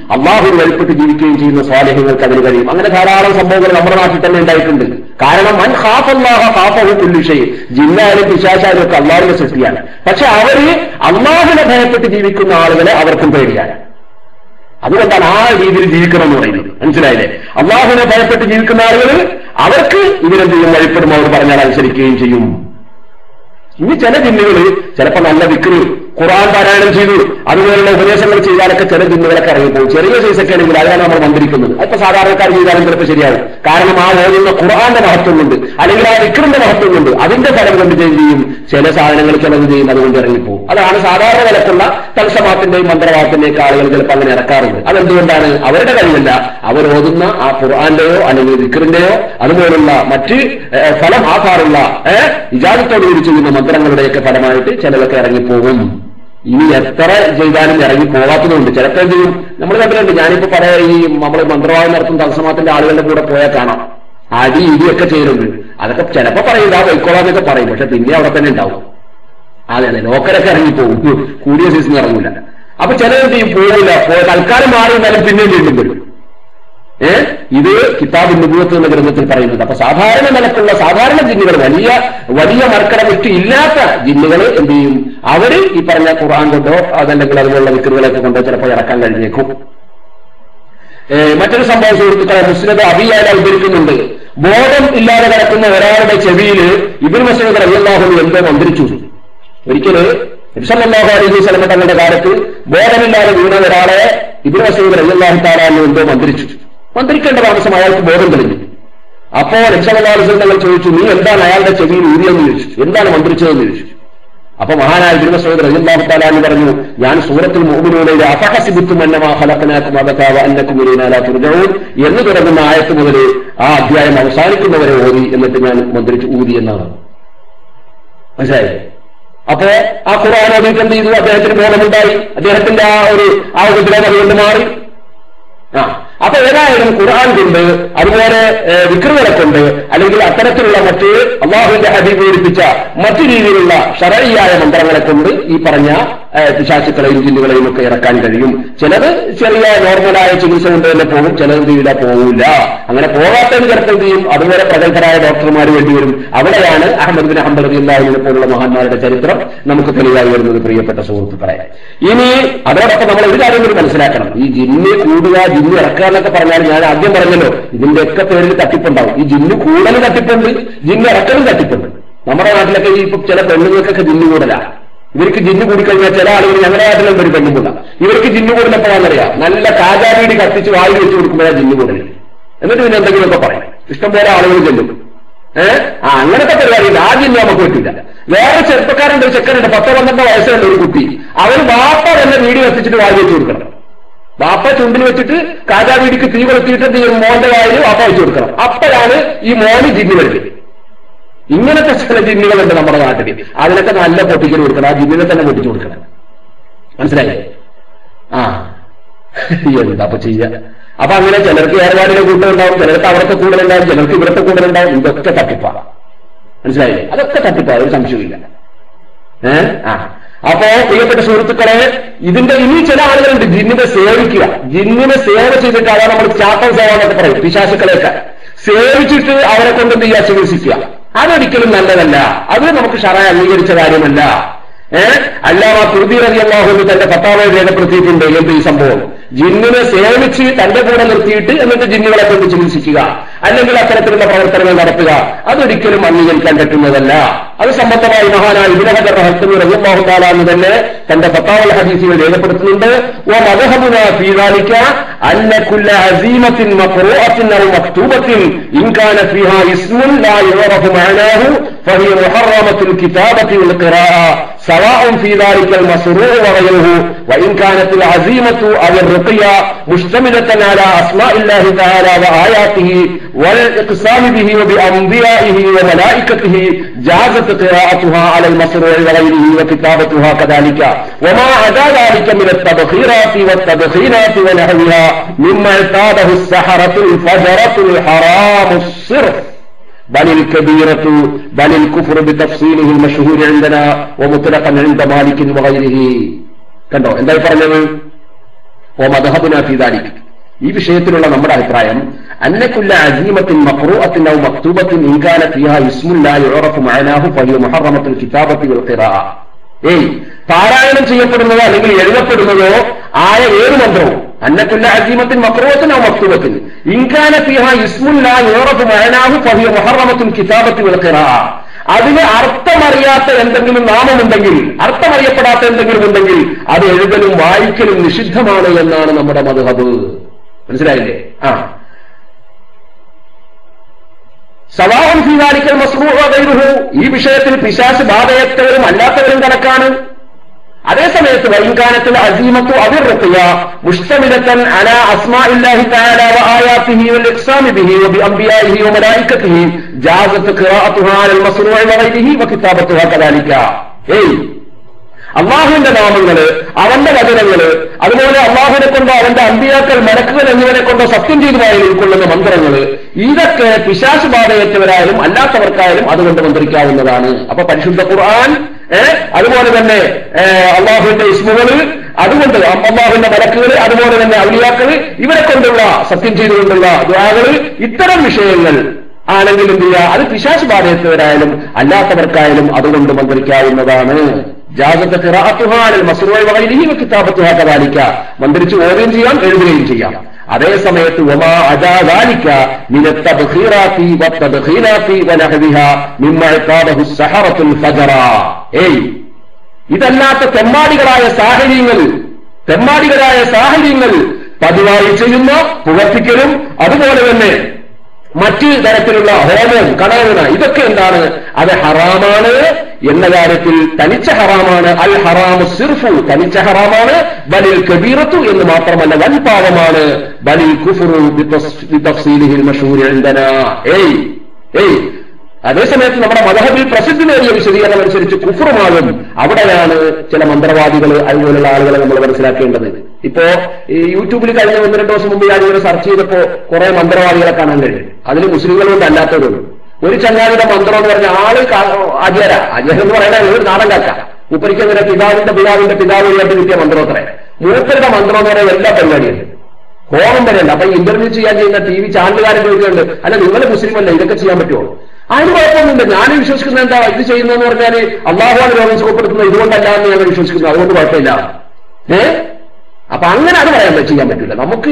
അള്ളാഹുവിന് വഴിപ്പെട്ട് ജീവിക്കുകയും ചെയ്യുന്ന സ്വാലഹ്യങ്ങൾക്ക് അതിന് കഴിയും അങ്ങനെ ധാരാളം സംഭവങ്ങൾ നമ്മുടെ നാട്ടിൽ തന്നെ ഉണ്ടായിട്ടുണ്ട് കാരണം മൻ ഹാഫല്ലാഹ ഹാഫഹു കുല്ലുഷയും ജിന്നായാലും പിശാചാലും ഒക്കെ അള്ളാഹുവിന്റെ സൃഷ്ടിയാണ് പക്ഷെ അവര് അള്ളാഹുവിനെ ഭയപ്പെട്ട് ജീവിക്കുന്ന ആളുകളെ അവർക്കും പേടിയാണ് അതുകൊണ്ടാണ് ആ രീതിയിൽ ജീവിക്കണം എന്ന് പറയുന്നത് മനസ്സിലായില്ലേ അള്ളാഹുവിനെ ഭയപ്പെട്ട് ജീവിക്കുന്ന ആളുകൾ അവർക്ക് ഇവരെന്ത് ചെയ്യും വഴിപ്പെടും അവർ പറഞ്ഞാൽ അനുസരിക്കുകയും ചെയ്യും ഇനി ചില ജിന്നുകൾ ചിലപ്പോൾ നല്ല വിക്രി ഖുറാൻ പാരായണം ചെയ്തു അതുപോലുള്ള ഉപദേശങ്ങൾ ചെയ്താലൊക്കെ ചില ജിന്നുകളൊക്കെ ഇറങ്ങിപ്പോകും ചെറിയ സൈസൊക്കെ ആണെങ്കിൽ അതാണ് നമ്മൾ മന്ത്രിക്കുന്നത് അതിപ്പോ സാധാരണക്കാർ ചെയ്താലും ചിലപ്പോൾ ശരിയാവും കാരണം ആ ഓതുന്ന ഖുർആന്റെ മഹത്വം കൊണ്ട് അല്ലെങ്കിൽ ആ വിക്രിന്റെ മഹത്വം കൊണ്ട് അതിന്റെ ഫലം കൊണ്ട് എന്ത് ചെയ്യും ചില സാധനങ്ങൾ ചിലത് ചെയ്യും അതുകൊണ്ട് ഇറങ്ങിപ്പോകും അതാണ് സാധാരണ നിലക്കുള്ള തത്സമാത്തിന്റെയും മന്ത്രവാദത്തിന്റെയും ആളുകൾ ചിലപ്പോൾ അങ്ങനെ ഇറക്കാറുണ്ട് അതെന്തുകൊണ്ടാണ് അവരുടെ കഴിവല്ല അവർ ഓതുന്ന ആ ഖുർആന്റെയോ അല്ലെങ്കിൽ വിക്രിന്റെയോ അതുപോലുള്ള മറ്റ് ഏഹ്, ഫലം ആധാറുള്ള ഏഹ്, ഇജാദത്തോടുകൂടി ചെയ്യുന്ന മന്ത്രങ്ങളുടെയൊക്കെ ഫലമായിട്ട് ചിലതൊക്കെ ഇറങ്ങിപ്പോകും ഇനി എത്ര ചെയ്താലും ഇറങ്ങി പോകാത്തതുകൊണ്ട് ചിലപ്പോൾ എന്ത് ചെയ്യും നമ്മൾ കണ്ടിട്ടുണ്ട് ഞാനിപ്പോ പറയാ ഈ നമ്മൾ മന്ത്രവാദം നടത്തുന്ന തത്സമാത്തിന്റെ ആളുകളുടെ കൂടെ പോയാൽ കാണാം അടി ഇടിയൊക്കെ ചെയ്യുന്നുണ്ട് അതൊക്കെ ചിലപ്പോ പറയും ഇതാ വൈക്കോളാന്നൊക്കെ പറയും പക്ഷെ പിന്നെ അവിടെ തന്നെ ഉണ്ടാവും അതെ അതെ ലോക്കലൊക്കെ ഇറങ്ങിപ്പോകും കൂടിയ സീസൺ ഇറങ്ങില്ല അപ്പൊ ചിലരെന്ത് ചെയ്യും പോകില്ല പോ- തൽക്കാലം മാറി എന്നാലും പിന്നെയും വീണ്ടും വരും ഏ ഇത് കിതാബ് നുബൂത്ത് എന്ന ഗ്രന്ഥത്തിൽ പറയുന്നത് അപ്പൊ സാധാരണ നിലക്കുള്ള സാധാരണ ജിന്നുകൾ വലിയ വലിയ മർക്കട വിട്ട് ഇല്ലാത്ത ജിന്നുകൾ എന്ത് ചെയ്യും അവര് ഈ പറഞ്ഞ ഖുർആൻ കൊണ്ടോ അതല്ലെങ്കിൽ അതുപോലുള്ള വിക്രുകളൊക്കെ കൊണ്ടോ ചിലപ്പോൾ ഇറക്കാൻ കഴിഞ്ഞേക്കും ഏ, മറ്റൊരു സംഭവം സുഹൃത്തുക്കളെ മുസ്ലിം അബിയാല ഉദ്ധരിക്കുന്നുണ്ട് ബോധം ഇല്ലാതെ കിടക്കുന്ന ഒരാളുടെ ചെവിയിൽ ഇബിൻ മസൂദ് റഹിയല്ലാഹു എന്തോ മന്ത്രിച്ചു ഒരിക്കല് ഇബ്സല്ലാഹു അലൈഹി സ്വലമ തങ്ങളുടെ കാലത്ത് ബോധമില്ലാതെ വീണ ഒരാളെ ഇബിൻ മസൂദ് റഹിയല്ലാഹു താലാന്ന് എന്തോ മന്ത്രിച്ചു മന്ത്രിക്കേണ്ട താമസം അയാൾക്ക് ബോധം തെളിഞ്ഞു അപ്പോ രക്ഷകലാലിസം തങ്ങൾ ചോദിച്ചു നീ എന്താണ് അയാളുടെ ചെവിയിൽ ഊരിയെന്ന് ചോദിച്ചു എന്താണ് മന്ത്രിച്ചതെന്ന് ചോദിച്ചു അപ്പൊ മഹാനായ ബിരുമസോദ് റഹില്ലാഹു താലാന്ന് പറഞ്ഞു ഞാൻ സൂറത്തിൽ മുഹമ്മിനോട് അഫഹസിബിത്തും എന്നമാ ഹലക്കനാക്കും അബത്താവ അന്നക്കും ഇലീനാലാ തുർജവും എന്ന് തുടങ്ങുന്ന ആയത്ത് മുതൽ ആ അധ്യായം അവസാനിക്കുന്നവരെ ഓതി എന്നിട്ട് ഞാൻ മന്ത്രിച്ചു ഊതി എന്നാണ് മനസ്സിലായി അപ്പോ ആ ഖുർആൻ ഓതിയിട്ട് എന്ത് ചെയ്തു അദ്ദേഹത്തിന് ബോധമുണ്ടായി അദ്ദേഹത്തിന്റെ ആ ഒരു ആ ഒരു ഉപദ്രവം അതുകൊണ്ട് മാറി ആ അപ്പൊ ഏതായാലും ഖുർആൻ കൊണ്ട് അതുപോലെ ഏഹ്, വിക്രുകളെ കൊണ്ട് അല്ലെങ്കിൽ അത്തരത്തിലുള്ള മറ്റ് അള്ളാഹുവിന്റെ ഹബീബ് പഠിപ്പിച്ച മറ്റു രീതിയിലുള്ള ഷറയിയായ മന്ത്രങ്ങളെ കൊണ്ട് ഈ പറഞ്ഞ ഏഹ്, പിശാചുക്കളെയും ജിന്നുകളെയും ഒക്കെ ഇറക്കാൻ കഴിയും ചിലത് ചെറിയ നോർമലായ ചികിത്സ കൊണ്ട് തന്നെ പോകും ചിലത് എന്ത് ചെയ്യില്ല പോകില്ല അങ്ങനെ പോകാത്തത് ചിലപ്പോൾ എന്ത് ചെയ്യും അതുപോലെ പ്രഗത്ഭരായ ഡോക്ടർമാർ വേണ്ടിവരും അവിടെയാണ് അഹമ്മദ് ബിൻ അഹമ്മദ് അള്ളാഹുവിനെ പോലുള്ള മഹാന്മാരുടെ ചരിത്രം നമുക്ക് തെളിവായി വരുന്നത് പ്രിയപ്പെട്ട സുഹൃത്തുക്കളെ ഇനി അതോടൊപ്പം നമ്മൾ ഒരു കാര്യം കൂടി മനസ്സിലാക്കണം ഈ ജിന്ന് കൂടുക ജിന്ന് ഇറക്കുക എന്നൊക്കെ പറഞ്ഞാൽ ഞാൻ ആദ്യം പറഞ്ഞല്ലോ ഇതിന്റെയൊക്കെ പേരിൽ തട്ടിപ്പുണ്ടാവും ഈ ജിന്ന് കൂടലും തട്ടിപ്പുണ്ട് ജിന്ന് ഇറക്കലും തട്ടിപ്പുണ്ട് നമ്മുടെ നാട്ടിലൊക്കെ ഈ ഇപ്പൊ ചില പെണ്ണുങ്ങൾക്കൊക്കെ ജിന്ന് കൂടലാണ് ഇവർക്ക് ജിന്ന് കൂടിക്കഴിഞ്ഞാൽ ചില ആളുകൾ ഞങ്ങളുടെ നാട്ടിലും ഒരു പെണ്ണുമുള്ള ഇവർക്ക് ജിന്ന് കൂടുന്നപ്പോഴാണെന്നറിയാം നല്ല കാജാവീടി കത്തിച്ച് വായി വെച്ച് കൊടുക്കുമ്പോഴാണ് ജിന്ന് കൂടൽ എന്നിട്ട് പിന്നെ എന്തെങ്കിലുമൊക്കെ പറയും ഇഷ്ടംപോലെ ആളുകൾ ചെല്ലും ഏഹ് ആ അങ്ങനത്തെ പരിപാടിയില്ല ആ ജിന്ന് നമുക്ക് പറ്റില്ല വേറെ ചെറുപ്പക്കാരുണ്ട് ഒരു ചെക്കനുണ്ട് പത്തോ പന്ത്രണ്ടോ വയസ്സുണ്ട് ഒരു കുട്ടി അവർ വാപ്പ തന്നെ വീടി കത്തിച്ചിട്ട് വായി വെച്ച് കൊടുക്കണം വാപ്പ ചുണ്ടിൽ വെച്ചിട്ട് കാജാവീടിക്ക് തീ കൊളുത്തിയിട്ട് എന്ത് ചെയ്യും മോന്റെ വായിൽ വാപ്പ വെച്ച് കൊടുക്കണം അപ്പോഴാണ് ഈ മോന് ജിന്ന് വരുന്നത് ഇങ്ങനത്തെ ചില ജിന്നുകളുണ്ട് നമ്മുടെ നാട്ടിൽ അതിനൊക്കെ നല്ല പൊട്ടിക്കൽ കൊടുക്കണം ആ ജിന്നിനെ തന്നെ പൊട്ടിച്ചു കൊടുക്കണം മനസ്സിലായില്ലേ ആ എന്താ അപ്പൊ ചെയ്യാ അപ്പൊ അങ്ങനെ ചിലർക്ക് ഏർവാടിയുടെ കൂട്ടമുണ്ടാവും ചിലർക്ക് അവിടുത്തെ കൂടുതലുണ്ടാവും ചിലർക്ക് ഇവിടുത്തെ കൂടുതലുണ്ടാവും ഇതൊക്കെ തട്ടിപ്പാണ് മനസ്സിലായില്ലേ അതൊക്കെ തട്ടിപ്പാണ് ഒരു സംശയമില്ല ഏ ആ അപ്പോ പ്രിയപ്പെട്ട സുഹൃത്തുക്കളെ ഇതിന്റെ ഇനി ചില ആളുകളുണ്ട് ജിന്നിനെ സേവിക്കുക ജിന്നിനെ സേവ ചെയ്തിട്ട് അതാണ് നമ്മൾ ചാത്തം സേവ എന്നൊക്കെ പറയും പിശാസുക്കളെയൊക്കെ സേവിച്ചിട്ട് അവരെ കൊണ്ട് എന്ത് ചെയ്യുക ചികിത്സിക്കുക അതൊരിക്കലും നല്ലതല്ല അത് നമുക്ക് ഷറ അംഗീകരിച്ച കാര്യമല്ല ഏഹ് അല്ലാമ കുർദി റബി അള്ളാഹു തന്റെ പത്താമത് രേഖപ്പെടുത്തിയിട്ടുണ്ട് എന്ത് ഈ സംഭവം ജിന്നിനെ സേവിച്ച് തന്റെ കൂടെ നിർത്തിയിട്ട് എന്നിട്ട് ജിന്നുകളെ കൊണ്ട് ചികിത്സിക്കുക അല്ലെങ്കിൽ അത്തരത്തിലുള്ള പ്രവർത്തനങ്ങൾ നടത്തുക അതൊരിക്കലും അംഗീകരിക്കാൻ പറ്റുന്നതല്ല അത് സംബന്ധമായി മഹാനായ ഇബിനഹദർ റഹത്തുമി റബിഅള്ളാഹു താലാന്ന് തന്നെ തന്റെ പത്താമത് ഹദീസിൽ രേഖപ്പെടുത്തുന്നുണ്ട് ഓ മദഹബുന ഫീ ذلك أن كل عزيمة مقروءة أو مكتوبة إن كان فيها اسم لا يعرف معناه فهي محرمة الكتابة والقراءة سواء في ذلك المسروع وغيره وإن كانت العزيمة أو الرقية مشتملة على أسماء الله تعالى وآياته والإقسام به وبأنبيائه وملائكته جازت قراءتها على المسروع وغيره وكتابتها كذلك وما عدا ذلك من التبخيرات والتدخينات ونحوها مما اعتاده السحرة الفجرة الحرام الصرف بل الكبيرة بل الكفر بتفصيله المشهور عندنا ومطلقا عند مالك وغيره കണ്ടോ എന്തായി പറഞ്ഞത് ഓ മദഹബുന ഫീദാലിക് ഈ വിഷയത്തിലുള്ള നമ്മുടെ അഭിപ്രായം അന്നക്കുല്ല അസീമത്തിൻ മഖ്റൂഅത്തിൻ ഔ മക്തൂബത്തിൻ ഇൻകാന ഫിഹാ ഇസ്മുല്ലാ യുറഫു മഅനാഹു ഫഹിയ മുഹറമത്തുൽ കിതാബത്തി വൽ ഖിറാഅ ഏയ് പാരായണം ചെയ്യപ്പെടുന്നതോ അല്ലെങ്കിൽ എഴുതപ്പെടുന്നതോ ആയ ഏത് മന്ത്രവും അന്നക്കുല്ല അസീമത്തിൻ മക്രൂവത്തിൻ ഔ മക്തൂബത്തിൻ ഇൻകാന ഫിഹാ ഇസ്മുല്ലാ യുറഫു മഅനാഹു ഫഹിയ മുഹറമത്തുൽ കിതാബത്തി വൽ ഖിറാഅ അതിന് അർത്ഥമറിയാത്ത എന്തെങ്കിലും നാമമുണ്ടെങ്കിൽ അർത്ഥമറിയപ്പെടാത്ത എന്തെങ്കിലും ഉണ്ടെങ്കിൽ അത് എഴുതലും വായിക്കലും നിഷിദ്ധമാണ് എന്നാണ് നമ്മുടെ മധുഹബ് മനസ്സിലായില്ലേ ആ സവാഹം ഫീദാലിക്കൽ മസ്റൂഹു ഈ വിഷയത്തിൽ പിശാസ് ബാധയത്തവരും അല്ലാത്തവരും കണക്കാണ് അതേസമയത്ത് വൈകാനത്തിൽ അസീമത്തു അവിർറുഖിയ മുഷ്തമിലത്തൻ അല അസ്മാഇല്ലാഹി തആല വആയാതിഹി വൽഇഖ്സാമി ബിഹി വബിഅംബിയാഇഹി വമലായികതിഹി ജാസത്ത് ഖിറാഅത്തുഹാ അലൽ മസ്റൂഇ വഗൈരിഹി വകിതാബത്തുഹാ കദാലിക ഏയ് അള്ളാഹുവിന്റെ നാമങ്ങള് അവന്റെ വചനങ്ങള് അതുപോലെ അള്ളാഹുവിനെ കൊണ്ടോ അവന്റെ അമ്പിയാക്കൾ മലക്കുകൾ എന്നിവരെ കൊണ്ടോ സത്യം ചെയ്തുമായി ഉൾക്കൊള്ളുന്ന മന്ത്രങ്ങള് ഇതൊക്കെ പിശാശ് ബാധയേറ്റവരായാലും അല്ലാത്തവർക്കായാലും അതുകൊണ്ട് മന്ത്രിക്കാവുന്നതാണ് അപ്പൊ പരിശുദ്ധ ഖുർആൻ ഏഹ് അതുപോലെ തന്നെ അള്ളാഹുവിന്റെ ഇസ്മുകള് അതുകൊണ്ട് അള്ളാഹുവിന്റെ മലക്കുകള് അതുപോലെ തന്നെ ഔലിയാക്കള് ഇവരെ കൊണ്ടുള്ള സത്യം ചെയ്തുകൊണ്ടുള്ള ദ്വാകള് ഇത്തരം വിഷയങ്ങൾ ആണെങ്കിൽ എന്ത് ചെയ്യുക അത് പിശാശ് ബാധയത്തവരായാലും അല്ലാത്തവർക്കായാലും അതുകൊണ്ട് മന്ത്രിക്കാവുന്നതാണ് ജാഗത്ത് ഖിറാഅത്തുഹാൽ മസ്റൂഇ വഗൈരിഹി വകിതാബത്തുഹാ കദാലിക മന്ത്രിച്ച് ഓതുകയും ചെയ്യാം എഴുതുകയും ചെയ്യാം അതേ സമയത്ത് വമാ അദാ ദാലിക മിന തബ്ഖീറാത്തി വത്തബ്ഖീലാത്തി വനഹവിഹാ മിമ്മ ഇഖാദഹു സഹറത്തുൽ ഫജറ ഏയ് ഇതല്ലാത്ത തെമ്മാടികളായ സാഹചര്യങ്ങൾ തെമ്മാടികളായ സാഹചര്യങ്ങൾ പതിവായി ചെയ്യുന്ന പുകപ്പിക്കലും അതുപോലെ തന്നെ മറ്റ് തരത്തിലുള്ള ഹോമം കടകണ ഇതൊക്കെ എന്താണ് അത് ഹറാമാണ് എന്ന കാര്യത്തിൽ തനിച്ച ഹറാമാണ് അൽ ഹറാമു സിർഫു തനിച്ച ഹറാമാണ് ബലിൽ കബീറത്തു എന്ന് മാത്രമല്ല വൻ പാവമാണ് ബലിൽ കുഫുറു ബിതഫ്സീലിഹിൽ മഷൂരി ഇന്ധന ഏയ് ഏയ് അതേസമയത്ത് നമ്മുടെ മതഹബിൽ പ്രസിദ്ധി നേടിയ വിശദീകരണം അനുസരിച്ച് കുഫറുമാകും അവിടെയാണ് ചില മന്ത്രവാദികൾ അതുപോലുള്ള ആളുകളെ നമ്മൾ മനസ്സിലാക്കേണ്ടത് ഇപ്പോ ഈ യൂട്യൂബിൽ കഴിഞ്ഞ ഒന്ന് രണ്ട് ദിവസം മുമ്പ് ഞാൻ ഇങ്ങനെ സെർച്ച് ചെയ്തപ്പോ കുറെ മന്ത്രവാദികളെ കാണാൻ കഴിയും അതിൽ മുസ്ലിങ്ങളുണ്ട് അല്ലാത്തവരുണ്ട് ഒരു ചങ്ങാതിയുടെ മന്ത്രം എന്ന് പറഞ്ഞ ആള് അജയര അജയർ എന്ന് പറയുന്നത് ഒരു നാടൻ കാക്ക മുപ്പരിക്ക് അങ്ങനെ പിതാവിന്റെ പിതാവിന്റെ പിതാവ് വഴിയായിട്ട് കിട്ടിയ മന്ത്രം അത്രേ മൂപ്പരുടെ മന്ത്രം എന്ന് പറയുന്നത് എല്ലാ പരിപാടിയുണ്ട് ഹോമം വരെയല്ല അപ്പൊ ഇന്റർവ്യൂ ചെയ്യാൻ ചെയ്യുന്ന ടി വി ചാനലുകാരൻ ചോദിക്കുന്നുണ്ട് അല്ല നിങ്ങൾ മുസ്ലിം അല്ല ഇതൊക്കെ ചെയ്യാൻ പറ്റുമോ അതിന് കുഴപ്പമൊന്നുമില്ല ഞാൻ വിശ്വസിക്കുന്നത് എന്താ ഇത് ചെയ്യുന്നതെന്ന് പറഞ്ഞാൽ അള്ളാഹുവാണ് രോഗം സുഖപ്പെടുത്തുന്നത് ഇതുകൊണ്ടല്ല എന്ന് ഞങ്ങൾ വിശ്വസിക്കുന്നു അതുകൊണ്ട് കുഴപ്പമില്ല ഏ അപ്പൊ അങ്ങനെ അത് പറയാൻ ചെയ്യാൻ പറ്റില്ല നമുക്ക്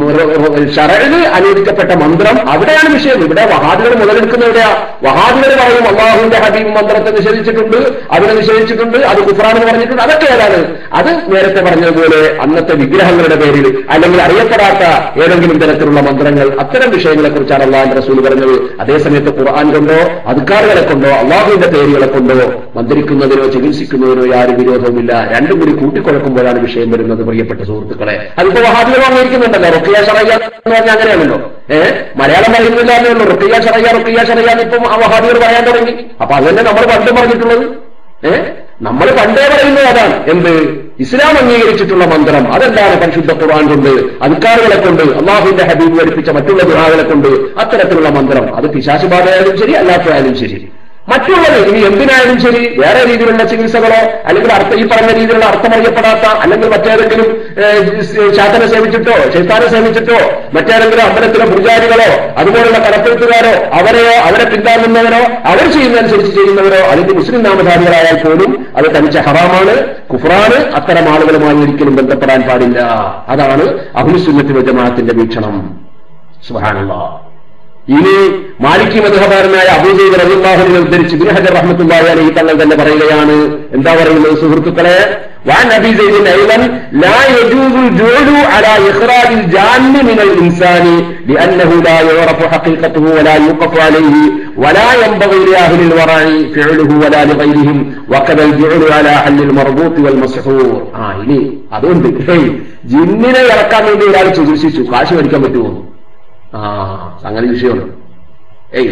ഷറല് അനുവദിക്കപ്പെട്ട മന്ത്രം അവിടെയാണ് വിഷയം ഇവിടെ വഹാദികൾ മുതലെടുക്കുന്ന എവിടെയാ വഹാദികൾ പറയും അള്ളാഹുവിന്റെ ഹബീബ് മന്ത്രത്തെ നിഷേധിച്ചിട്ടുണ്ട് അതിനെ നിഷേധിച്ചിട്ടുണ്ട് അത് കുഫ്രാൻ പറഞ്ഞിട്ടുണ്ട് അതൊക്കെ ഏതാണ് അത് നേരത്തെ പറഞ്ഞതുപോലെ അന്നത്തെ വിഗ്രഹങ്ങളുടെ പേരിൽ അല്ലെങ്കിൽ അറിയപ്പെടാത്ത ഏതെങ്കിലും തരത്തിലുള്ള മന്ത്രങ്ങൾ അത്തരം വിഷയങ്ങളെ കുറിച്ചാണ് അള്ളാഹുന്റെ റസൂൽ പറഞ്ഞത് അതേസമയത്ത് ഖുർആൻ കൊണ്ടോ അധികാരികളെ കൊണ്ടോ അള്ളാഹുവിന്റെ പേരുകളെ കൊണ്ടോ മന്ത്രിക്കുന്നതിനോ ചികിത്സിക്കുന്നതിനോ യാതൊരു വിരോധവുമില്ല രണ്ടും കൂടി കൂട്ടിക്കുഴക്കുമ്പോഴാണ് വിഷയം വരുന്നത് പ്രിയപ്പെട്ട സുഹൃത്തുക്കളെ അതിപ്പോ വഹാബികൾ അംഗീകരിക്കുന്നുണ്ടല്ലോ റുക്കിയ ഷറയ്യ എന്ന് പറഞ്ഞാൽ അങ്ങനെയാണല്ലോ ഏഹ് മലയാളം പറയുന്നില്ല എന്നേ ഉള്ളൂ റുക്കിയ ഷറയ്യ റുക്കിയ ഷറയ്യ ഇപ്പം ആ വഹാബികൾ പറയാൻ തുടങ്ങി അപ്പൊ അതന്നെ നമ്മൾ പണ്ട് പറഞ്ഞിട്ടുള്ളത് ഏഹ് നമ്മൾ പണ്ടേ പറയുന്നത് അതാണ് എന്ത് ഇസ്ലാം അംഗീകരിച്ചിട്ടുള്ള മന്ത്രം അതെന്താണ് പരിശുദ്ധ ഖുർആൻ കൊണ്ട് അധികാരികളെ കൊണ്ട് അള്ളാഹുവിന്റെ ഹബീബ് പഠിപ്പിച്ച മറ്റുള്ള ദുഹാകളെ കൊണ്ട് അത്തരത്തിലുള്ള മന്ത്രം അത് പിശാശുബാധയായാലും ശരി അല്ലാത്തതായാലും ശരി മറ്റുള്ളത് ഇനി എന്തിനായാലും ശരി വേറെ രീതിയിലുള്ള ചികിത്സകളോ അല്ലെങ്കിൽ അർത്ഥ ഈ പറഞ്ഞ രീതിയിലുള്ള അർത്ഥമറിയപ്പെടാത്ത അല്ലെങ്കിൽ മറ്റേതെങ്കിലും ശാസന സേവിച്ചിട്ടോ ശൈത്താനെ സേവിച്ചിട്ടോ മറ്റേതെങ്കിലും അമ്പലത്തിലെ പൂജാരികളോ അതുപോലുള്ള കടപ്പെടുത്തുകാരോ അവരെയോ അവരെ പിന്താങ്ങുന്നവരോ അവർ ചെയ്യുന്നതനുസരിച്ച് ചെയ്യുന്നവരോ അല്ലെങ്കിൽ മുസ്ലിം നാമധാരികളായാൽ പോലും അത് തനിച്ച ഹറാമാണ് കുഫറാണ് അത്തരം ആളുകളുമായി ഒരിക്കലും ബന്ധപ്പെടാൻ പാടില്ല അതാണ് അഹുസുന്നത്തി ജമാഅത്തിന്റെ വീക്ഷണം സുഹാനുള്ള ഇനി മാലിക്കി മധുഹബാരനായ അബൂജൈദ് റബിള്ളാഹുവിനെ ഉദ്ധരിച്ച് ബിൻഹജർ റഹ്മത്തുള്ളാഹി അലൈഹി തങ്ങൾ തന്നെ പറയുകയാണ് എന്താ പറയുന്നത് സുഹൃത്തുക്കളെ وعن ابي زيد ايضا لا يجوز الجعل على اخراج الجان من الانسان لانه لا يعرف حقيقته ولا يوقف عليه ولا ينبغي لاهل الورع فعله ولا لغيرهم وكذا الجعل على حل المربوط والمسحور ആ ഇനി അതുകൊണ്ട് ഹേയ് ജിന്നിനെ ഇറക്കാൻ വേണ്ടി ഒരാൾ ചികിത്സിച്ചു കാശ് മേടിക്കാൻ പറ്റുമോ ആ അങ്ങനെ വിഷയമാണ് ഏയ്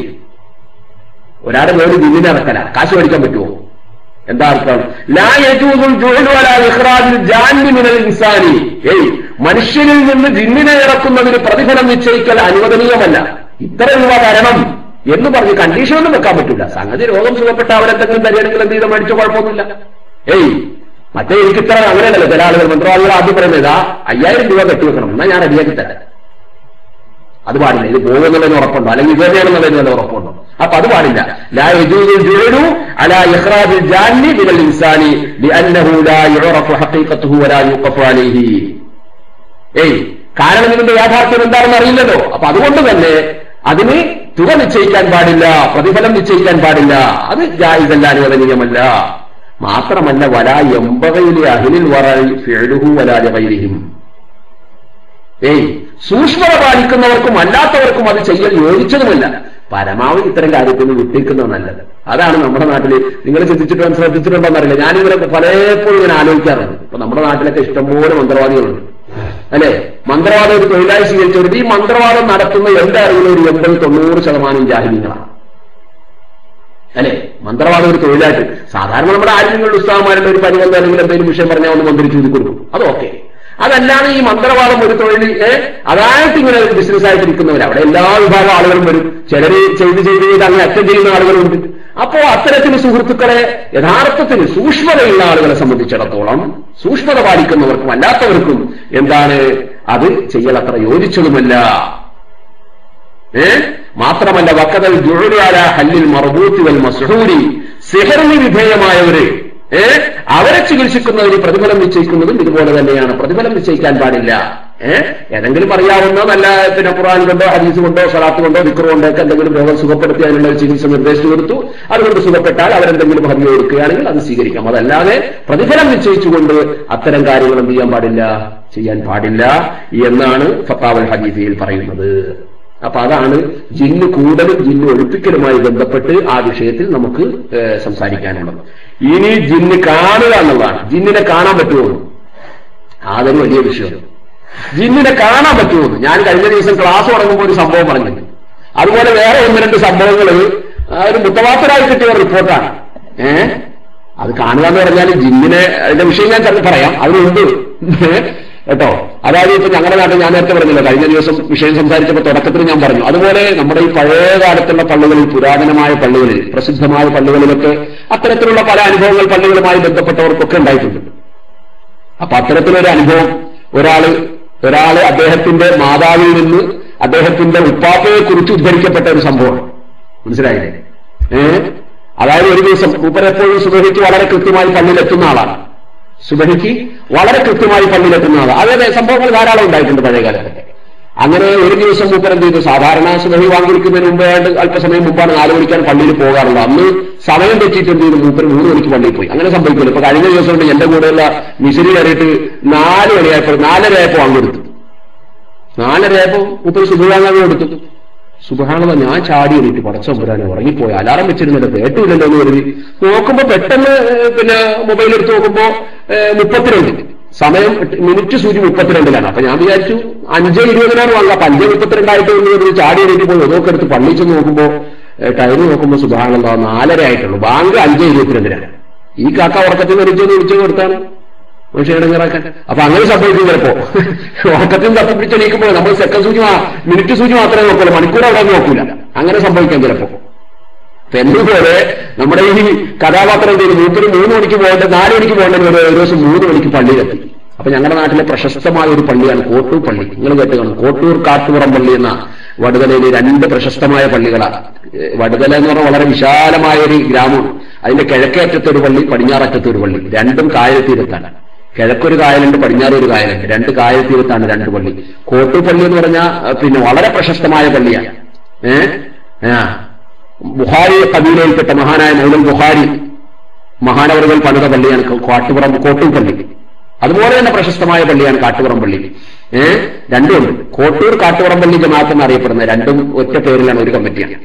ഒരാടെ വേണ്ടി ജിന്നിനെ ഇറക്കല കാശ് മേടിക്കാൻ പറ്റുമോ എന്താ അർത്ഥം ലാ യജൂസുൽ ജുഹ്ലു അലാ ഇഖ്റാജിൽ ജാന്നി മിനൽ ഇൻസാനി ഏയ് മനുഷ്യനിൽ നിന്ന് ജിന്നിനെ ഇറക്കുന്നതിന് പ്രതിഫലം നിശ്ചയിക്കൽ അനുവദനീയമല്ല ഇത്ര രൂപ തരണം എന്ന് പറഞ്ഞ് കണ്ടീഷനൊന്നും വെക്കാൻ പറ്റില്ല സംഗതി രോഗം സുഖപ്പെട്ട അവരെന്തെങ്കിലും തരികയാണെങ്കിൽ എന്ത് ചെയ്താൽ മേടിച്ച കുഴപ്പമൊന്നുമില്ല ഏയ് മറ്റേ എനിക്ക് ഇത്ര അങ്ങനെയല്ലല്ലോ ചില ആളുകൾ മന്ത്രവാദികൾ ആദ്യം പറയുന്നത് ഇതാ അയ്യായിരം രൂപ കെട്ടിവെക്കണം എന്നാ ഞാൻ റെഡിയാക്കി തരാം അത് പാടില്ല ഇത് പോകുന്നുള്ളതിന് ഉറപ്പുണ്ടോ അല്ലെങ്കിൽ ഇത് തന്നെയാണെന്നുള്ളതിന് വല്ല ഉറപ്പുണ്ടോ അപ്പൊ അത് പാടില്ല ലാ യജൂദുൽ ജുഅലു അലാ ഇഖ്റാജിൽ ജാന്നി മിനൽ ഇൻസാനി ലിഅന്നഹു ലാ യുറഫു ഹഖീഖത്തുഹു വലാ യുഖഫു അലൈഹി ഏയ് കാരണം ഇതിന്റെ യാഥാർത്ഥ്യം എന്താണെന്ന് അറിയില്ലല്ലോ അപ്പൊ അതുകൊണ്ട് തന്നെ അതിന് തുക നിശ്ചയിക്കാൻ പാടില്ല പ്രതിഫലം നിശ്ചയിക്കാൻ പാടില്ല അത് ജായിസല്ല അനുവദനീയമല്ല മാത്രമല്ല വലാ എമ്പകയിലെ അഹിലിൽ വറൽ ഫിഅലുഹു വലാ ലഗൈരിഹിം ഏയ് സൂക്ഷ്മത പാലിക്കുന്നവർക്കും അല്ലാത്തവർക്കും അത് ചെയ്യൽ യോജിച്ചതുമല്ല പരമാവധി ഇത്തരം കാര്യത്തിന് വിട്ടേക്കുന്നത് നല്ലത് അതാണ് നമ്മുടെ നാട്ടിൽ നിങ്ങൾ ചിന്തിച്ചിട്ടോ ശ്രദ്ധിച്ചിട്ടുണ്ടോ എന്നറിയില്ല ഞാനിങ്ങനെ പലപ്പോഴും ഇങ്ങനെ ആലോചിക്കാറുണ്ട് ഇപ്പൊ നമ്മുടെ നാട്ടിലൊക്കെ ഇഷ്ടംപോലെ മന്ത്രവാദികളുണ്ട് അല്ലെ മന്ത്രവാദം ഒരു തൊഴിലായി സ്വീകരിച്ചവർ ഈ മന്ത്രവാദം നടത്തുന്ന എന്റെ അറിവിൽ ഒരു എൺപത് തൊണ്ണൂറ് ശതമാനം ജാഹിനീങ്ങളാണ് അല്ലെ മന്ത്രവാദം ഒരു തൊഴിലായിട്ട് സാധാരണ നമ്മുടെ ആരെങ്കിലും ഉത്സാഹമാരുടെ ഒരു പരിബന്ധം അല്ലെങ്കിൽ എന്തെങ്കിലും വിഷയം പറഞ്ഞാൽ ഒന്ന് മന്ത്രിച്ചു ഇത് കൊടുക്കും അത് ഓക്കെ അതല്ലാതെ ഈ മന്ത്രവാദം ഒരു തൊഴിൽ ഏഹ് അതായിട്ട് ഇങ്ങനെ ഒരു ബിസിനസ് ആയിട്ടിരിക്കുന്നവർ അവിടെ എല്ലാ വിഭാഗം ആളുകളും വരും ചിലര് ചെയ്ത് ചെയ്ത് ചെയ്ത് അങ്ങനെ അറ്റൻഡ് ചെയ്യുന്ന ആളുകളുണ്ട് അപ്പോ അത്തരത്തിൽ സുഹൃത്തുക്കളെ യഥാർത്ഥത്തിൽ സൂക്ഷ്മതയുള്ള ആളുകളെ സംബന്ധിച്ചിടത്തോളം സൂക്ഷ്മത പാലിക്കുന്നവർക്കും അല്ലാത്തവർക്കും എന്താണ് അത് ചെയ്യൽ അത്ര യോജിച്ചതുമല്ല ഏ മാത്രമല്ല വക്കതൽ ജുഴലാല ഹല്ലിൽ മറബൂത്തി വൽ മസ്ഹൂരി സിഹറിന് വിധേയമായവര് ഏ അവരെ ചികിത്സിക്കുന്നതിന് പ്രതിഫലം നിശ്ചയിക്കുന്നതും ഇതുപോലെ തന്നെയാണ് പ്രതിഫലം നിശ്ചയിക്കാൻ പാടില്ല ഏ ഏതെങ്കിലും അറിയാവുന്ന നല്ല പിന്നെ ഖുറാൻ കൊണ്ടോ ഹദീസ് കൊണ്ടോ സലാത്ത് കൊണ്ടോ വിക്രം കൊണ്ടോ ഒക്കെ എന്തെങ്കിലും രോഗം സുഖപ്പെടുത്തി അതിനുള്ള ഒരു ചികിത്സ നിർദ്ദേശിച്ചു കൊടുത്തു അതുകൊണ്ട് സുഖപ്പെട്ടാൽ അവരെന്തെങ്കിലും ഹതി കൊടുക്കുകയാണെങ്കിൽ അത് സ്വീകരിക്കാം അതല്ലാതെ പ്രതിഫലം നിശ്ചയിച്ചുകൊണ്ട് അത്തരം കാര്യങ്ങൾ എന്ത് ചെയ്യാൻ പാടില്ല ചെയ്യാൻ പാടില്ല എന്നാണ് ഫത്താവൽ ഹദീഫയിൽ പറയുന്നത് അപ്പൊ അതാണ് ജിന്ന് കൂടലും ജിന്ന് ഒഴിപ്പിക്കലുമായി ബന്ധപ്പെട്ട് ആ വിഷയത്തിൽ നമുക്ക് ഏഹ്, സംസാരിക്കാനുള്ളത് ഇനി ജിന്ന് കാണുക എന്നുള്ളതാണ് ജിന്നിനെ കാണാൻ പറ്റുമോ അതൊരു വലിയ വിഷയം ജിന്നിനെ കാണാൻ പറ്റുമോ ഞാൻ കഴിഞ്ഞ ദിവസം ക്ലാസ് തുടങ്ങുമ്പോൾ ഒരു സംഭവം പറഞ്ഞു അതുപോലെ വേറെ ഒന്ന് രണ്ട് സംഭവങ്ങൾ ഒരു മുത്തവാത്തരായി കിട്ടിയ ഒരു റിപ്പോർട്ടാണ് ഏഹ് അത് കാണുക എന്ന് പറഞ്ഞാൽ ജിന്നിനെ അതിന്റെ വിഷയം ഞാൻ ചിലപ്പോൾ പറയാം അതിനുണ്ട് കേട്ടോ അതായത് ഇപ്പൊ ഞങ്ങളുടെ നാട്ടിൽ ഞാൻ നേരത്തെ പറഞ്ഞില്ല കഴിഞ്ഞ ദിവസം വിഷയം സംസാരിച്ചപ്പോൾ തുടക്കത്തിൽ ഞാൻ പറഞ്ഞു അതുപോലെ നമ്മുടെ ഈ പഴയ കാലത്തുള്ള പള്ളികളിൽ പുരാതനമായ പള്ളികളിൽ പ്രസിദ്ധമായ പള്ളികളിലൊക്കെ അത്തരത്തിലുള്ള പല അനുഭവങ്ങൾ പള്ളികളുമായി ബന്ധപ്പെട്ടവർക്കൊക്കെ ഉണ്ടായിട്ടുണ്ട് അപ്പൊ അത്തരത്തിലൊരു അനുഭവം ഒരാള് ഒരാള് അദ്ദേഹത്തിന്റെ മാതാവിൽ നിന്ന് അദ്ദേഹത്തിന്റെ ഉപ്പാപ്പയെ കുറിച്ച് ഉദ്ധരിക്കപ്പെട്ട ഒരു സംഭവം മനസ്സിലായില്ലേ ഏ അതായത് ഒരു ദിവസം മൂപ്പരെപ്പോഴും സുബഹിക്ക് വളരെ കൃത്യമായി പള്ളിയിലെത്തുന്ന ആളാണ് സുബഹിക്ക് വളരെ കൃത്യമായി പള്ളിയിലെത്തുന്ന ആളാണ് അതെ സംഭവങ്ങൾ ധാരാളം ഉണ്ടായിട്ടുണ്ട് പഴയ കാലത്തൊക്കെ അങ്ങനെ ഒരു ദിവസം മൂപ്പർ എന്ത് ചെയ്തു സാധാരണ സുബഹി വാങ്ങിക്കുന്നതിന് മുമ്പ് ഏതാണ്ട് അല്പസമയം മുമ്പാണ് നാല് മണിക്കാണ് പള്ളിയിൽ പോകാറുള്ളത് അന്ന് സമയം തെറ്റിയിട്ട് എന്ത് ചെയ്തു മൂപ്പർ മൂന്ന് മണിക്ക് പള്ളിയിൽ പോയി അങ്ങനെ സംഭവിക്കില്ല ഇപ്പൊ കഴിഞ്ഞ ദിവസം കൊണ്ട് എന്റെ കൂടെയുള്ള മിസിരി കയറിയിട്ട് നാല് മണിയായപ്പോൾ നാലരയായപ്പോൾ വാങ്ങിയെടുത്തു നാലരയായപ്പോൾ മൂപ്പർ സുബഹി വാങ്ങാൻ കൊടുത്തു സുബഹാണത ഞാൻ ചാടി എണീറ്റ് പടച്ചമ്പുരാനെ ഉറങ്ങിപ്പോയി അലാറം വെച്ചിരുന്നില്ല കേട്ടില്ലല്ലോ എന്ന് കരുതി നോക്കുമ്പോ പെട്ടെന്ന് ഏഹ്, പിന്നെ മൊബൈൽ എടുത്ത് നോക്കുമ്പോ ഏഹ്, മുപ്പത്തിരണ്ട് സമയം മിനിറ്റ് സൂചി മുപ്പത്തിരണ്ടിലാണ് അപ്പൊ ഞാൻ വിചാരിച്ചു അഞ്ച് ഇരുപതിനാണ് വാങ്ങുക അപ്പൊ അഞ്ച് മുപ്പത്തിരണ്ടായിട്ട് എന്ന് കരുതി ചാടി എണീറ്റ് പോയി അതൊക്കെ എടുത്ത് പള്ളി ചെന്ന് നോക്കുമ്പോ ഏഹ്, ടൈം നോക്കുമ്പോ സുബഹാണത നാലര ആയിട്ടുള്ളൂ ബാങ്ക് അഞ്ച് ഇരുപത്തിരണ്ടിനാണ് ഈ കാക്ക ഉറക്കത്തിൽ നിന്ന് വിളിച്ചൊന്ന് വിളിച്ചു കൊടുത്താണ് മനുഷ്യടങ്ങറാക്കാൻ അപ്പൊ അങ്ങനെ സംഭവിക്കും ചിലപ്പോ ഉറക്കത്തിൽ തപ്പി പിടിച്ചെണീക്കുമ്പോൾ നമ്മൾ സെക്കൻഡ് സൂചി മാ- മിനിറ്റ് സൂചി മാത്രമേ നോക്കുള്ളൂ മണിക്കൂർ അവിടെ ഒന്നും നോക്കൂല അങ്ങനെ സംഭവിക്കാം ചിലപ്പോ അപ്പൊ എന്നതുപോലെ നമ്മുടെ ഈ കഥാപാത്രം എന്ത് ചെയ്തു മൂപ്പര് മൂന്ന് മണിക്ക് പോകേണ്ട നാല് മണിക്ക് പോകേണ്ട ഒരു ഒരു ദിവസം മൂന്ന് മണിക്ക് പള്ളിയിലെത്തി അപ്പൊ ഞങ്ങളുടെ നാട്ടിലെ പ്രശസ്തമായ ഒരു പള്ളിയാണ് കോട്ടൂർ പള്ളി നിങ്ങൾ കേട്ട് കാണും കോട്ടൂർ കാട്ടുപുറം പള്ളി എന്ന വടുതലയിലെ രണ്ട് പ്രശസ്തമായ പള്ളികളാണ് ഏഹ് വടുതല എന്ന് പറഞ്ഞാൽ വളരെ വിശാലമായ ഒരു ഗ്രാമമാണ് അതിന്റെ കിഴക്കേ അറ്റത്തെ ഒരു പള്ളി പടിഞ്ഞാററ്റത്തെ ഒരു പള്ളി രണ്ടും കായലത്തീരത്താണ് കിഴക്കൊരു കായലുണ്ട് പടിഞ്ഞാറ് ഒരു കായലുണ്ട് രണ്ട് കായലത്തീരത്താണ് രണ്ട് പള്ളി കോട്ടൂർ പള്ളി എന്ന് പറഞ്ഞാൽ അഹ് പിന്നെ വളരെ പ്രശസ്തമായ പള്ളിയാണ് ഏഹ് ആ ബുഹാരി കബീലയിൽപ്പെട്ട മഹാനായ മൗലൻ ബുഹാരി മഹാനവറുകൾ പണിത പള്ളിയാണ് കാട്ടുപുറം കോട്ടൂർ പള്ളി അതുപോലെ തന്നെ പ്രശസ്തമായ പള്ളിയാണ് കാട്ടുപുറം പള്ളി ഏഹ് രണ്ടുമുണ്ട് കോട്ടൂർ കാട്ടുപുറം പള്ളി ജമാഅത്ത് എന്നറിയപ്പെടുന്നത് രണ്ടും ഒറ്റ പേരിലാണ് ഒരു കമ്മിറ്റിയാണ്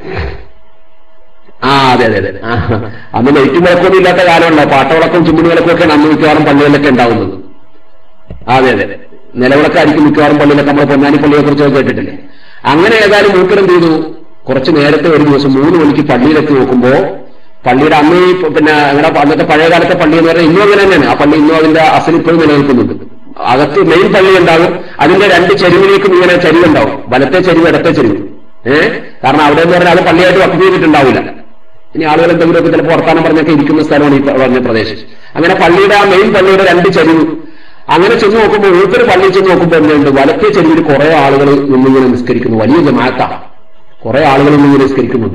ആ അതെ അതെ അതെ ആ, അന്ന് ലൈറ്റും വിളക്കൊന്നും ഇല്ലാത്ത കാലമല്ല പാട്ടവിളക്കും ചുമണി വിളക്കും ഒക്കെയാണ് അന്ന് മിക്കവാറും പള്ളികളിലൊക്കെ ഉണ്ടാവുന്നത് അതെ അതെ അതെ നിലവിളക്കായിരിക്കും മിക്കവാറും പള്ളിയിലൊക്കെ നമ്മൾ പൊന്നാനി പള്ളിയെ കുറിച്ച് കേട്ടിട്ടില്ലേ അങ്ങനെ ഏതായാലും മൂപ്പരം ചെയ്തു കുറച്ച് നേരത്തെ ഒരു ദിവസം മൂന്ന് മണിക്ക് പള്ളിയിലെത്തി നോക്കുമ്പോ പള്ളിയുടെ അന്ന് ഈ പിന്നെ അങ്ങനെ അന്നത്തെ പഴയ കാലത്തെ പള്ളി എന്ന് പറഞ്ഞാൽ ഇന്നും അങ്ങനെ തന്നെയാണ് ആ പള്ളി ഇന്നും അതിന്റെ അസൽ ഇപ്പോഴും നിലനിൽക്കുന്നുണ്ട് അകത്ത് മെയിൻ പള്ളി ഉണ്ടാകും അതിന്റെ രണ്ട് ചെരുവിലേക്കും ഇങ്ങനെ ചരിവുണ്ടാവും വലത്തെ ചെരിവ് ഇടത്തെ ചെരിവ് ഏഹ് കാരണം അവിടെ എന്ന് പറഞ്ഞാൽ അത് പള്ളിയായിട്ട് വർക്ക് ചെയ്തിട്ടുണ്ടാവില്ല ഇനി ആളുകൾ എന്തെങ്കിലുമൊക്കെ ചിലപ്പോൾ വർത്താനം പറഞ്ഞൊക്കെ ഇരിക്കുന്ന സ്ഥലമാണ് ഈ പറഞ്ഞ പ്രദേശം അങ്ങനെ പള്ളിയുടെ ആ മെയിൻ പള്ളിയുടെ രണ്ട് ചരിവ് അങ്ങനെ ചെന്ന് നോക്കുമ്പോൾ മൂപ്പര് പള്ളിയിൽ ചെന്ന് നോക്കുമ്പോൾ എന്തുണ്ട് വലത്തെ ചെരുവിൽ കുറെ ആളുകൾ നിന്നിങ്ങനെ നിസ്കരിക്കുന്നു വലിയ ജമാഅത്താണ് കുറെ ആളുകൾ നിന്നിങ്ങനെ നിസ്കരിക്കുന്നുണ്ട്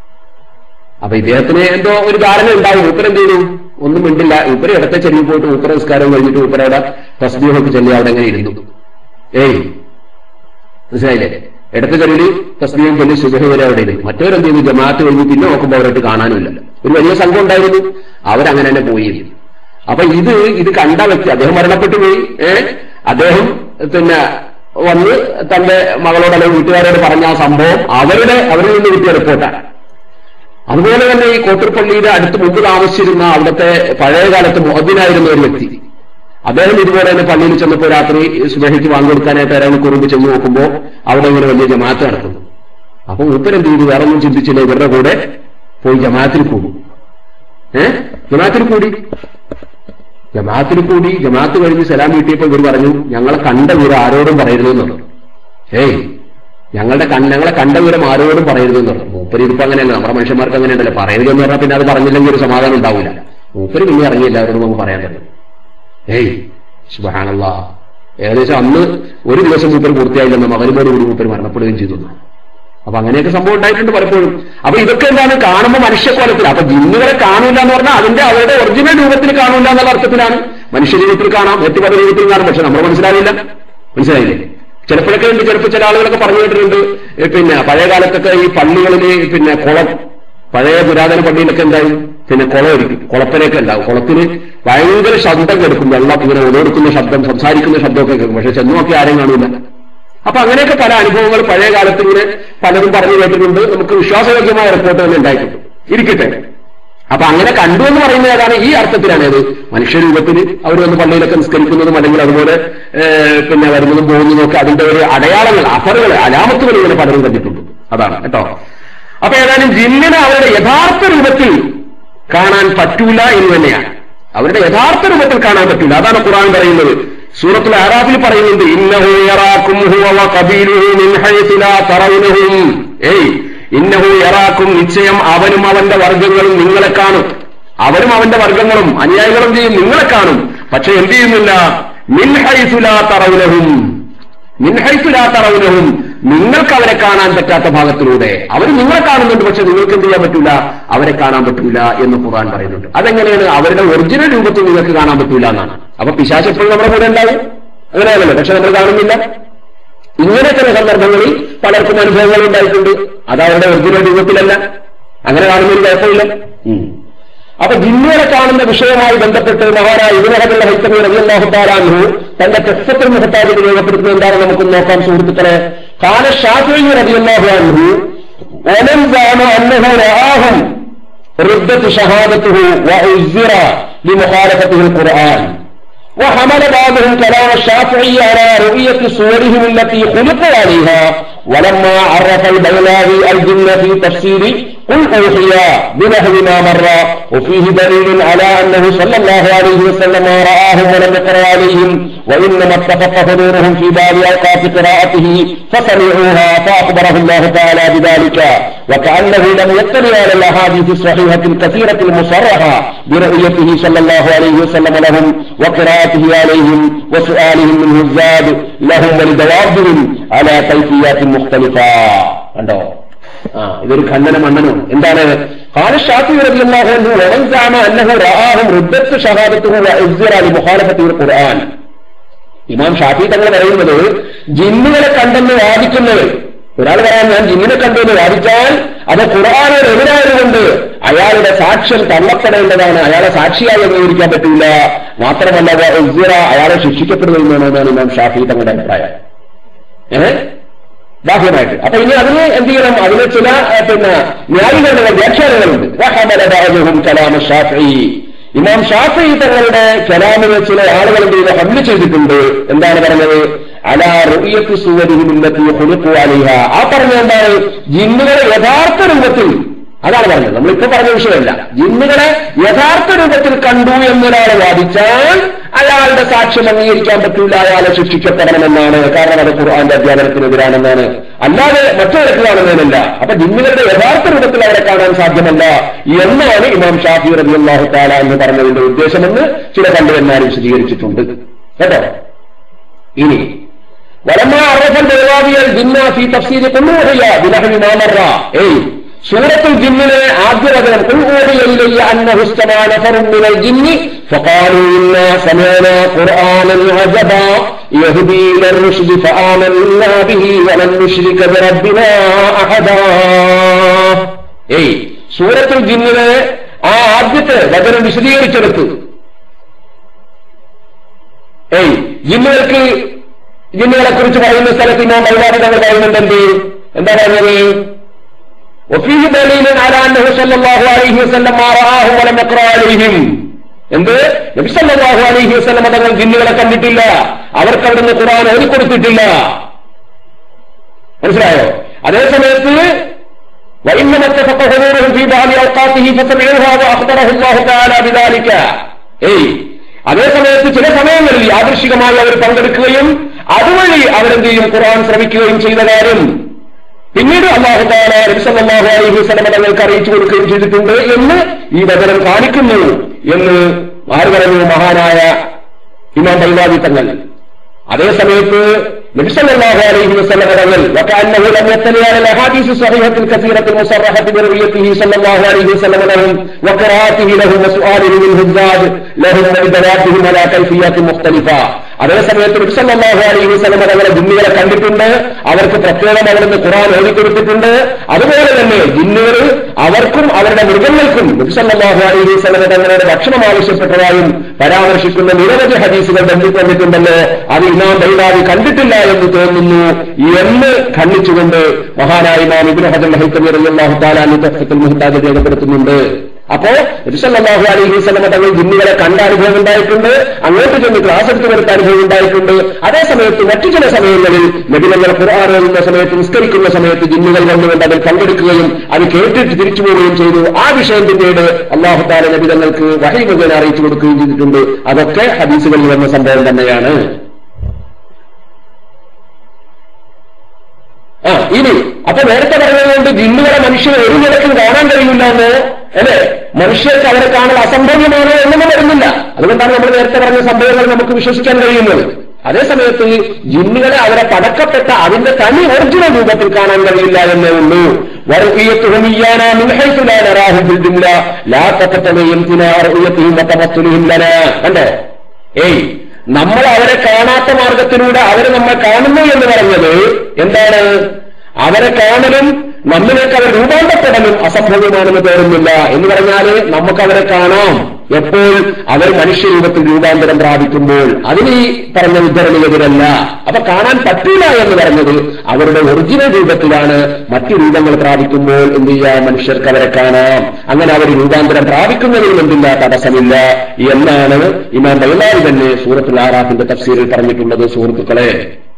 അപ്പൊ ഇദ്ദേഹത്തിന് എന്തോ ഒരു ധാരണ ഉണ്ടാവും മൂപ്പര് എന്ത് ചെയ്തു ഒന്നും മിണ്ടില്ല മൂപ്പര് ഇടത്തെ ചെരുവിൽ പോയിട്ട് മൂപ്പര നിസ്കാരം കഴിഞ്ഞിട്ട് മൂപ്പരയുടെ തസ്ബീഹൊക്കെ ചെല്ലി അവിടെ അങ്ങനെ ഇരുന്നു ഏയ് മനസ്സിലായില്ലേ ഇടത്തെ ചെരുവിൽ തസ്ബീഹും ചൊല്ലി സുബഹ വരെ അവിടെ ഇരുന്നു മറ്റവരെന്ത് ചെയ്തു ജമാഅത്ത് കഴിഞ്ഞ് പിന്നെ നോക്കുമ്പോൾ അവരായിട്ട് കാണാനുമില്ല ഒരു വലിയ സംഘം ഉണ്ടായിരുന്നു അവരങ്ങനെ തന്നെ പോയി അപ്പൊ ഇത് ഇത് കണ്ട വ്യക്തി അദ്ദേഹം മരണപ്പെട്ടു പോയി ഏ അദ്ദേഹം പിന്നെ വന്ന് തന്റെ മകളോട് അല്ലെങ്കിൽ വീട്ടുകാരോട് പറഞ്ഞ ആ സംഭവം അവരുടെ അവരിൽ നിന്ന് കിട്ടിയ റിപ്പോർട്ടാണ് അതുപോലെ തന്നെ ഈ കോട്ടൂർപ്പള്ളിയുടെ അടുത്ത് മുമ്പ് താമസിച്ചിരുന്ന അവിടുത്തെ പഴയ കാലത്ത് മുഹദ്ദിനായിരുന്ന ഒരു വ്യക്തി അദ്ദേഹം ഇതുപോലെ തന്നെ പള്ളിയിൽ ചെന്നപ്പോൾ രാത്രി സുബഹിക്ക് വാങ്ങിക്കൊടുക്കാനായിട്ട് ഒരാൾ കുറുമ്പ് ചെന്ന് നോക്കുമ്പോൾ അവിടെ ഇങ്ങനെ വലിയ ജമാഅത്ത് നടക്കുന്നു അപ്പൊ മൂപ്പരെന്ത് ചെയ്തു വേറെ ഒന്നും ചിന്തിച്ചില്ല ഇവരുടെ കൂടെ പോയി ജമാഅത്തിൽ കൂടും ഏ ജമാഅത്തിൽ കൂടി ജമാഅത്തിൽ കൂടി ജമാഅത്ത് കഴിഞ്ഞ് സലാം വീട്ടിയപ്പോൾ ഇവർ പറഞ്ഞു ഞങ്ങളെ കണ്ട വിവരം ആരോടും പറയരുതെന്ന് പറഞ്ഞു ഏയ് ഞങ്ങളുടെ കൺ ഞങ്ങളെ കണ്ട വിവരം ആരോടും പറയരുതെന്ന് പറഞ്ഞു മൂപ്പര് ഇതിപ്പോ അങ്ങനെയല്ല നമ്മുടെ മനുഷ്യന്മാർക്ക് അങ്ങനെ ഉണ്ടല്ലോ പറയരുതെന്ന് പറഞ്ഞാൽ പിന്നെ അത് പറഞ്ഞില്ലെങ്കിൽ ഒരു സമാധാനം ഉണ്ടാവില്ല മൂപ്പര് പിന്നെ ഇറങ്ങി എല്ലാവരോടും നമുക്ക് പറയാൻ പറ്റും ഏയ് സുബഹാനല്ല ഏകദേശം അന്ന് ഒരു ദിവസം മൂപ്പര് പൂർത്തിയായില്ലെന്ന് മകനുമോട് കൂടി മൂപ്പര് മരണപ്പെടുകയും ചെയ്തു എന്ന്. അപ്പൊ അങ്ങനെയൊക്കെ സംഭവം ഉണ്ടായിട്ടുണ്ട് പലപ്പോഴും അപ്പൊ ഇതൊക്കെ എന്താണ് കാണുമ്പോൾ മനുഷ്യക്കോലത്തിൽ അപ്പൊ ജിന്നുകളെ കാണൂല എന്ന് പറഞ്ഞാൽ അതിന്റെ അവരുടെ ഒറിജിനൽ രൂപത്തിൽ കാണൂല എന്നുള്ള അർത്ഥത്തിലാണ് മനുഷ്യ രൂപത്തിൽ കാണാം മറ്റു പല രൂപത്തിൽ കാണാം പക്ഷെ നമ്മൾ മനസ്സിലാവില്ല മനസ്സിലായില്ലേ ചിലപ്പോഴൊക്കെ ഉണ്ട് ചിലപ്പോൾ ചില ആളുകളൊക്കെ പറഞ്ഞു കേട്ടിട്ടുണ്ട് ഏ, പിന്നെ പഴയ കാലത്തൊക്കെ ഈ പള്ളികളിൽ പിന്നെ കുളം പഴയ പുരാതന പള്ളിയിലൊക്കെ എന്തായും പിന്നെ കുളമായിരിക്കും കുളത്തിലേക്ക് ഉണ്ടാവും കുളത്തിന് ഭയങ്കര ശബ്ദം കേൾക്കും വെള്ളം ഇങ്ങനെ ഒതെടുക്കുന്ന ശബ്ദം സംസാരിക്കുന്ന ശബ്ദമൊക്കെ കേൾക്കും പക്ഷെ ചെന്ന് നോക്കി ആരെയും കാണൂല അപ്പൊ അങ്ങനെയൊക്കെ പല അനുഭവങ്ങൾ പഴയ കാലത്ത് ഇങ്ങനെ പലരും പറഞ്ഞു കേട്ടിട്ടുണ്ട് നമുക്ക് വിശ്വാസയോഗ്യമായ റിപ്പോർട്ട് തന്നെ ഉണ്ടായിട്ടുണ്ട് ഇരിക്കട്ടെ അപ്പൊ അങ്ങനെ കണ്ടു എന്ന് പറയുന്നത് ഏതാണ് ഈ അർത്ഥത്തിലാണ് ഇത് മനുഷ്യരൂപത്തിൽ അവർ വന്ന് പള്ളിയിലൊക്കെ നിസ്കരിക്കുന്നതും അല്ലെങ്കിൽ അതുപോലെ ഏഹ്, പിന്നെ വരുന്നതും പോകുന്നതും ഒക്കെ അതിന്റെ ഒരു അടയാളങ്ങൾ അഫറുകൾ അലാമത്തുകൾ ഇങ്ങനെ പലരും കണ്ടിട്ടുണ്ട് അതാണ് കേട്ടോ അപ്പൊ ഏതായാലും ജിന്നിനെ അവരുടെ യഥാർത്ഥ രൂപത്തിൽ കാണാൻ പറ്റൂല എന്ന് തന്നെയാണ് അവരുടെ യഥാർത്ഥ രൂപത്തിൽ കാണാൻ പറ്റൂല അതാണ് ഖുർആൻ പറയുന്നത് സൂറത്തുൽ ആറാഫിൽ പറയുന്നുണ്ട് ഇന്നഹു യറാക്കും ഹുവ വഖബീലുഹു മിൻ ഹൈസു ലാ തറൗനഹും ഏയ് ഇന്നഹു യറാക്കും നിശ്ചയം അവനും അവന്റെ വർഗങ്ങളും നിങ്ങളെ കാണും അവരും അവന്റെ വർഗങ്ങളും അനുയായികളും ചെയ്യും നിങ്ങളെ കാണും പക്ഷെ എന്ത് ചെയ്യുന്നില്ല മിൻ ഹൈസു ലാ തറൗനഹും മിൻ ഹൈസു ലാ തറൗനഹും നിങ്ങൾക്ക് അവരെ കാണാൻ പറ്റാത്ത ഭാഗത്തിലൂടെ അവർ നിങ്ങളെ കാണുന്നുണ്ട് പക്ഷെ നിങ്ങൾക്ക് എന്ത് ചെയ്യാൻ പറ്റൂല അവരെ കാണാൻ പറ്റൂല എന്ന് ഖുർആൻ പറയുന്നുണ്ട് അതെങ്ങനെയാണ് അവരുടെ ഒറിജിനൽ രൂപത്തിൽ നിങ്ങൾക്ക് കാണാൻ പറ്റൂല എന്നാണ് അപ്പൊ പിശാച് എപ്പോഴും നമ്മുടെ കൂടെ ഉണ്ടാവും അങ്ങനെയാണല്ലോ പക്ഷെ നമ്മൾ കാണുന്നില്ല ഇങ്ങനെ ചില സന്ദർഭങ്ങളിൽ പലർക്കും അനുഭവങ്ങൾ ഉണ്ടായിട്ടുണ്ട് അത് അവരുടെ ഒറിജിനൽ രൂപത്തിലല്ല അങ്ങനെ കാണുന്നതിന് കുഴപ്പമില്ല ഉം. അപ്പൊ ജിന്നുകളെ കാണുന്ന വിഷയവുമായി ബന്ധപ്പെട്ട് മഹാരായ ഇതിനകത്തുള്ള ഹൈത്തമി റബിയാഹുത്താലാൻഹു തന്റെ തെക്കത്തിൽ മുഹത്താജിൽ രേഖപ്പെടുത്തുന്നത് എന്താണെന്ന് നമുക്ക് നോക്കാം സുഹൃത്തുക്കളെ കാല ഷാഫി റബിയാഹു ومن زعم انه رآهم ردت شهادته وعزر لمخالفته القرآن وحمل بعضهم كلام الشافعي على رؤية صورهم التي خلقوا عليها ولما عرف البيلاوي الجن في تفسير قل أوحي بنحو ما مر وفيه دليل على أنه صلى الله عليه وسلم رآهم ولم يقرأ عليهم وإنما اتفق حضورهم في باب أوقات قراءته فسمعوها فأخبره الله تعالى بذلك وكأنه لم يطلع على الأحاديث الصحيحة الكثيرة المصرحة برؤيته صلى الله عليه وسلم لهم وقراءته عليهم وسؤالهم منه الزاد لهم ولدوابهم على كيفيات مختلفة കണ്ടോ ആ ഇതൊരു ഖണ്ഡന മണ്ണനമാണ് എന്താണ് قال الشافعي رضي الله عنه ومن زعم انه راهم ردت شهادته وعزر لمخالفه القران ഇമാം ഷാഫി തങ്ങൾ പറയുന്നത് ജിന്നുകളെ കണ്ടെന്ന് വാദിക്കുന്നത് ഒരാൾ പറയാൻ ഞാൻ ജിന്നിനെ കണ്ടു എന്ന് വാദിച്ചാൽ അത് ഖുർആാനോട് എതിരായതുകൊണ്ട് അയാളുടെ സാക്ഷ്യം തള്ളപ്പെടേണ്ടതാണ് അയാളെ സാക്ഷിയായി അംഗീകരിക്കാൻ പറ്റില്ല മാത്രമല്ല ഉസ്റ അയാളെ ശിക്ഷിക്കപ്പെടുന്നതെന്നാണ് ഇമാം ഷാഫി തങ്ങളുടെ അഭിപ്രായം ഏഹ് ബാഹ്യമായിട്ട് അപ്പൊ ഇനി അതിന് എന്ത് ചെയ്യണം അതിന് ചില ഏഹ്, പിന്നെ ന്യായീകരണങ്ങൾ വ്യാഖ്യാനങ്ങളുണ്ട് വഹമല ബഅദുഹും കലാമ ഷാഫിഈ. ഇമാം ഷാഫി തങ്ങളുടെ കലാമിനെ ചില ആളുകൾ എന്ത് ചെയ്ത് ഹമ്മിൽ ചെയ്തിട്ടുണ്ട് എന്താണ് പറഞ്ഞത് അലാ റുയത്ത് സുവരിഹിമില്ലത്തി ഖുലിഖു അലൈഹ ആ പറഞ്ഞ എന്താണ് ജിന്നുകളെ യഥാർത്ഥ രൂപത്തിൽ അതാണ് പറഞ്ഞത് നമ്മളിപ്പോ പറഞ്ഞ വിഷയമല്ല ജിന്നുകളെ യഥാർത്ഥ രൂപത്തിൽ കണ്ടു എന്നൊരാൾ വാദിച്ചാൽ അയാളുടെ സാക്ഷ്യം അംഗീകരിക്കാൻ പറ്റൂല അയാളെ ശിക്ഷിക്കപ്പെടണമെന്നാണ് കാരണം അത് ഖുർആന്റെ അധ്യാപനത്തിനെതിരാണെന്നാണ് അല്ലാതെ മറ്റൊരിടത്ത് കാണുന്നതിനല്ല അപ്പൊ ജിന്നുകളുടെ യഥാർത്ഥ രൂപത്തിൽ അവരെ കാണാൻ സാധ്യമല്ല എന്നാണ് ഇമാം ഷാഫി റബി അള്ളാഹു താല എന്ന് പറഞ്ഞതിന്റെ ഉദ്ദേശമെന്ന് ചില പണ്ഡിതന്മാർ വിശദീകരിച്ചിട്ടുണ്ട് കേട്ടോ ഇനി ولما عرف البيضاوي الجن في تفسير قل اوحي بنحو ما مر اي سورة الجن ആദ്യ വചനം قل اوحي الي انه استمع نفر من الجن فقالوا انا سمعنا قرانا عجبا يهدي الى الرشد فآمنا به ولن نشرك بربنا احدا ഏയ് സൂറത്തുൽ ജിന്നിലെ ആ ആദ്യത്തെ വചനം വിശദീകരിച്ചെടുത്ത് ഏയ് ജിന്നുകൾക്ക് ജിന്നുകളെ കുറിച്ച് പറയുന്ന സ്ഥലത്ത് ഇമാം ബൈവാദി തങ്ങൾ പറയുന്നുണ്ട് എന്ത് എന്താ പറഞ്ഞത് وفيه دليل على انه صلى الله عليه وسلم ما راهم ولم يقرا عليهم എന്ത് നബി സല്ലല്ലാഹു അലൈഹി വസല്ലം തങ്ങൾ ജിന്നുകളെ കണ്ടിട്ടില്ല അവർക്ക് അവിടുന്ന് ഖുർആൻ ഓതി കൊടുത്തിട്ടില്ല മനസ്സിലായോ അതേ സമയത്ത് وإنما اتفق حضورهم في بعض أوقاته فسمعوها وأخبره الله تعالى بذلك ഏയ് അതേ സമയത്ത് ചില സമയങ്ങളിൽ യാദൃശികമായി അവർ പങ്കെടുക്കുകയും അതുവഴി അവരെന്ത് ചെയ്യും ഖുർആൻ ശ്രമിക്കുകയും ചെയ്ത കാര്യം പിന്നീട് അള്ളാഹു താല നബിസല്ലാഹു അലൈഹി വസല്ലം തങ്ങൾക്ക് അറിയിച്ചു കൊടുക്കുകയും ചെയ്തിട്ടുണ്ട് എന്ന് ഈ വചനം കാണിക്കുന്നു എന്ന് ആര് പറഞ്ഞു മഹാനായ ഇമാം ബൈവാദി തങ്ങൾ അതേ സമയത്ത് നബിസല്ലാഹു അലൈഹി വസല്ലം തങ്ങൾ وكأنه لم يطلع على الاحاديث الصحيحه الكثيره المصرحه برؤيته صلى الله عليه وسلم لهم وقراءته لهم وسؤاله منه الزاد لهم ولدواتهم على كيفيات مختلفه അതേ സമയത്ത് നബിസല്ലാഹു അലൈഹി വസല്ലം തങ്ങളെ ജിന്നുകളെ കണ്ടിട്ടുണ്ട് അവർക്ക് പ്രത്യേകം അവിടുന്ന് ഖുറാൻ ഓടിക്കൊടുത്തിട്ടുണ്ട് അതുപോലെ തന്നെ ജിന്നുകൾ അവർക്കും അവരുടെ മൃഗങ്ങൾക്കും നബിസല്ലാഹു അലൈഹി വസല്ലം തങ്ങളുടെ ഭക്ഷണം ആവശ്യപ്പെട്ടതായും പരാമർശിക്കുന്ന നിരവധി ഹദീസുകൾ ബന്ധിക്കൊണ്ടിട്ടുണ്ടല്ലോ അത് ഇമാം ബൈലാവി കണ്ടിട്ടില്ല എന്ന് തോന്നുന്നു എന്ന് ഖണ്ഡിച്ചുകൊണ്ട് മഹാനായ ഇമാം ഇബ്നു ഹജർ ഹൈത്തമി റളിയല്ലാഹു തആല അൻഹു തഫ്സീൽ മുഹ്താജ് രേഖപ്പെടുത്തുന്നുണ്ട് അപ്പോ നബിസല്ലാഹു അലൈഹി വസല്ലം തങ്ങൾ ജിന്നുകളെ കണ്ട അനുഭവം ഉണ്ടായിട്ടുണ്ട് അങ്ങോട്ട് ചെന്ന് ക്ലാസ് എടുത്ത് കൊടുത്ത അനുഭവം ഉണ്ടായിട്ടുണ്ട് അതേ സമയത്ത് മറ്റു ചില സമയങ്ങളിൽ നബിനങ്ങൾ ഖുർആൻ എഴുതുന്ന സമയത്ത് നിസ്കരിക്കുന്ന സമയത്ത് ജിന്നുകൾ വന്നുകൊണ്ട് അതിൽ പങ്കെടുക്കുകയും അത് കേട്ടിട്ട് തിരിച്ചു പോവുകയും ചെയ്തു ആ വിഷയം പിന്നീട് അള്ളാഹു താല നബിതങ്ങൾക്ക് വഹി മുഖേന അറിയിച്ചു കൊടുക്കുകയും ചെയ്തിട്ടുണ്ട് അതൊക്കെ ഹദീസുകളിൽ വന്ന സംഭവം തന്നെയാണ് ആ ഇനി അപ്പൊ നേരത്തെ പറഞ്ഞതുകൊണ്ട് ജിന്നുകളെ മനുഷ്യനെ ഒരു നിലക്കും കാണാൻ കഴിയില്ല എന്ന് അല്ലെ മനുഷ്യർക്ക് അവരെ കാണൽ അസംഭവ്യമാണ് എന്നൊന്നും വരുന്നില്ല അതുകൊണ്ടാണ് നമ്മൾ നേരത്തെ പറഞ്ഞ സംഭവങ്ങൾ നമുക്ക് വിശ്വസിക്കാൻ കഴിയുന്നത് അതേ സമയത്ത് ജിന്നുകളെ അവരെ പടക്കപ്പെട്ട അതിന്റെ തനി ഒറിജിനൽ രൂപത്തിൽ കാണാൻ കഴിയില്ല എന്നേ ഉള്ളൂ ورؤيتهم إيانا من حيث لا نراهم في الجملة لا تقتضي امتناع رؤيتهم وتمثلهم لنا കണ്ടോ ഏയ് നമ്മൾ അവരെ കാണാത്ത മാർഗത്തിലൂടെ അവർ നമ്മെ കാണുന്നു എന്ന് പറഞ്ഞത് എന്താണ് അവരെ കാണലും നമ്മിലേക്ക് അവർ രൂപാന്തപ്പെടലും അസംഭവ്യമാണെന്ന് തോന്നുന്നില്ല എന്ന് പറഞ്ഞാല് നമുക്ക് അവരെ കാണാം എപ്പോൾ അവർ മനുഷ്യരൂപത്തിൽ രൂപാന്തരം പ്രാപിക്കുമ്പോൾ അതിന് ഈ പറഞ്ഞ ഉദ്ധരണിയെതിരല്ല അപ്പൊ കാണാൻ പറ്റില്ല എന്ന് പറഞ്ഞത് അവരുടെ ഒറിജിനൽ രൂപത്തിലാണ് മറ്റു രൂപങ്ങൾ പ്രാപിക്കുമ്പോൾ എന്ത് ചെയ്യാം മനുഷ്യർക്ക് അവരെ കാണാം അങ്ങനെ അവർ രൂപാന്തരം പ്രാപിക്കുന്നതിനും എന്തില്ല തടസ്സമില്ല എന്നാണ് ഇമാം ബൈലാരി തന്നെ സൂറത്തുൽ ആറാഫിന്റെ തഫ്സീറിൽ പറഞ്ഞിട്ടുള്ളത് സുഹൃത്തുക്കളെ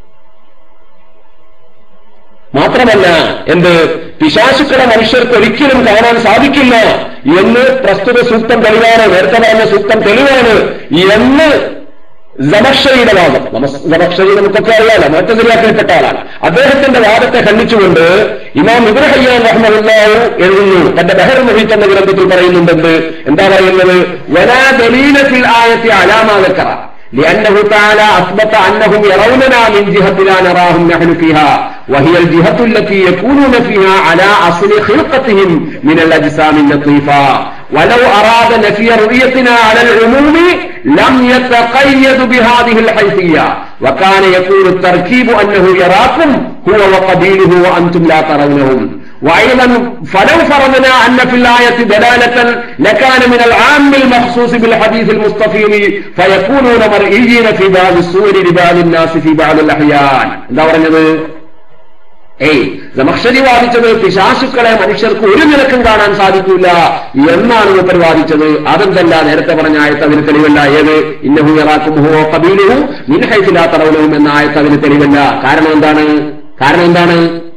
മാത്രമല്ല എന്ത് പിശാശുക്കളെ മനുഷ്യർക്ക് ഒരിക്കലും കാണാൻ സാധിക്കില്ല എന്ന് പ്രസ്തുത സൂക്തം തെളിവാണ് നേരത്തെ പറഞ്ഞ സൂക്തം തെളിവാണ് എന്ന് ജമക്ഷയുടെ വാദം ജമക്ഷരി നമുക്കൊക്കെ അറിയാലോ മോറ്റതിലാക്കപ്പെട്ട ആളാണ് അദ്ദേഹത്തിന്റെ വാദത്തെ ഖണ്ഡിച്ചുകൊണ്ട് ഇമാം ഇബ്രഹയ്യാൻ റഹ്മുല്ലാഹു എഴുതുന്നു തന്റെ ബഹർ മുഹിത്ത് എന്ന ഗ്രന്ഥത്തിൽ പറയുന്നുണ്ടെന്ന് എന്താ പറയുന്നത് വലാ ദലീലത്തിൽ ആയത്തി അലാമാകക്കറ لأنه تعالى أثبت أنهم يروننا من جهة لا نراهم نحن فيها وهي الجهة التي يكونون فيها على أصل خلقتهم من الأجسام اللطيفة ولو أراد نفي رؤيتنا على العموم لم يتقيد بهذه الحيثية وكان يكون التركيب أنه يراكم هو وقبيله وأنتم لا ترونهم وأيضا فلو فرضنا أن في الآية دلالة لكان من العام المخصوص بالحديث المستفيض فيكونون مرئيين في بعض الصور لبعض الناس في بعض الأحيان എന്താ പറഞ്ഞത് ഏയ് ജമക്ഷരി വാദിച്ചത് പിശാസുക്കളെ മനുഷ്യർക്ക് ഒരു നിലക്കും കാണാൻ സാധിക്കില്ല എന്നാണ് മൂപ്പർ വാദിച്ചത് അതെന്തല്ല നേരത്തെ പറഞ്ഞ ആയത്ത് അതിന് തെളിവല്ല ഏത് ഇന്നഹു യറാക്കും ഹുവോ കബീലുഹു മിൻഹൈസിലാ തറവലവും എന്ന ആയത്ത് അതിന് തെളിവല്ല കാരണം എന്താണ് കാരണം എന്താണ്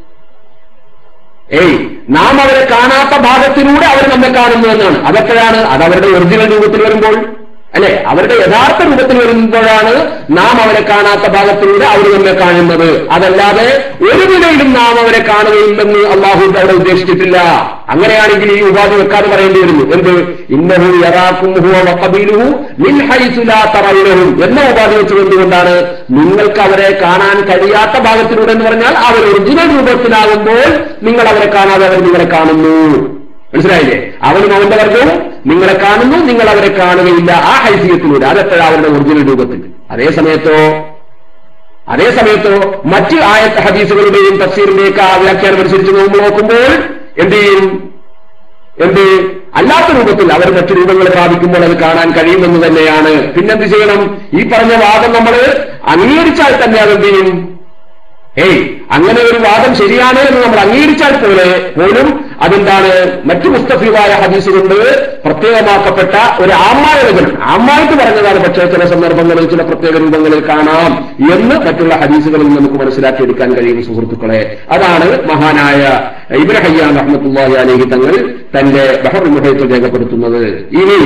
ഏയ് നാം അവരെ കാണാത്ത ഭാഗത്തിലൂടെ അവർ നമ്മെ കാണുന്നു എന്നാണ് അതൊക്കെയാണ് അത് അവരുടെ ഒറിജിനൽ രൂപത്തിൽ വരുമ്പോൾ അല്ലെ അവരുടെ യഥാർത്ഥ രൂപത്തിൽ വരുമ്പോഴാണ് നാം അവരെ കാണാത്ത ഭാഗത്തിലൂടെ അവർ നമ്മെ കാണുന്നത് അതല്ലാതെ ഒരു നിലയിലും നാം അവരെ കാണുകയില്ലെന്ന് അള്ളാഹു അവിടെ ഉദ്ദേശിച്ചിട്ടില്ല അങ്ങനെയാണെങ്കിൽ ഈ ഉപാധി വെക്കാതെ പറയേണ്ടി വരുന്നു എന്ത് ഇന്നഹു യറാക്കും ഹുവ വഖബീലുഹു മിൻ ഹൈസു ലാ തറയുനഹും എന്ന ഉപാധി വെച്ചുകൊണ്ടുകൊണ്ടാണ് നിങ്ങൾക്ക് അവരെ കാണാൻ കഴിയാത്ത ഭാഗത്തിലൂടെ എന്ന് പറഞ്ഞാൽ അവർ ഒറിജിനൽ രൂപത്തിലാകുമ്പോൾ നിങ്ങൾ അവരെ കാണാതെ അവർ നിങ്ങളെ കാണുന്നു മനസ്സിലായില്ലേ അവനും അവന്റെ വർഗവും നിങ്ങളെ കാണുന്നു നിങ്ങൾ അവരെ കാണുകയില്ല ആ ഹൈസിയത്തിലൂടെ അതെപ്പോഴാ അവരുടെ ഒറിജിനൽ രൂപത്തിൽ അതേ സമയത്തോ അതേ സമയത്തോ മറ്റ് ആയത്ത ഹദീസുകളുടെയും തഫ്സീറിന്റെയൊക്കെ ആ വ്യാഖ്യാനം അനുസരിച്ച് നമ്മൾ നോക്കുമ്പോൾ എന്ത് ചെയ്യും എന്ത് അല്ലാത്ത രൂപത്തിൽ അവർ മറ്റു രൂപങ്ങൾ പ്രാപിക്കുമ്പോൾ അത് കാണാൻ കഴിയുമെന്ന് തന്നെയാണ് പിന്നെന്ത് ചെയ്യണം ഈ പറഞ്ഞ വാദം നമ്മൾ അംഗീകരിച്ചാൽ തന്നെ അതെന്ത് ചെയ്യും ഏയ് അങ്ങനെ ഒരു വാദം ശരിയാണ് എന്ന് നമ്മൾ അംഗീകരിച്ചാൽ പോലെ പോലും അതെന്താണ് മറ്റു മുസ്തഫീവായ ഹദീസ് കൊണ്ട് പ്രത്യേകമാക്കപ്പെട്ട ഒരു ആമ്മായ വചനം ആമ്മായിട്ട് പറഞ്ഞതാണ് പക്ഷേ ചില സന്ദർഭങ്ങളിൽ ചില പ്രത്യേക രൂപങ്ങളിൽ കാണാം എന്ന് മറ്റുള്ള ഹദീസുകളിൽ നമുക്ക് മനസ്സിലാക്കിയെടുക്കാൻ കഴിയും സുഹൃത്തുക്കളെ അതാണ് മഹാനായ ഇബ്രഹയ്യാൻ റഹ്മത്തുള്ളാഹി അലഹി തങ്ങൾ തന്റെ ബഹർ മുഹയത്തിൽ രേഖപ്പെടുത്തുന്നത് ഇനി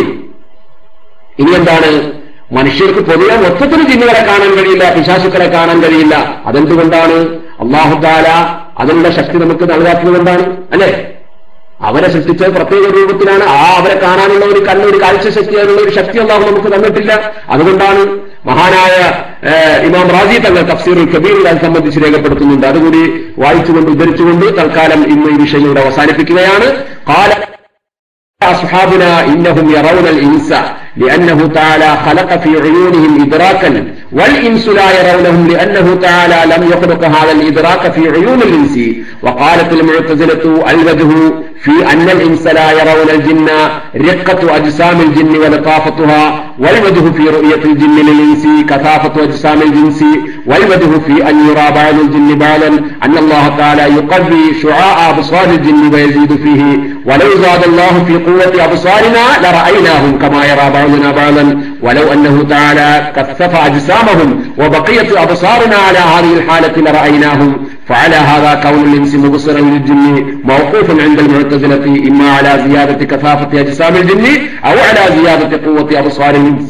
ഇനി എന്താണ് മനുഷ്യർക്ക് പൊതുവെ മൊത്തത്തിൽ ജിന്നുകളെ കാണാൻ കഴിയില്ല പിശാസുക്കളെ കാണാൻ കഴിയില്ല അതെന്തുകൊണ്ടാണ് അള്ളാഹുദാല അതിനുള്ള ശക്തി നമുക്ക് നൽകാത്തതുകൊണ്ടാണ് അല്ലെ അവരെ സൃഷ്ടിച്ച പ്രത്യേക രൂപത്തിലാണ് ആ അവരെ കാണാനുള്ള ഒരു കണ്ണ് ഒരു കാഴ്ച ശക്തി അതിനുള്ള ഒരു ശക്തി അള്ളാഹു നമുക്ക് തന്നിട്ടില്ല അതുകൊണ്ടാണ് മഹാനായ ഏഹ്, ഇമാം റാജി തങ്ങൾ തഫ്സീറുൽ കബീറിൽ അത് സംബന്ധിച്ച് രേഖപ്പെടുത്തുന്നുണ്ട് അതുകൂടി വായിച്ചുകൊണ്ട് ഉദ്ധരിച്ചുകൊണ്ട് തൽക്കാലം ഇന്ന് ഈ വിഷയം ഇവിടെ അവസാനിപ്പിക്കുകയാണ് കാല أصحابنا إنهم يرون الإنس لأنه تعالى خلق في عيونهم إدراكا والإنس لا يرونهم لأنه تعالى لم يخلق هذا الإدراك في عيون الإنس وقالت المعتزلة الوجه في أن الإنس لا يرون الجن رقة أجسام الجن ولطافتها والوجه في رؤية الجن للإنس كثافة أجسام الجنس والوجه في أن يرى بعض الجن بعضا أن الله تعالى يقوي شعاع أبصار الجن ويزيد فيه ولو زاد الله في قوة أبصارنا لرأيناهم كما يرى بعضنا بعضا ولو أنه تعالى كثف أجسامهم وبقية أبصارنا على هذه الحالة لرأيناهم فعلى هذا كون الإنس مبصرا للجن موقوف عند المعتزلة إما على زيادة كثافة أجسام الجن أو على زيادة قوة أبصار الإنس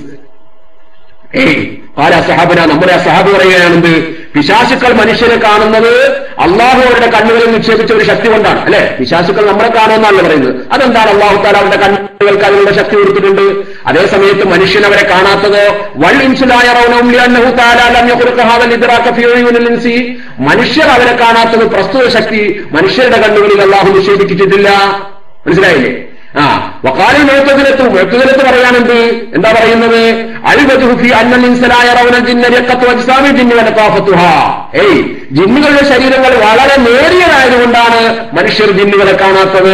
ഏയ് പാല സഹാബന നമ്മുടെ ആ സഹാബ് പറയുകയാണെന്ത് പിശാസുക്കൾ മനുഷ്യരെ കാണുന്നത് അള്ളാഹു അവരുടെ കണ്ണുകളിൽ നിക്ഷേപിച്ച ഒരു ശക്തി കൊണ്ടാണ് അല്ലെ പിശാസുക്കൾ നമ്മളെ കാണുമെന്നാണ് പറയുന്നത് അതെന്താണ് അള്ളാഹു താല അവരുടെ കണ്ണുകൾക്ക് അതിനുള്ള ശക്തി കൊടുത്തിട്ടുണ്ട് അതേ സമയത്ത് മനുഷ്യൻ അവരെ കാണാത്തതോ വൽ ഇൻസുലായ റൗനവും ലിഅന്നഹു തആല ലം യഖ്ലുഖ ഹാദൽ ഇദ്റാക ഫീ ഉയൂനിൽ ഇൻസി മനുഷ്യർ അവരെ കാണാത്തത് പ്രസ്തുത ശക്തി മനുഷ്യരുടെ കണ്ണുകളിൽ അള്ളാഹു നിഷേധിച്ചിട്ടില്ല മനസ്സിലായില്ലേ ആ വക്കാലിൽ മുഴത്തതിലെത്തും മുഴത്തതിലെത്ത് പറയാനെന്ത് എന്താ പറയുന്നത് അൽബജുഫി അന്നൽ ഇൻസലായ റൗനൽ ജിന്ന രക്കത്തു അജ്സാമി ജിന്നു വലത്താഫത്തുഹ ഏയ് ജിന്നുകളുടെ ശരീരങ്ങൾ വളരെ നേരിയതായതുകൊണ്ടാണ് മനുഷ്യർ ജിന്നുകളെ കാണാത്തത്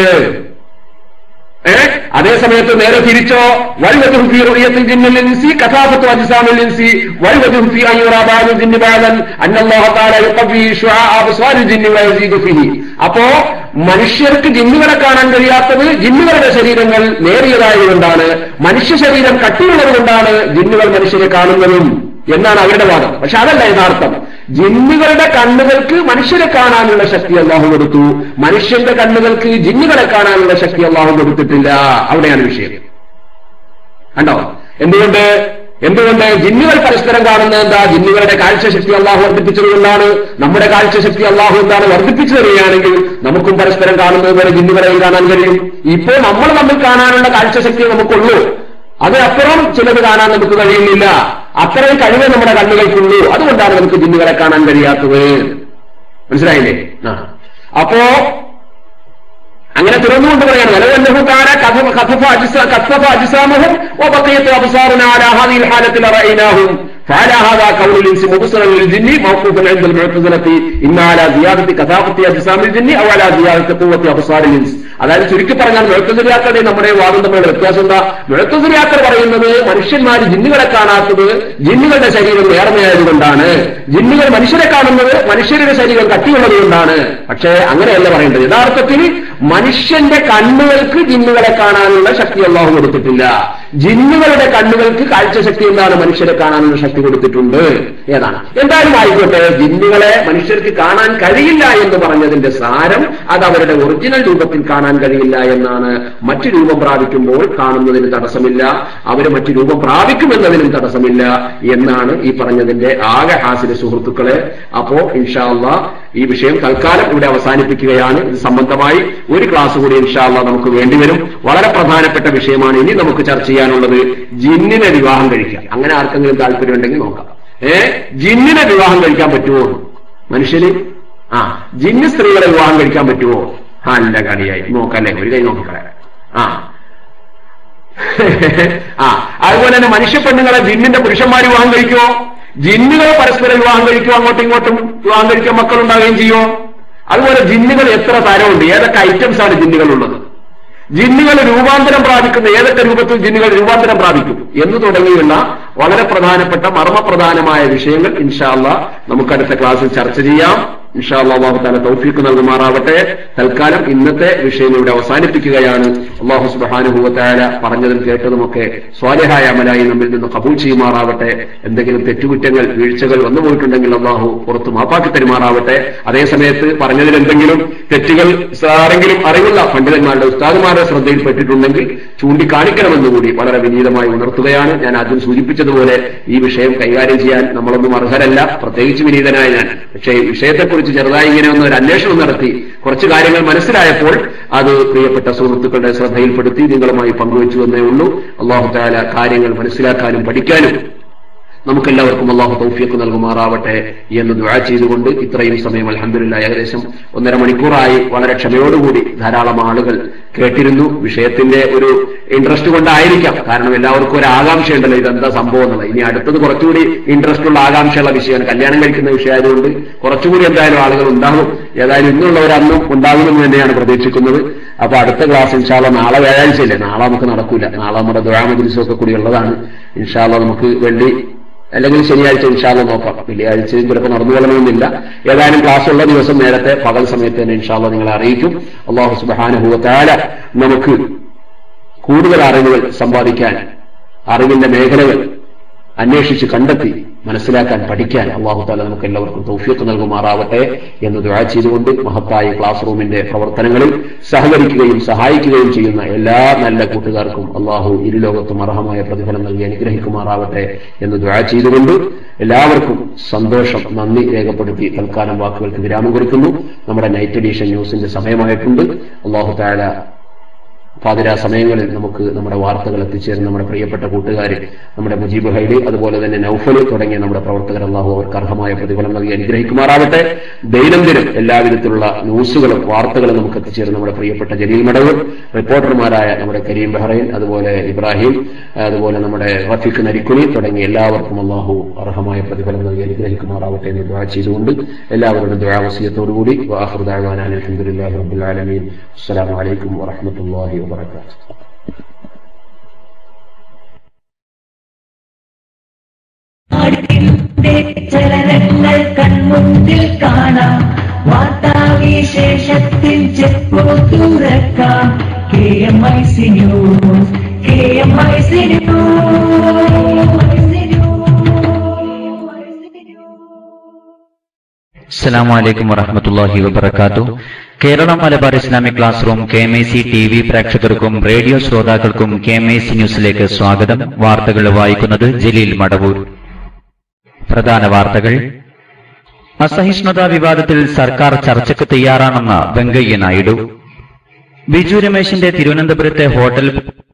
ഏ അതേ സമയത്ത് നേരെ തിരിച്ചോ വൽവജുഹു ഫീ റുയത്തിൽ ജിന്നിൽ ഇൻസി കഥാഫത്തു അജ്സാമിൽ ഇൻസി വൽവജുഹു ഫീ അൻ യുറാ ബഅദു ജിന്നി ബഅദൻ അന്നല്ലാഹു തആല യുഖവി ശുആ അബ്സാരിൽ ജിന്നി വയസീദു ഫീഹി അപ്പോ മനുഷ്യർക്ക് ജിന്നുകളെ കാണാൻ കഴിയാത്തത് ജിന്നുകളുടെ ശരീരങ്ങൾ നേരിയതായതുകൊണ്ടാണ് മനുഷ്യ ശരീരം കട്ടിയുള്ളത് കൊണ്ടാണ് ജിന്നുകൾ മനുഷ്യരെ കാണുന്നതും എന്നാണ് അവരുടെ വാദം പക്ഷെ അതല്ല യഥാർത്ഥം ജിന്നുകളുടെ കണ്ണുകൾക്ക് മനുഷ്യരെ കാണാനുള്ള ശക്തി അള്ളാഹു കൊടുത്തു മനുഷ്യന്റെ കണ്ണുകൾക്ക് ജിന്നുകളെ കാണാനുള്ള ശക്തി അള്ളാഹു കൊടുത്തിട്ടില്ല അവിടെയാണ് വിഷയം കണ്ടോ എന്തുകൊണ്ട് എന്തുകൊണ്ട് ജിന്നുകൾ പരസ്പരം കാണുന്നത് എന്താ ജിന്നുകളുടെ കാഴ്ചശക്തി അള്ളാഹു വർദ്ധിപ്പിച്ചതുകൊണ്ടാണ് നമ്മുടെ കാഴ്ചശക്തി അള്ളാഹു എന്താണ് വർദ്ധിപ്പിച്ചു തരികയാണെങ്കിൽ നമുക്കും പരസ്പരം കാണുന്നത് പോലെ ജിന്നുകളെയും കാണാൻ കഴിയും ഇപ്പോൾ നമ്മൾ തമ്മിൽ കാണാനുള്ള കാഴ്ചശക്തി നമുക്കുള്ളൂ അതിനപ്പുറം ചിലത് കാണാൻ നമുക്ക് കഴിയുന്നില്ല അത്രയും കഴിവ് നമ്മുടെ കണ്ണുകൾക്കുള്ളൂ അതുകൊണ്ടാണ് നമുക്ക് ജിന്നുകളെ കാണാൻ കഴിയാത്തത് മനസ്സിലായില്ലേ ആ അപ്പോ അങ്ങനെ തുറന്നുകൊണ്ട് പറയാണ് വലവല്ലഹു താര കഥഫ കഥഫ അജ്സ കഥഫ അജ്സാമഹും വബഖിയത്തു അബ്സാറുനാ അലാ ഹാദിഹിൽ ഹാലത്തിൽ റഅയ്നാഹും فعلى هذا كون الانس مبصرا للجن موقوف عند المعتزلة اما على زيادة كثافة اجسام الجن او على زيادة قوة ابصار الانس അതായത് ചുരുക്കി പറഞ്ഞാൽ മുഴത്തുസരിയാക്കളുടെ നമ്മുടെ വാദം തമ്മിലുള്ള വ്യത്യാസം എന്താ മുഴത്തുസരിയാക്കൾ പറയുന്നത് മനുഷ്യന്മാർ ജിന്നുകളെ കാണാത്തത് ജിന്നുകളുടെ ശരീരം നേർമയായതുകൊണ്ടാണ് ജിന്നുകൾ മനുഷ്യരെ കാണുന്നത് മനുഷ്യരുടെ ശരീരം കട്ടിയുള്ളത് കൊണ്ടാണ് പക്ഷേ അങ്ങനെയല്ല പറയേണ്ടത് യഥാർത്ഥത്തിൽ മനുഷ്യന്റെ കണ്ണുകൾക്ക് ജിന്നുകളെ കാണാനുള്ള ശക്തി അള്ളാഹു കൊടുത്തിട്ടില്ല ജിന്നുകളുടെ കണ്ണുകൾക്ക് കാഴ്ചശക്തി എന്താണ് മനുഷ്യരെ കാണാനുള്ള ശക്തി കൊടുത്തിട്ടുണ്ട് ഏതാണ് എന്തായാലും ആയിക്കോട്ടെ ജിന്നുകളെ മനുഷ്യർക്ക് കാണാൻ കഴിയില്ല എന്ന് പറഞ്ഞതിന്റെ സാരം അത് അവരുടെ ഒറിജിനൽ രൂപത്തിൽ കാണാൻ കഴിയില്ല എന്നാണ് മറ്റു രൂപം പ്രാപിക്കുമ്പോൾ കാണുന്നതിന് തടസ്സമില്ല അവർ മറ്റു രൂപം പ്രാപിക്കുമെന്നതിനും തടസ്സമില്ല എന്നാണ് ഈ പറഞ്ഞതിന്റെ ആകെ ഹാസിലെ സുഹൃത്തുക്കളെ അപ്പോ ഇൻഷാല്ല ഈ വിഷയം തൽക്കാലം ഇവിടെ അവസാനിപ്പിക്കുകയാണ് ഇത് സംബന്ധമായി ഒരു ക്ലാസ് കൂടി ഇൻഷാല്ല നമുക്ക് വേണ്ടിവരും വളരെ പ്രധാനപ്പെട്ട വിഷയമാണ് ഇനി നമുക്ക് ചർച്ച ചെയ്യാനുള്ളത് ജിന്നിനെ വിവാഹം കഴിക്കാം അങ്ങനെ ആർക്കെങ്കിലും താല്പര്യമുണ്ടെങ്കിൽ നോക്കാം ഏ ജിന്നിനെ വിവാഹം കഴിക്കാൻ പറ്റുമോ മനുഷ്യന് ആ ജിന്ന് സ്ത്രീകളെ വിവാഹം കഴിക്കാൻ പറ്റുമോ ആ അല്ല കളിയായി നോക്കല്ലേ ഒരു കൈ നോക്കിക്കളയാം ആ ആ അതുപോലെ തന്നെ മനുഷ്യ പെണ്ണുങ്ങളെ ജിന്നിന്റെ പുരുഷന്മാർ വിവാഹം കഴിക്കുമോ ജിന്നുകൾ പരസ്പരം വിവാഹം കഴിക്കുമോ അങ്ങോട്ടും ഇങ്ങോട്ടും വിവാഹം കഴിക്കാൻ മക്കൾ ഉണ്ടാവുകയും ചെയ്യുമോ അതുപോലെ ജിന്നുകൾ എത്ര തരമുണ്ട് ഏതൊക്കെ ഐറ്റംസ് ആണ് ജിന്നുകൾ ഉള്ളത് ജിന്നുകൾ രൂപാന്തരം പ്രാപിക്കുന്ന ഏതൊക്കെ രൂപത്തിൽ ജിന്നുകൾ രൂപാന്തരം പ്രാപിക്കും എന്ന് തുടങ്ങിയുള്ള വളരെ പ്രധാനപ്പെട്ട മർമ്മപ്രധാനമായ വിഷയങ്ങൾ ഇൻഷാല്ല നമുക്ക് അടുത്ത ക്ലാസ്സിൽ ചർച്ച ചെയ്യാം ഇൻഷാല്ല അള്ളാഹു താല തൗഫീഖ് നൽകുമാറാവട്ടെ തൽക്കാലം ഇന്നത്തെ വിഷയം ഇവിടെ അവസാനിപ്പിക്കുകയാണ് അള്ളാഹു സുബാനുഭവത്തായ പറഞ്ഞതും കേട്ടതുമൊക്കെ സ്വാലിഹായ അമലായി നമ്മിൽ നിന്ന് കബൂൾ ചെയ്യുമാറാവട്ടെ എന്തെങ്കിലും തെറ്റുകുറ്റങ്ങൾ വീഴ്ചകൾ വന്നു പോയിട്ടുണ്ടെങ്കിൽ അള്ളാഹു പുറത്ത് മാപ്പാക്കി തരുമാറാവട്ടെ അതേ സമയത്ത് പറഞ്ഞതിൽ എന്തെങ്കിലും തെറ്റുകൾ ആരെങ്കിലും അറിവുള്ള പണ്ഡിതന്മാരുടെ ഉസ്താദുമാരുടെ ശ്രദ്ധയിൽപ്പെട്ടിട്ടുണ്ടെങ്കിൽ ചൂണ്ടിക്കാണിക്കണമെന്നുകൂടി വളരെ വിനീതമായി ഉണർത്തുകയാണ് ഞാൻ ആദ്യം സൂചിപ്പിച്ചതുപോലെ ഈ വിഷയം കൈകാര്യം ചെയ്യാൻ നമ്മളൊന്നും അർഹരല്ല പ്രത്യേകിച്ച് വിനീതനായ ഞാൻ പക്ഷേ ഈ വിഷയത്തെക്കുറിച്ച് ചെറുതായി ഇങ്ങനെ ഒന്ന് ഒരു അന്വേഷണം നടത്തി കുറച്ച് കാര്യങ്ങൾ മനസ്സിലായപ്പോൾ അത് പ്രിയപ്പെട്ട സുഹൃത്തുക്കളുടെ ശ്രദ്ധയിൽപ്പെടുത്തി നിങ്ങളുമായി പങ്കുവച്ചു എന്നേ ഉള്ളൂ അള്ളാഹു താല കാര്യങ്ങൾ മനസ്സിലാക്കാനും പഠിക്കാനും നമുക്കെല്ലാവർക്കും അള്ളാഹു തൗഫീഖ് നൽകുമാറാവട്ടെ എന്ന് ദുആ ചെയ്തുകൊണ്ട് ഇത്രയും സമയം അലഹമില്ല ഏകദേശം ഒന്നര മണിക്കൂറായി വളരെ ക്ഷമയോടുകൂടി ധാരാളം ആളുകൾ കേട്ടിരുന്നു വിഷയത്തിന്റെ ഒരു ഇൻട്രസ്റ്റ് കൊണ്ടായിരിക്കാം കാരണം എല്ലാവർക്കും ഒരു ആകാംക്ഷയുണ്ടല്ലോ ഇതെന്താ സംഭവം എന്നുള്ളത് ഇനി അടുത്തത് കുറച്ചുകൂടി ഇൻട്രസ്റ്റ് ഉള്ള ആകാംക്ഷയുള്ള വിഷയമാണ് കല്യാണം കഴിക്കുന്ന വിഷയമായതുകൊണ്ട് കുറച്ചുകൂടി എന്തായാലും ആളുകൾ ഉണ്ടാകും ഏതായാലും ഇന്നുള്ളവർ അന്നും ഉണ്ടാകുമെന്ന് തന്നെയാണ് പ്രതീക്ഷിക്കുന്നത് അപ്പൊ അടുത്ത ക്ലാസ് ഇൻഷാല്ല നാളെ വ്യാഴാഴ്ചയില്ലേ നാളെ നമുക്ക് നടക്കൂല നാളെ നമ്മുടെ ദുരാമദ്രിസും ഒക്കെ കൂടി ഉള്ളതാണ് ഇൻഷാല്ല നമുക്ക് വെള്ളി അല്ലെങ്കിൽ ശനിയാഴ്ച ഇൻഷാല്ല നോക്കാം വെള്ളിയാഴ്ചയും ചിലപ്പോൾ നടന്നു കൊള്ളണമെന്നില്ല ഏതായാലും ക്ലാസ് ഉള്ള ദിവസം നേരത്തെ പകൽ സമയത്ത് തന്നെ ഇൻഷാല്ല നിങ്ങളെ അറിയിക്കും അള്ളാഹു സുബാനുഭവത്താല നമുക്ക് കൂടുതൽ അറിവുകൾ സമ്പാദിക്കാൻ അറിവിന്റെ മേഖലകൾ അന്വേഷിച്ച് കണ്ടെത്തി മനസ്സിലാക്കാൻ പഠിക്കാൻ അള്ളാഹു താല നമുക്ക് എല്ലാവർക്കും തൗഫീഖ് നൽകുമാറാവട്ടെ എന്ന് ദുആ ചെയ്തുകൊണ്ട് മഹത്തായ ക്ലാസ് റൂമിന്റെ പ്രവർത്തനങ്ങളിൽ സഹകരിക്കുകയും സഹായിക്കുകയും ചെയ്യുന്ന എല്ലാ നല്ല കൂട്ടുകാർക്കും അള്ളാഹു ഇരുലോകത്തും അർഹമായ പ്രതിഫലം നൽകി അനുഗ്രഹിക്കുമാറാവട്ടെ എന്ന് ദുആ ചെയ്തുകൊണ്ട് എല്ലാവർക്കും സന്തോഷം നന്ദി രേഖപ്പെടുത്തി തൽക്കാലം വാക്കുകൾക്ക് വിരാമം കുറിക്കുന്നു നമ്മുടെ നൈറ്റ് എഡീഷൻ ന്യൂസിന്റെ സമയമായിട്ടുണ്ട് അള്ളാഹു താല പാതിരാ സമയങ്ങളിൽ നമുക്ക് നമ്മുടെ വാർത്തകൾ എത്തിച്ചേരുന്ന നമ്മുടെ പ്രിയപ്പെട്ട കൂട്ടുകാര് നമ്മുടെ മുജീബ് ഹൈഡി അതുപോലെ തന്നെ നൌഫൽ തുടങ്ങിയ നമ്മുടെ പ്രവർത്തകർ അള്ളാഹു അവർക്ക് അർഹമായ പ്രതിഫലം നൽകി അനുഗ്രഹിക്കുമാറാവട്ടെ ദൈനംദിനം എല്ലാവിധത്തിലുള്ള ന്യൂസുകളും വാർത്തകളും നമുക്ക് എത്തിച്ചേരുന്ന നമ്മുടെ പ്രിയപ്പെട്ട ജലീൽ മടവ് റിപ്പോർട്ടർമാരായ നമ്മുടെ കരീം ബഹ്റൈൻ അതുപോലെ ഇബ്രാഹിം അതുപോലെ നമ്മുടെ റഫീഖ് നരിക്കുനി തുടങ്ങിയ എല്ലാവർക്കും അള്ളാഹു അർഹമായ പ്രതിഫലം നൽകി അനുഗ്രഹിക്കുമാറാവട്ടെ എന്ന് ദുആ ചെയ്തുകൊണ്ട് എല്ലാവരുടെ ദുആവസിയത്തോടുകൂടി വാഹൃദാൻ അലഹമുല്ലാഹി റബ്ബുൽ ആലമീൻ അസ്സലാമു അലൈക്കും വറഹ്മത്തുള്ളാഹി വബറകാതുഹു നാടിന്റെ ചലനങ്ങൾ കൺമുന്നിൽ കാണാം വാർത്താവിശേഷത്തിൽ ചെപ്പോ തുറക്കാം K M I C news K M I C അസ്സലാമു അലൈക്കും വറഹ്മത്തുള്ളാഹി വബറകാത്തു Kerala Malabar Islamic class room K M I C T V പ്രേക്ഷകർക്കും റേഡിയോ ശ്രോതാക്കൾക്കും കെ എം ഐ സി ന്യൂസിലേക്ക് സ്വാഗതം വാർത്തകൾ വായിക്കുന്നത് ജലീൽ മടവൂർ പ്രധാന വാർത്തകൾ അസഹിഷ്ണുതാ വിവാദത്തിൽ സർക്കാർ ചർച്ചയ്ക്ക് തയ്യാറാണെന്ന് വെങ്കയ്യ നായിഡു ബിജു രമേശിന്റെ തിരുവനന്തപുരത്തെ ഹോട്ടൽ